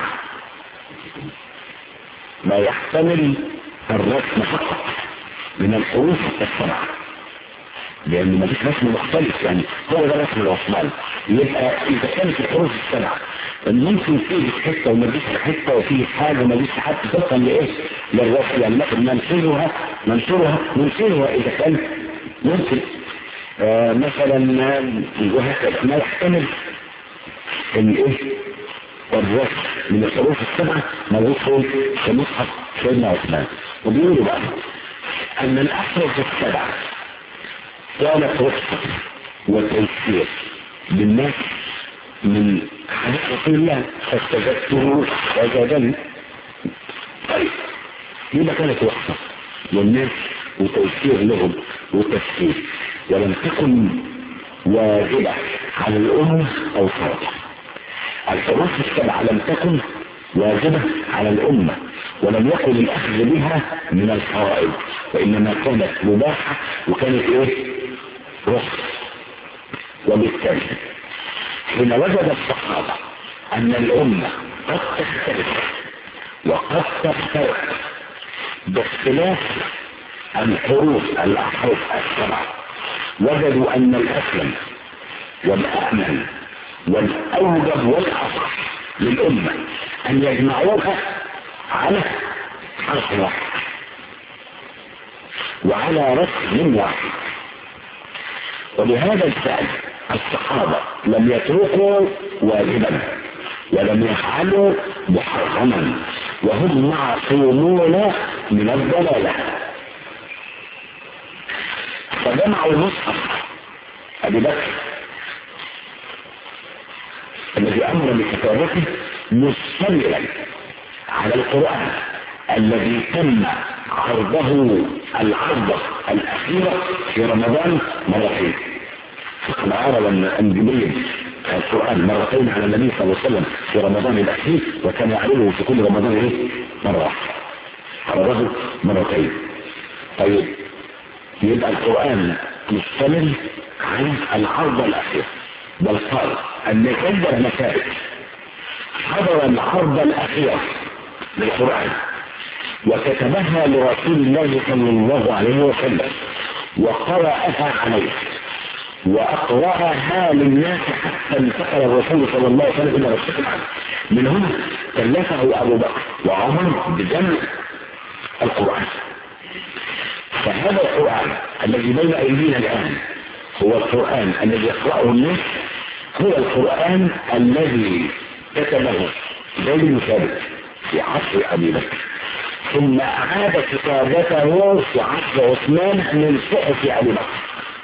ما يحتمل الرسم فقط من الحروف السبعه لان ما فيش رسم مختلف يعني هو ده رسم العثماني يبقى اذا كانت الحروف السبعه ممكن تيجي في حته وما تجيش في حته وفي حاجه ما تجيش في حته طبقا لايه؟ للرسم يعني لكن ننشرها ننشرها ننشرها اذا كان ممكن آه مثلا وهكذا ما يحتمل الايه؟ الرسم من الحروف السبعه موجود في مصحف سيدنا عثمان وبيقولوا بقى ان الاحرف السبعه كانت رخصة وتيسير للناس من حديث رسول الله فاستجدته وزادني طيب يبقى كانت رخصة للناس وتيسير لهم وتسهيل ولم تكن واجبة على الأمة أو فرض الحروف السبعة لم تكن واجبة على الأمة ولم يكن الأخذ بها من الفرائض وإنما كانت مباحة وكانت إيه؟ رخص وبالتالي حين وجد الصحابة أن الأمة قد تختلف وقد تفترق باختلاف الحروف الأحرف السبعة وجدوا أن الأسلم والأأمن والأوجب والأصح للأمة أن يجمعوها على حرف واحد وعلى رسم واحد ولهذا الفعل الصحابة لم يتركوا واجبا ولم يفعلوا محرما وهم معصومون من الضلالة فجمعوا مصحف أبي بكر الذي أمر بكتابته مشتملا على القرآن الذي تم عرضه العرضة الأخيرة في رمضان مرتين فقد عرض الجبريل القرآن مرتين على النبي صلى الله عليه وسلم في رمضان الأخير وكان يعرضه في كل رمضان إيه؟ مرة واحدة عرضه مرتين طيب يبقى القرآن مشتمل على العرضة الأخيرة بل قال أن عدة مسائل حضر العرض الأخيرة للقرآن وكتبها لرسول الله صلى الله عليه وسلم وقرأها عليه وأقرأها للناس حتى انتقل الرسول صلى الله عليه وسلم إلى رسول الله من هنا كلفه أبو بكر وعمر بجمع القرآن فهذا القرآن الذي بين أيدينا الآن هو القرآن الذي يقرأه الناس هو القرآن الذي كتبه زيد بن ثابت في عصر أبي بكر ثم أعاد كتابته في عصر عثمان من صحف أبي بكر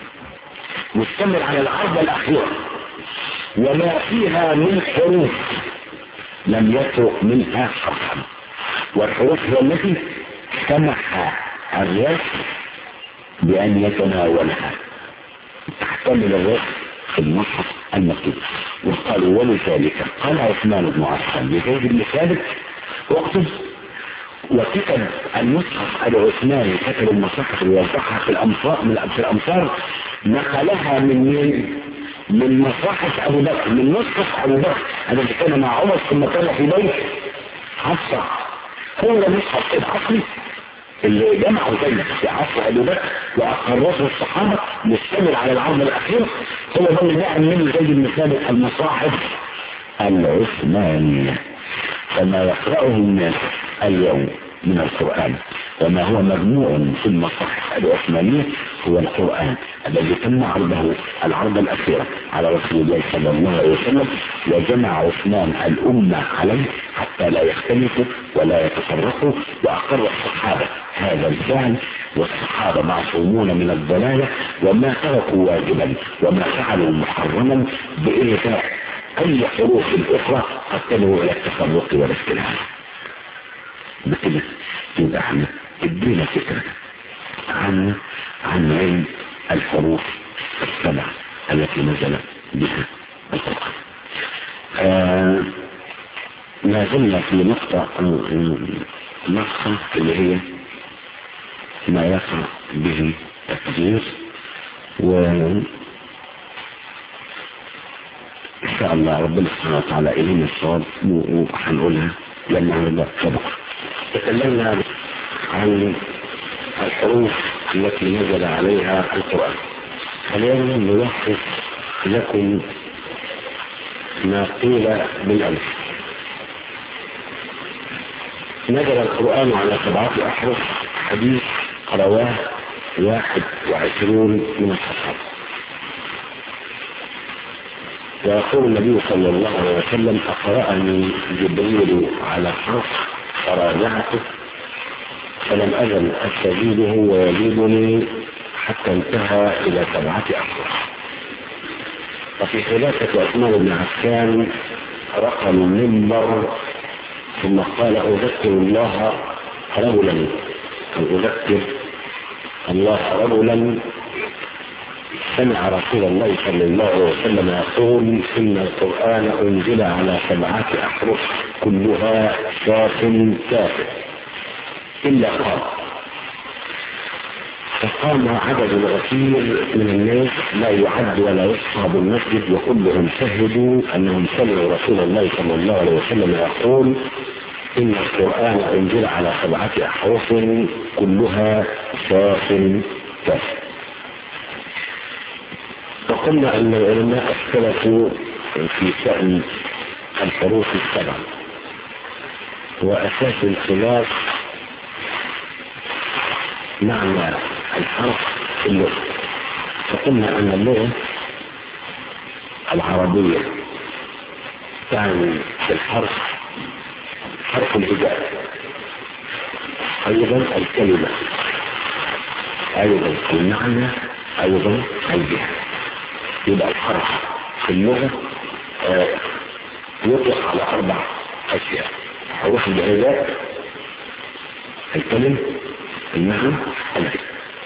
مستمر على العرض الأخير وما فيها من حروف لم يترك منها حرفا والحروف هي التي سمح الرسم بأن يتناولها تحتمل الرسم في المصحف المكتوب وقالوا ولذلك قال عثمان بن عفان لزيد بن ثابت اكتب وكتب المصحف العثماني كتب المصحف ويوزعها في الامصار من في الامصار نقلها من مين؟ من مصاحف ابو بكر من مصحف ابو بكر الذي كان مع عمر ثم كان في بيت حفصه هو المصحف الاصلي اللي جمعوا زي في عصر ابو بكر واقرته الصحابه مستمر على العرض الاخير هو ده اللي نقل منه زي بن ثابت المصاحف العثمانيه فما يقرأه الناس اليوم من القرآن وما هو مجموع في المصاحف العثمانية هو القرآن الذي تم عرضه العرض الأخيرة على رسول الله صلى الله عليه وسلم وجمع عثمان الأمة عليه حتى لا يختلفوا ولا يتفرقوا وأقر الصحابة هذا الفعل والصحابة معصومون من الضلالة وما تركوا واجبا وما فعلوا محرما بإيثاء اي حروف اخرى قد تدعو الى التفرق والاختلاف بكده يبقى احنا ادينا فكرة عن عن علم الحروف السبع التي نزل بها القرآن آه ما زلنا في نقطة نقطة اللي هي ما يقع به التغيير و ان شاء الله ربنا سبحانه وتعالى الينا الصواب وهنقولها لما نبدا سبق تكلمنا عن الحروف التي نزل عليها القران اليوم نلخص لكم ما قيل بالامس نزل القران على سبعه احرف حديث رواه واحد وعشرون من الصحابه ويقول النبي صلى الله عليه وسلم أقرأني جبريل على حرف فراجعته فلم أزل أستجيبه ويجيبني حتى انتهى إلى سبعة أحرف وفي خلافة عثمان بن عفان رقم المنبر ثم قال أذكر الله رجلا أو أذكر الله رجلا سمع رسول الله صلى الله عليه وسلم يقول إن القرآن أنزل على سبعة أحرف كلها شاف كافر إلا قال فقام عدد غفير من الناس لا يعد ولا يحصى بالمسجد وكلهم شهدوا أنهم سمعوا رسول الله صلى الله عليه وسلم يقول إن القرآن أنزل على سبعة أحرف كلها شاف كافر وقلنا أن العلماء اختلفوا في شأن الحروف السبع وأساس الخلاف معنى الحرف في اللغة فقلنا أن اللغة العربية تعني في الحرف حرف الهجاء أيضا الكلمة أيضا المعنى أيضا الجهة يبقى الحرف في اللغة آه يطلق على أربع أشياء حروف الجهازات الكلم المعنى الجهة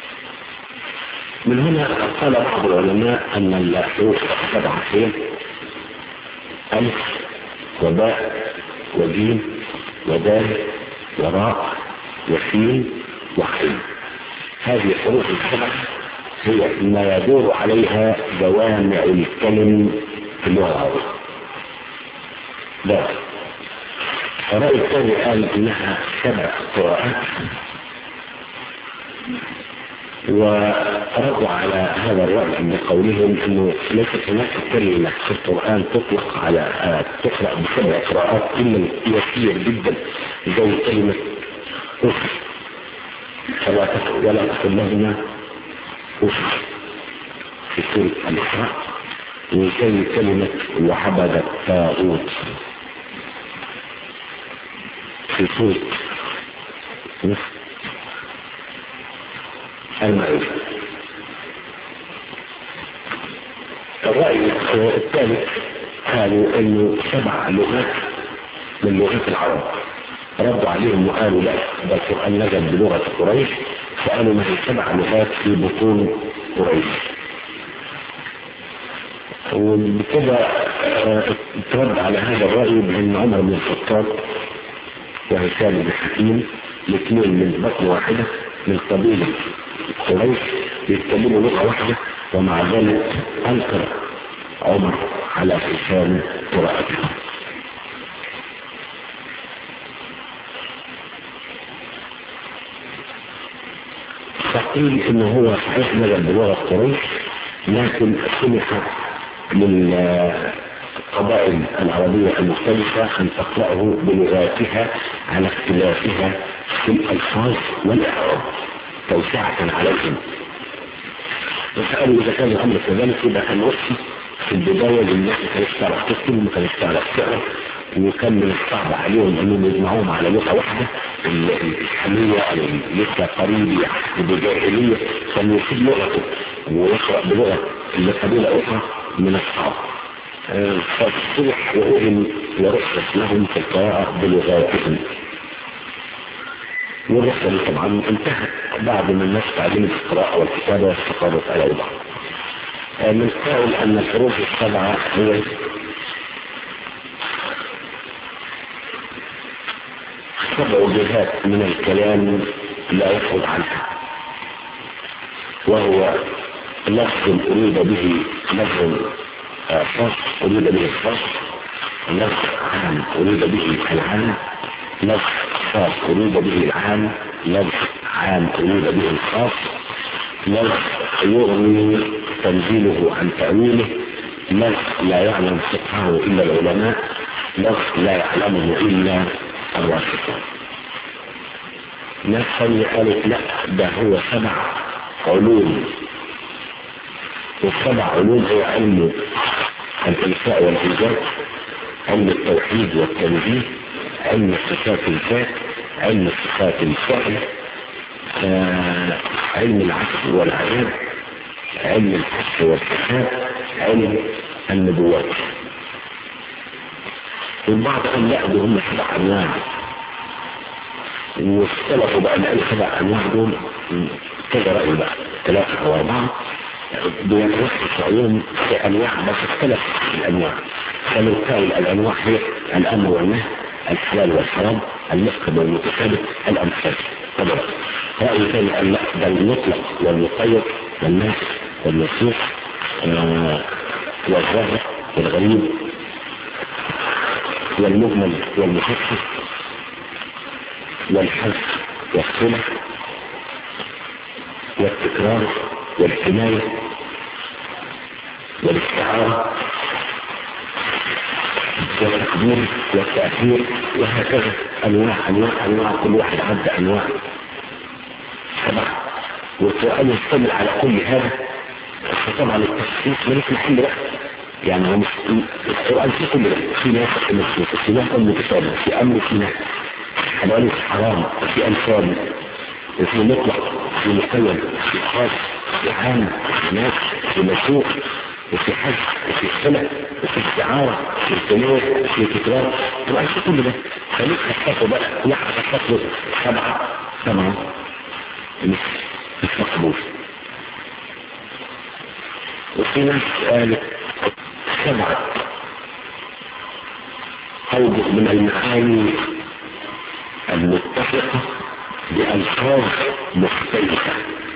من هنا قال بعض العلماء أن الحروف السبعة هي ألف وباء وجيم ودال وراء وسين وحين هذه الحروف السبعة هي ما يدور عليها جوامع الكلم في اللغة العربية لا الرأي الثاني قال إنها سبع قراءات وردوا على هذا الرأي بقولهم انه ليست هناك كلمة في القرآن تطلق على تقرأ بسبع قراءات الا يسير جدا زي كلمة اف فلا تقل ولا تقل لهما اف في سورة الإسراء وزي كلمة وعبد الطاغوت في سورة المائدة الرأي الثالث قالوا انه سبع لغات من لغات العرب ردوا عليهم وقالوا لا ده القرآن نزل بلغة قريش فقالوا ما هي سبع لغات في بطون قريش وبكده ترد على هذا الرأي بأن عمر بن الخطاب وهشام بن حكيم الاثنين من بطن واحدة من قبيلة قريش يتكلموا لغة واحدة ومع ذلك أنكر عمر على هشام قراءته فقيل انه هو صحيح نزل بلغة قريش لكن سمح للقبائل العربية المختلفة أن تقرأه بلغاتها على اختلافها في الألفاظ والإعراب توسعة عليهم وسألوا إذا كان الأمر كذلك يبقى كان وصي في البداية للناس ما كانتش تعرف تكتب وما كانتش تعرف تقرا وكان من الصعب عليهم انهم يجمعوهم على لغه واحده الحميه او لسه قريب بجاهليه كان يسيب لغته ويقرا بلغه لقبيله اخرى من الصعب فاصبح وأذن ورخص لهم في القراءة بلغاتهم والرخصة دي طبعا انتهت بعد ما الناس تعلمت القراءة والكتابة واستقرت على وضعها من قول أن الحروف السبعة هي سبع جهات من الكلام لا يخرج عنها وهو لفظ أريد به لفظ خاص أريد به الخاص لفظ عام أريد به العام لفظ خاص أريد به العام لفظ عام أريد به الخاص لفظ يغني تنزيله عن تأويله لفظ لا يعلم فقهه إلا العلماء لفظ لا يعلمه إلا الراسخون ناس ثانية قالت لا ده هو سبع علوم والسبع علوم هو علم الإنساء والإنجاز علم التوحيد والتنزيه علم صفات الذات علم صفات الفعل آه علم العفو والعذاب علم الحس والحساب علم النبوات والبعض قال لا دول هم سبع انواع واختلفوا بقى لان سبع انواع دول كذا راي بقى ثلاثه او اربعه بينرصص عليهم في انواع بس اختلف في الانواع فمن قال الانواع هي الامر والنهي الحلال والحرام المفقد والمتثابت الامثال طبعا رأي ثاني قال لا ده المطلق والمقيد والناس والنصوص آه والظاهر والغريب والمجمل والمخصص والحذف والصلة والتكرار والحماية والاستعارة والتقدير والتأثير وهكذا أنواع أنواع أنواع كل واحد عد أنواع سبعة والقرآن يشتمل على كل هذا فطبعا التخصيص ملك محل بقى يعني هو مش القرآن في كل ده في ناس في في ناس متشابه في أمر في ناس حلال حرام في أنفال في مطلق في مقيد في خاص في عام في ناس في مسوق وفي حج وفي سنة وفي استعارة في التنور في تكرار طبعا في كل ده خليك خصصه بقى لا خصصه سبعة سبعة مش مش مقبول وفي ناس قالت سبعة أوجه من المعاني المتفقة بألفاظ مختلفة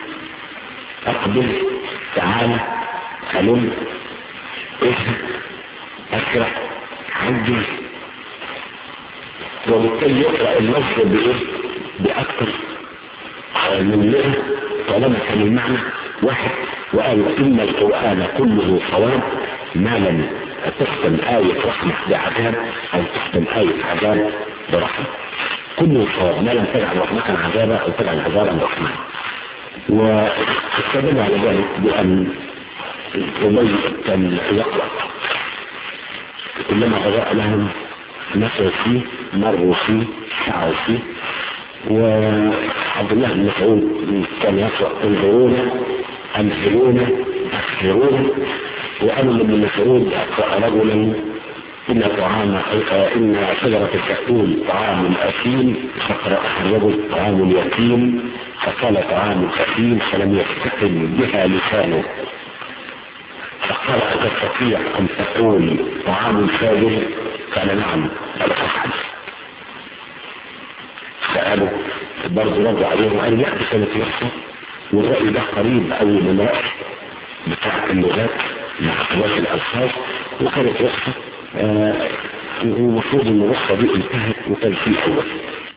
أقبل تعالى هلم اسم أسرع عجل وبالتالي يقرأ اللفظ بإيه؟ بأكثر من لغة طالما كان المعنى واحد وقالوا إن القرآن كله صواب ما لم تختم آية رحمة بعذاب أو تختم آية عذاب برحمة كله صواب ما لم تجعل رحمة عذابا أو تجعل عذابا رحمة واستدل على ذلك بأن أبي كان يقرأ كلما غضاء لهم نسوا فيه مروا فيه سعوا فيه وعبد الله بن مسعود كان يقرأ انظرونا أمثلونا أكثرونا وأنا بن مسعود أقرأ رجلا إن طعام إن شجرة الزيتون طعام أثيم فقرأها الرجل طعام يتيم فقال طعام أثيم فلم يستقل بها لسانه فقال أتستطيع أن تقول طعام فاجر قال نعم قال فافعل سألوا برضه رد عليه وقال لا دي كانت يحصى والرأي ده قريب أوي من رأي بتاع اللغات مع اختلاف الألفاظ وكانت يحصى المفروض ان الرخصة دي انتهت وكان في الأول